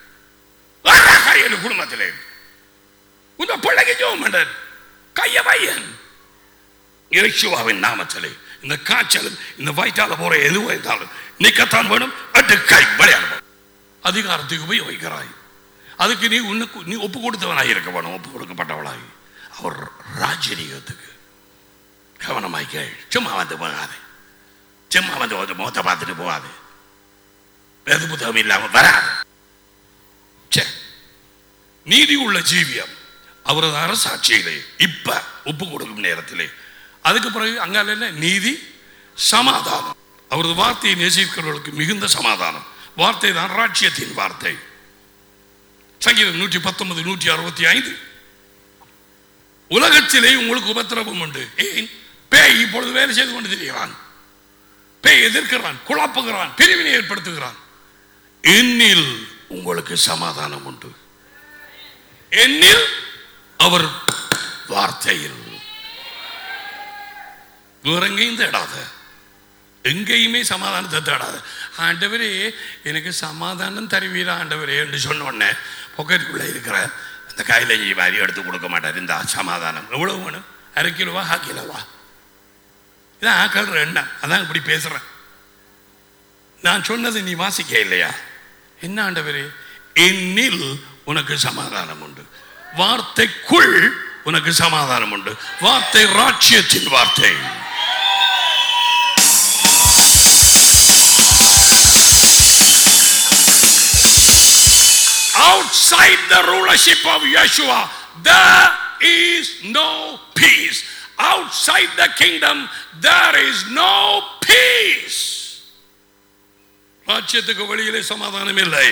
என் குடும்பத்திலே உங்க பிள்ளைக்கு ஜோம் கைய பையன் இயேசுவாவின் நாமத்திலே இந்த காய்ச்சலும் இந்த வயிற்றால போற எதுவும் இருந்தாலும் நிக்கத்தான் வேணும் அட்டு கை விளையாட அதிகாரத்துக்கு உபயோகிக்கிறாய் அதுக்கு நீ உன்னுக்கு நீ ஒப்பு கொடுத்தவனாய் இருக்க வேணும் ஒப்பு கொடுக்கப்பட்டவளாய் அவர் ராஜரீகத்துக்கு கவனமாய் கேள் சும்மா வந்து போகாது சும்மா வந்து ஒரு முகத்தை பார்த்துட்டு போகாது வேது புத்தகம் இல்லாம வராது ச்சே. நீதி உள்ள ஜீவியம் அவரது அரசாட்சியிலே இப்ப ஒப்பு கொடுக்கும் நேரத்திலே அதுக்கு பிறகு அங்கால என்ன நீதி சமாதானம் அவரது வார்த்தையை நேசிக்கிறவர்களுக்கு மிகுந்த சமாதானம் வார்த்தை தான் ராட்சியத்தின் வார்த்தை சங்கீதம் நூற்றி பத்தொன்பது நூற்றி அறுபத்தி ஐந்து உலகத்திலே உங்களுக்கு உபத்திரவம் உண்டு ஏன் பேய் இப்பொழுது வேலை செய்து கொண்டு திரிகிறான் பேய் எதிர்க்கிறான் குழப்புகிறான் பிரிவினை ஏற்படுத்துகிறான் என்னில் உங்களுக்கு சமாதானம் உண்டு என்னில் அவர் வார்த்தையில் வேற எங்கேயும் தேடாத எங்கேயுமே சமாதானத்தை தேடாத ஆண்டவரே எனக்கு சமாதானம் தருவீரா ஆண்டவரே என்று சொன்ன உடனே பொக்கெட்டுக்குள்ளே இருக்கிற அந்த கையிலஞ்சி மாதிரி எடுத்து கொடுக்க மாட்டார் இந்த சமாதானம் எவ்வளவு வேணும் அரை கிலோவா ஹா கிலோவா இதான் ஆக்கல்ற எண்ணம் அதான் இப்படி பேசுறேன் நான் சொன்னது நீ வாசிக்க இல்லையா என்ன ஆண்டவரே என்னில் உனக்கு சமாதானம் உண்டு வார்த்தைக்குள் உனக்கு சமாதானம் உண்டு வார்த்தை ராட்சியத்தின் வார்த்தை outside the rulership of Yeshua, there is no peace. Outside the kingdom, there is no peace. ராஜ்யத்துக்கு வெளியிலே சமாதானம் இல்லை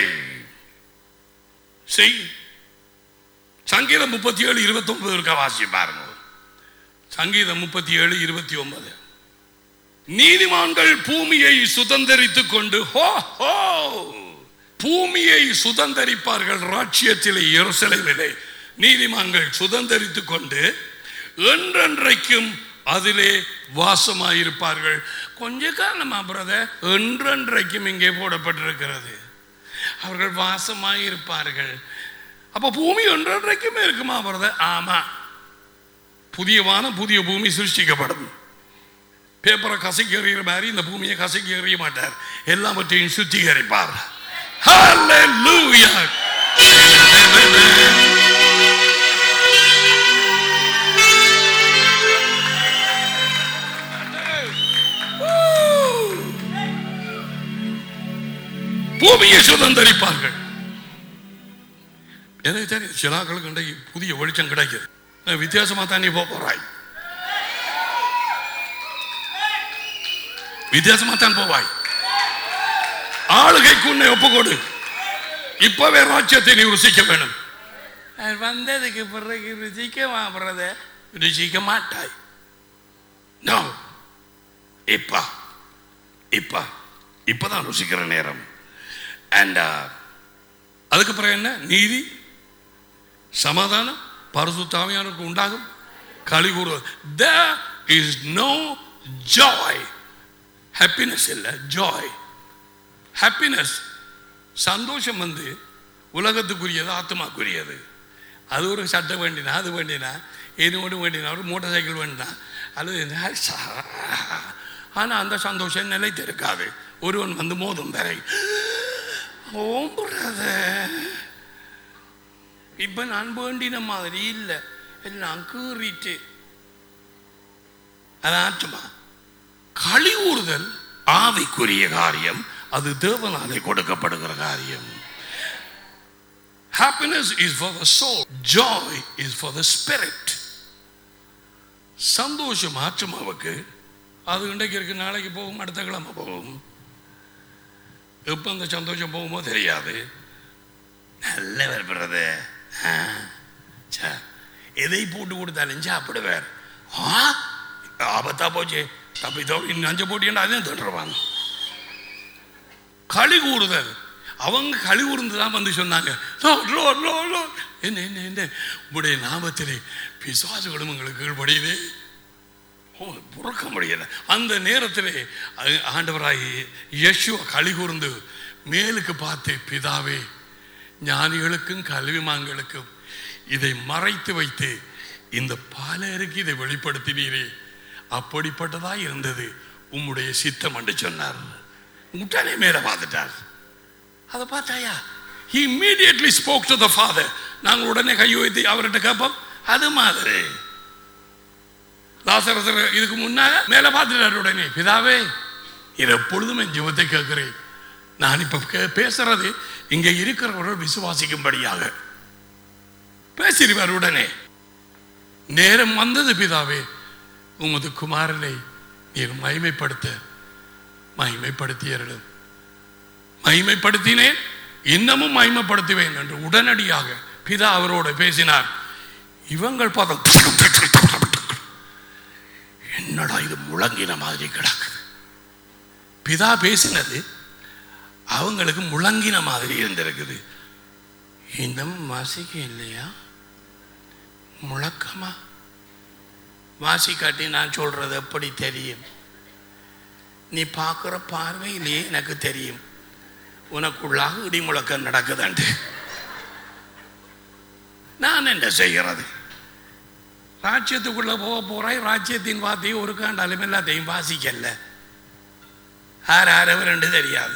செய் சங்கீதம் முப்பத்தி ஏழு இருபத்தி ஒன்பது இருக்க வாசி பாருங்க சங்கீதம் முப்பத்தி ஏழு இருபத்தி ஒன்பது நீதிமான்கள் பூமியை சுதந்தரித்துக் கொண்டு ஹோ ஹோ பூமியை சுதந்தரிப்பார்கள் ராட்சியத்திலே எருசலேமிலே நீதிமான்கள் சுதந்தரித்துக் கொண்டு என்றென்றைக்கும் அதிலே வாசமாயிருப்பார்கள் கொஞ்ச காலமா பிரதர் என்றென்றைக்கும் இங்கே போடப்பட்டிருக்கிறது அவர்கள் வாசமாயிருப்பார்கள் அப்ப பூமி என்றென்றைக்குமே இருக்குமா பிரதர் ஆமா புதிய வானம் புதிய பூமி சிருஷ்டிக்கப்படும் பேப்பரை கசக்கி எறிகிற மாதிரி இந்த பூமியை கசக்கி எறிய மாட்டார் எல்லாவற்றையும் சுத்திகரிப்பார் Hallelujah. பூமியை சுதந்தரிப்பார்கள் எனக்கு தெரியும் சிலாக்களுக்கு இன்றைக்கு புதிய வெளிச்சம் கிடைக்குது நான் வித்தியாசமா தான் நீ போக போறாய் வித்தியாசமா தான் போவாய் ஆளுகைக்கு உன்னை ஒப்புக்கொடு இப்பவே ராஜ்யத்தை நீ ருசிக்க வேணும் அது வந்ததுக்கு பிறகு ருசிக்க மாப்பிறத ருசிக்க மாட்டாய் நோ இப்ப இப்ப இப்பதான் ருசிக்கிற நேரம் அண்ட் அதுக்கு பிறகு என்ன நீதி சமாதானம் பரிசுத்தாவியானுக்கு உண்டாகும் களி கூறுவது there is no joy happiness இல்லை joy ஹாப்பினஸ் சந்தோஷம் வந்து உலகத்துக்குரியது ஆத்மாக்குரியது அது ஒரு சட்டை வேண்டினா அது வேண்டினா இது ஒன்று வேண்டினா ஒரு மோட்டார் சைக்கிள் வேண்டினா அல்லது ஆனால் அந்த சந்தோஷம் நிலைத்திருக்காது ஒருவன் வந்து மோதும் வரை ஓம்புறத இப்போ நான் வேண்டின மாதிரி இல்லை எல்லாம் கீறிட்டு அது ஆற்றுமா களி ஊறுதல் ஆவிக்குரிய காரியம் அது தேவனாலே கொடுக்கப்படுகிற காரியம் Happiness is for the soul. Joy is for the spirit. சந்தோஷம் ஆத்மாவுக்கு அது இன்றைக்கு இருக்கு நாளைக்கு போகும் அடுத்த கிழமை போகும் எப்போ அந்த சந்தோஷம் போகுமோ தெரியாது நல்லவர் பிரதே எதை போட்டு கொடுத்தாலும் சாப்பிடுவார் ஆ ஆபத்தா போச்சு தப்பி தோடி நஞ்ச போட்டியண்டா அதையும் திட்டுருவாங்க களி கூறுதல் அவங்க களி கூர்ந்து தான் வந்து சொன்னாங்க "Lord, Lord, Lord, Lord." என்ன என்ன என்ன உடைய நாமத்திலே பிசாசுகளும் எங்களுக்கு கீழ்படியுதே ஓ புறக்க முடியல அந்த நேரத்திலே அ- ஆண்டவராகி யேசுவ களி கூர்ந்து மேலுக்கு பார்த்து பிதாவே ஞானிகளுக்கும் கல்விமான்களுக்கும் இதை மறைத்து வைத்து இந்த பாலருக்கு இதை வெளிப்படுத்தினீரே அப்படிப்பட்டதா இருந்தது உம்முடைய சித்தம் என்று சொன்னார் உடனே மேல பார்த்துட்டார் அதை பார்த்தாயா he immediately spoke to the father நாங்கள் உடனே கை வைத்து அவர்கிட்ட கேட்போம் அது மாதிரி லாசரசர் இதுக்கு முன்னால மேல பார்த்துட்டார் உடனே பிதாவே இது எப்பொழுதும் என் ஜீவத்தை கேட்கிறேன் நான் இப்ப கே- பேசுறது இங்க இருக்கிறவர்கள் விசுவாசிக்கும்படியாக பேசிடுவார் உடனே நேரம் வந்தது பிதாவே உமது குமாரனை நீர் மகிமைப்படுத்த மகிமைப்படுத்தியர்கள் மகிமைப்படுத்தினேன் இன்னமும் மகிமைப்படுத்துவேன் என்று உடனடியாக பிதா அவரோடு பேசினார் இவங்கள் பதம் என்னடா இது முழங்கின மாதிரி கிடக்குது பிதா பேசினது அவங்களுக்கு முழங்கின மாதிரி இருந்திருக்குது இன்னும் வாசிக்க இல்லையா முழக்கமா வாசிக்காட்டி நான் சொல்றது எப்படி தெரியும் நீ பார்க்குற பார்வையிலேயே எனக்கு தெரியும் உனக்குள்ளாக இடி முழக்கம் நடக்குதுண்டு நான் என்ன செய்கிறது ராஜ்யத்துக்குள்ள போக போறாய் ராஜ்யத்தின் வார்த்தையை ஒரு காண்டாலும் எல்லாத்தையும் வாசிக்கல ஆர் ஆரவர் ரெண்டு தெரியாது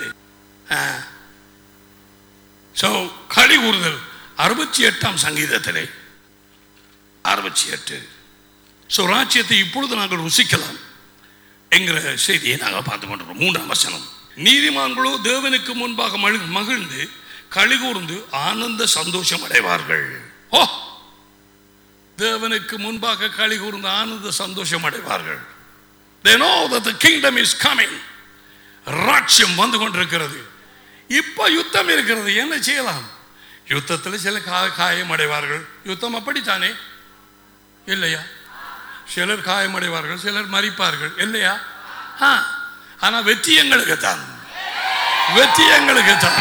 ஸோ களி கூறுதல் அறுபத்தி எட்டாம் சங்கீதத்திலே அறுபத்தி எட்டு ஸோ ராஜ்யத்தை இப்பொழுது நாங்கள் ருசிக்கலாம் என்கிற செய்தியை நாங்கள் பார்த்து கொண்டிருக்கோம் மூன்றாம் வசனம் நீதிமான்களோ தேவனுக்கு முன்பாக மகிழ் மகிழ்ந்து களி கூர்ந்து ஆனந்த சந்தோஷம் அடைவார்கள் ஓ தேவனுக்கு முன்பாக களி கூர்ந்து ஆனந்த சந்தோஷம் அடைவார்கள் they know that the kingdom is coming ராட்சியம் வந்து கொண்டிருக்கிறது இப்ப யுத்தம் இருக்கிறது என்ன செய்யலாம் யுத்தத்தில் சில கா காயம் அடைவார்கள் யுத்தம் அப்படித்தானே இல்லையா சிலர் காயமடைவார்கள் சிலர் மறிப்பார்கள் இல்லையா ஆ ஆனா வெற்றி எங்களுக்கு தான் வெற்றி எங்களுக்கு தான்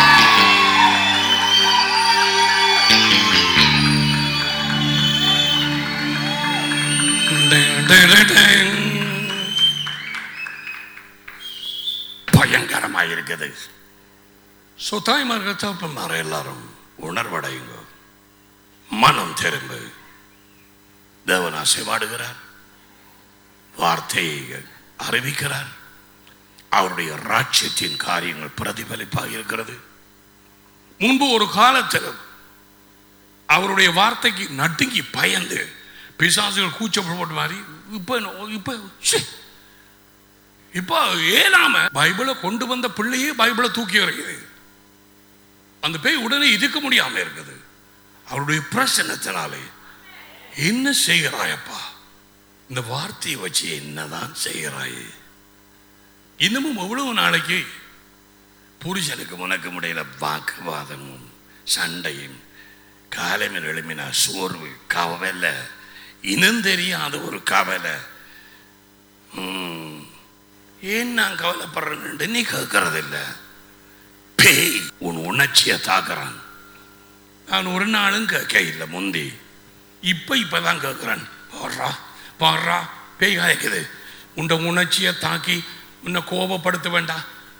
பயங்கரமாக இருக்குது ஸோ தாய்மார்கள் தகப்பன்மார் எல்லாரும் உணர்வடையுங்க மனம் திரும்பு தேவன் ஆசைவாடுகிறார் வார்த்தையை அறிவிக்கிறார் அவருடைய ராஜ்யத்தின் காரியங்கள் பிரதிபலிப்பாக இருக்கிறது முன்பு ஒரு காலத்தில் அவருடைய வார்த்தைக்கு நடுங்கி பயந்து பிசாசுகள் கூச்சப்பட்ட மாதிரி இப்ப இப்ப ச்சே. இப்ப ஏனாம பைபிளை கொண்டு வந்த பிள்ளையே பைபிளை தூக்கி எறியுது அந்த பேய் உடனே இருக்க முடியாம இருக்குது அவருடைய பிரசன்னத்தினாலே என்ன செய்கிறாயப்பா இந்த வார்த்தையை வச்சு என்னதான் செய்கிறாய் இன்னமும் எவ்வளவு நாளைக்கு புருஷனுக்கு உனக்கு இடையில வாக்குவாதமும் சண்டையும் காலமில் எழுமினா சோர்வு கவலை இனம் தெரியாத ஒரு கவலை ம், ஏன் நான் கவலைப்படுறேன்னு நீ கேட்கறது இல்ல பேய் உன் உணர்ச்சியை தாக்குறான் நான் ஒரு நாளும் கேட்க இல்லை முந்தி இப்ப இப்பதான் கேட்கிறேன் பாடுறா பாடுறா பேய் காய்க்குது உண்ட உணர்ச்சியை தாக்கி உன்னை கோபப்படுத்த வேண்டாம்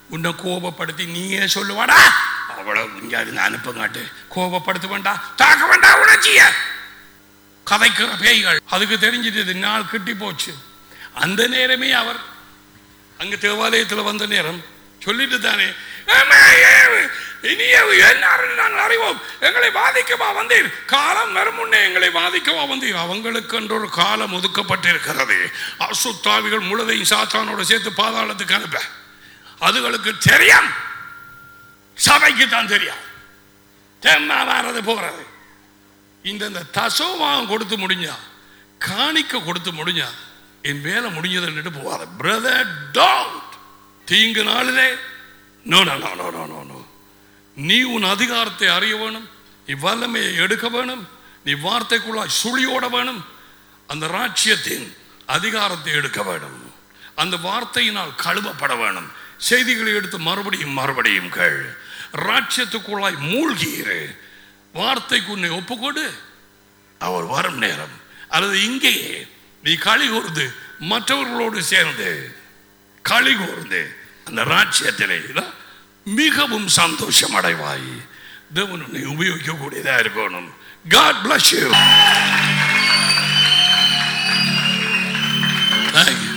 உன்னை கோபப்படுத்தி நீயே சொல்லுவாடா அவளை இங்கே அனுப்புங்காட்டு கோபப்படுத்த வேண்டாம் தாக்க வேண்டாம் உணர்ச்சிய கதைக்கிற பேய்கள் அதுக்கு தெரிஞ்சிட்டது நாள் கிட்டி போச்சு அந்த நேரமே அவர் அங்க தேவாலயத்தில் வந்த நேரம் சொல்லிட்டு தானே "ஆமா, ஏ- இனிய எல்லாரும் நாங்கள் அறிவோம் எங்களை பாதிக்கவா வந்தீர் காலம் வரும் முன்னே எங்களை பாதிக்கவா வந்தீர் அவங்களுக்கு என்று ஒரு காலம் ஒதுக்கப்பட்டிருக்கிறது அசுத்தாவிகள் முழுதையும் சாத்தானோட சேர்த்து பாதாளத்துக்கு அனுப்ப அதுகளுக்கு தெரியும் சபைக்கு தான் தெரியும் தெம்மா வர்றது போறது இந்த இந்த தசோவாகம் கொடுத்து முடிஞ்சா காணிக்க கொடுத்து முடிஞ்சா என் வேலை முடிஞ்சதுன்னுட்டு போவாத பிரதர் டோன்ட் தீங்கு நாளிலே no no no no no no no நீ உன் அதிகாரத்தை அறிய வேணும் நீ வல்லமையை எடுக்க வேணும் நீ வார்த்தைக்குள்ளாய் சுழியோட வேணும் அந்த ராட்சியத்தின் அதிகாரத்தை எடுக்க வேணும் அந்த வார்த்தையினால் கழுவப்பட வேணும் செய்திகளை எடுத்து மறுபடியும் மறுபடியும் கேள் ராட்சியத்துக்குள்ளாய் மூழ்கியிரு வார்த்தைக்கு உன்னை ஒப்புக்கொடு அவர் வரும் நேரம் அல்லது இங்கேயே நீ களி கூர்ந்து மற்றவர்களோடு சேர்ந்து களி கூர்ந்து அந்த ராட்சியத்திலே தான் மிகவும் சந்தோஷம் அடைவாய் தேவன் உன்னை உபயோகிக்கக்கூடியதா இருக்கணும் God bless you Thank you.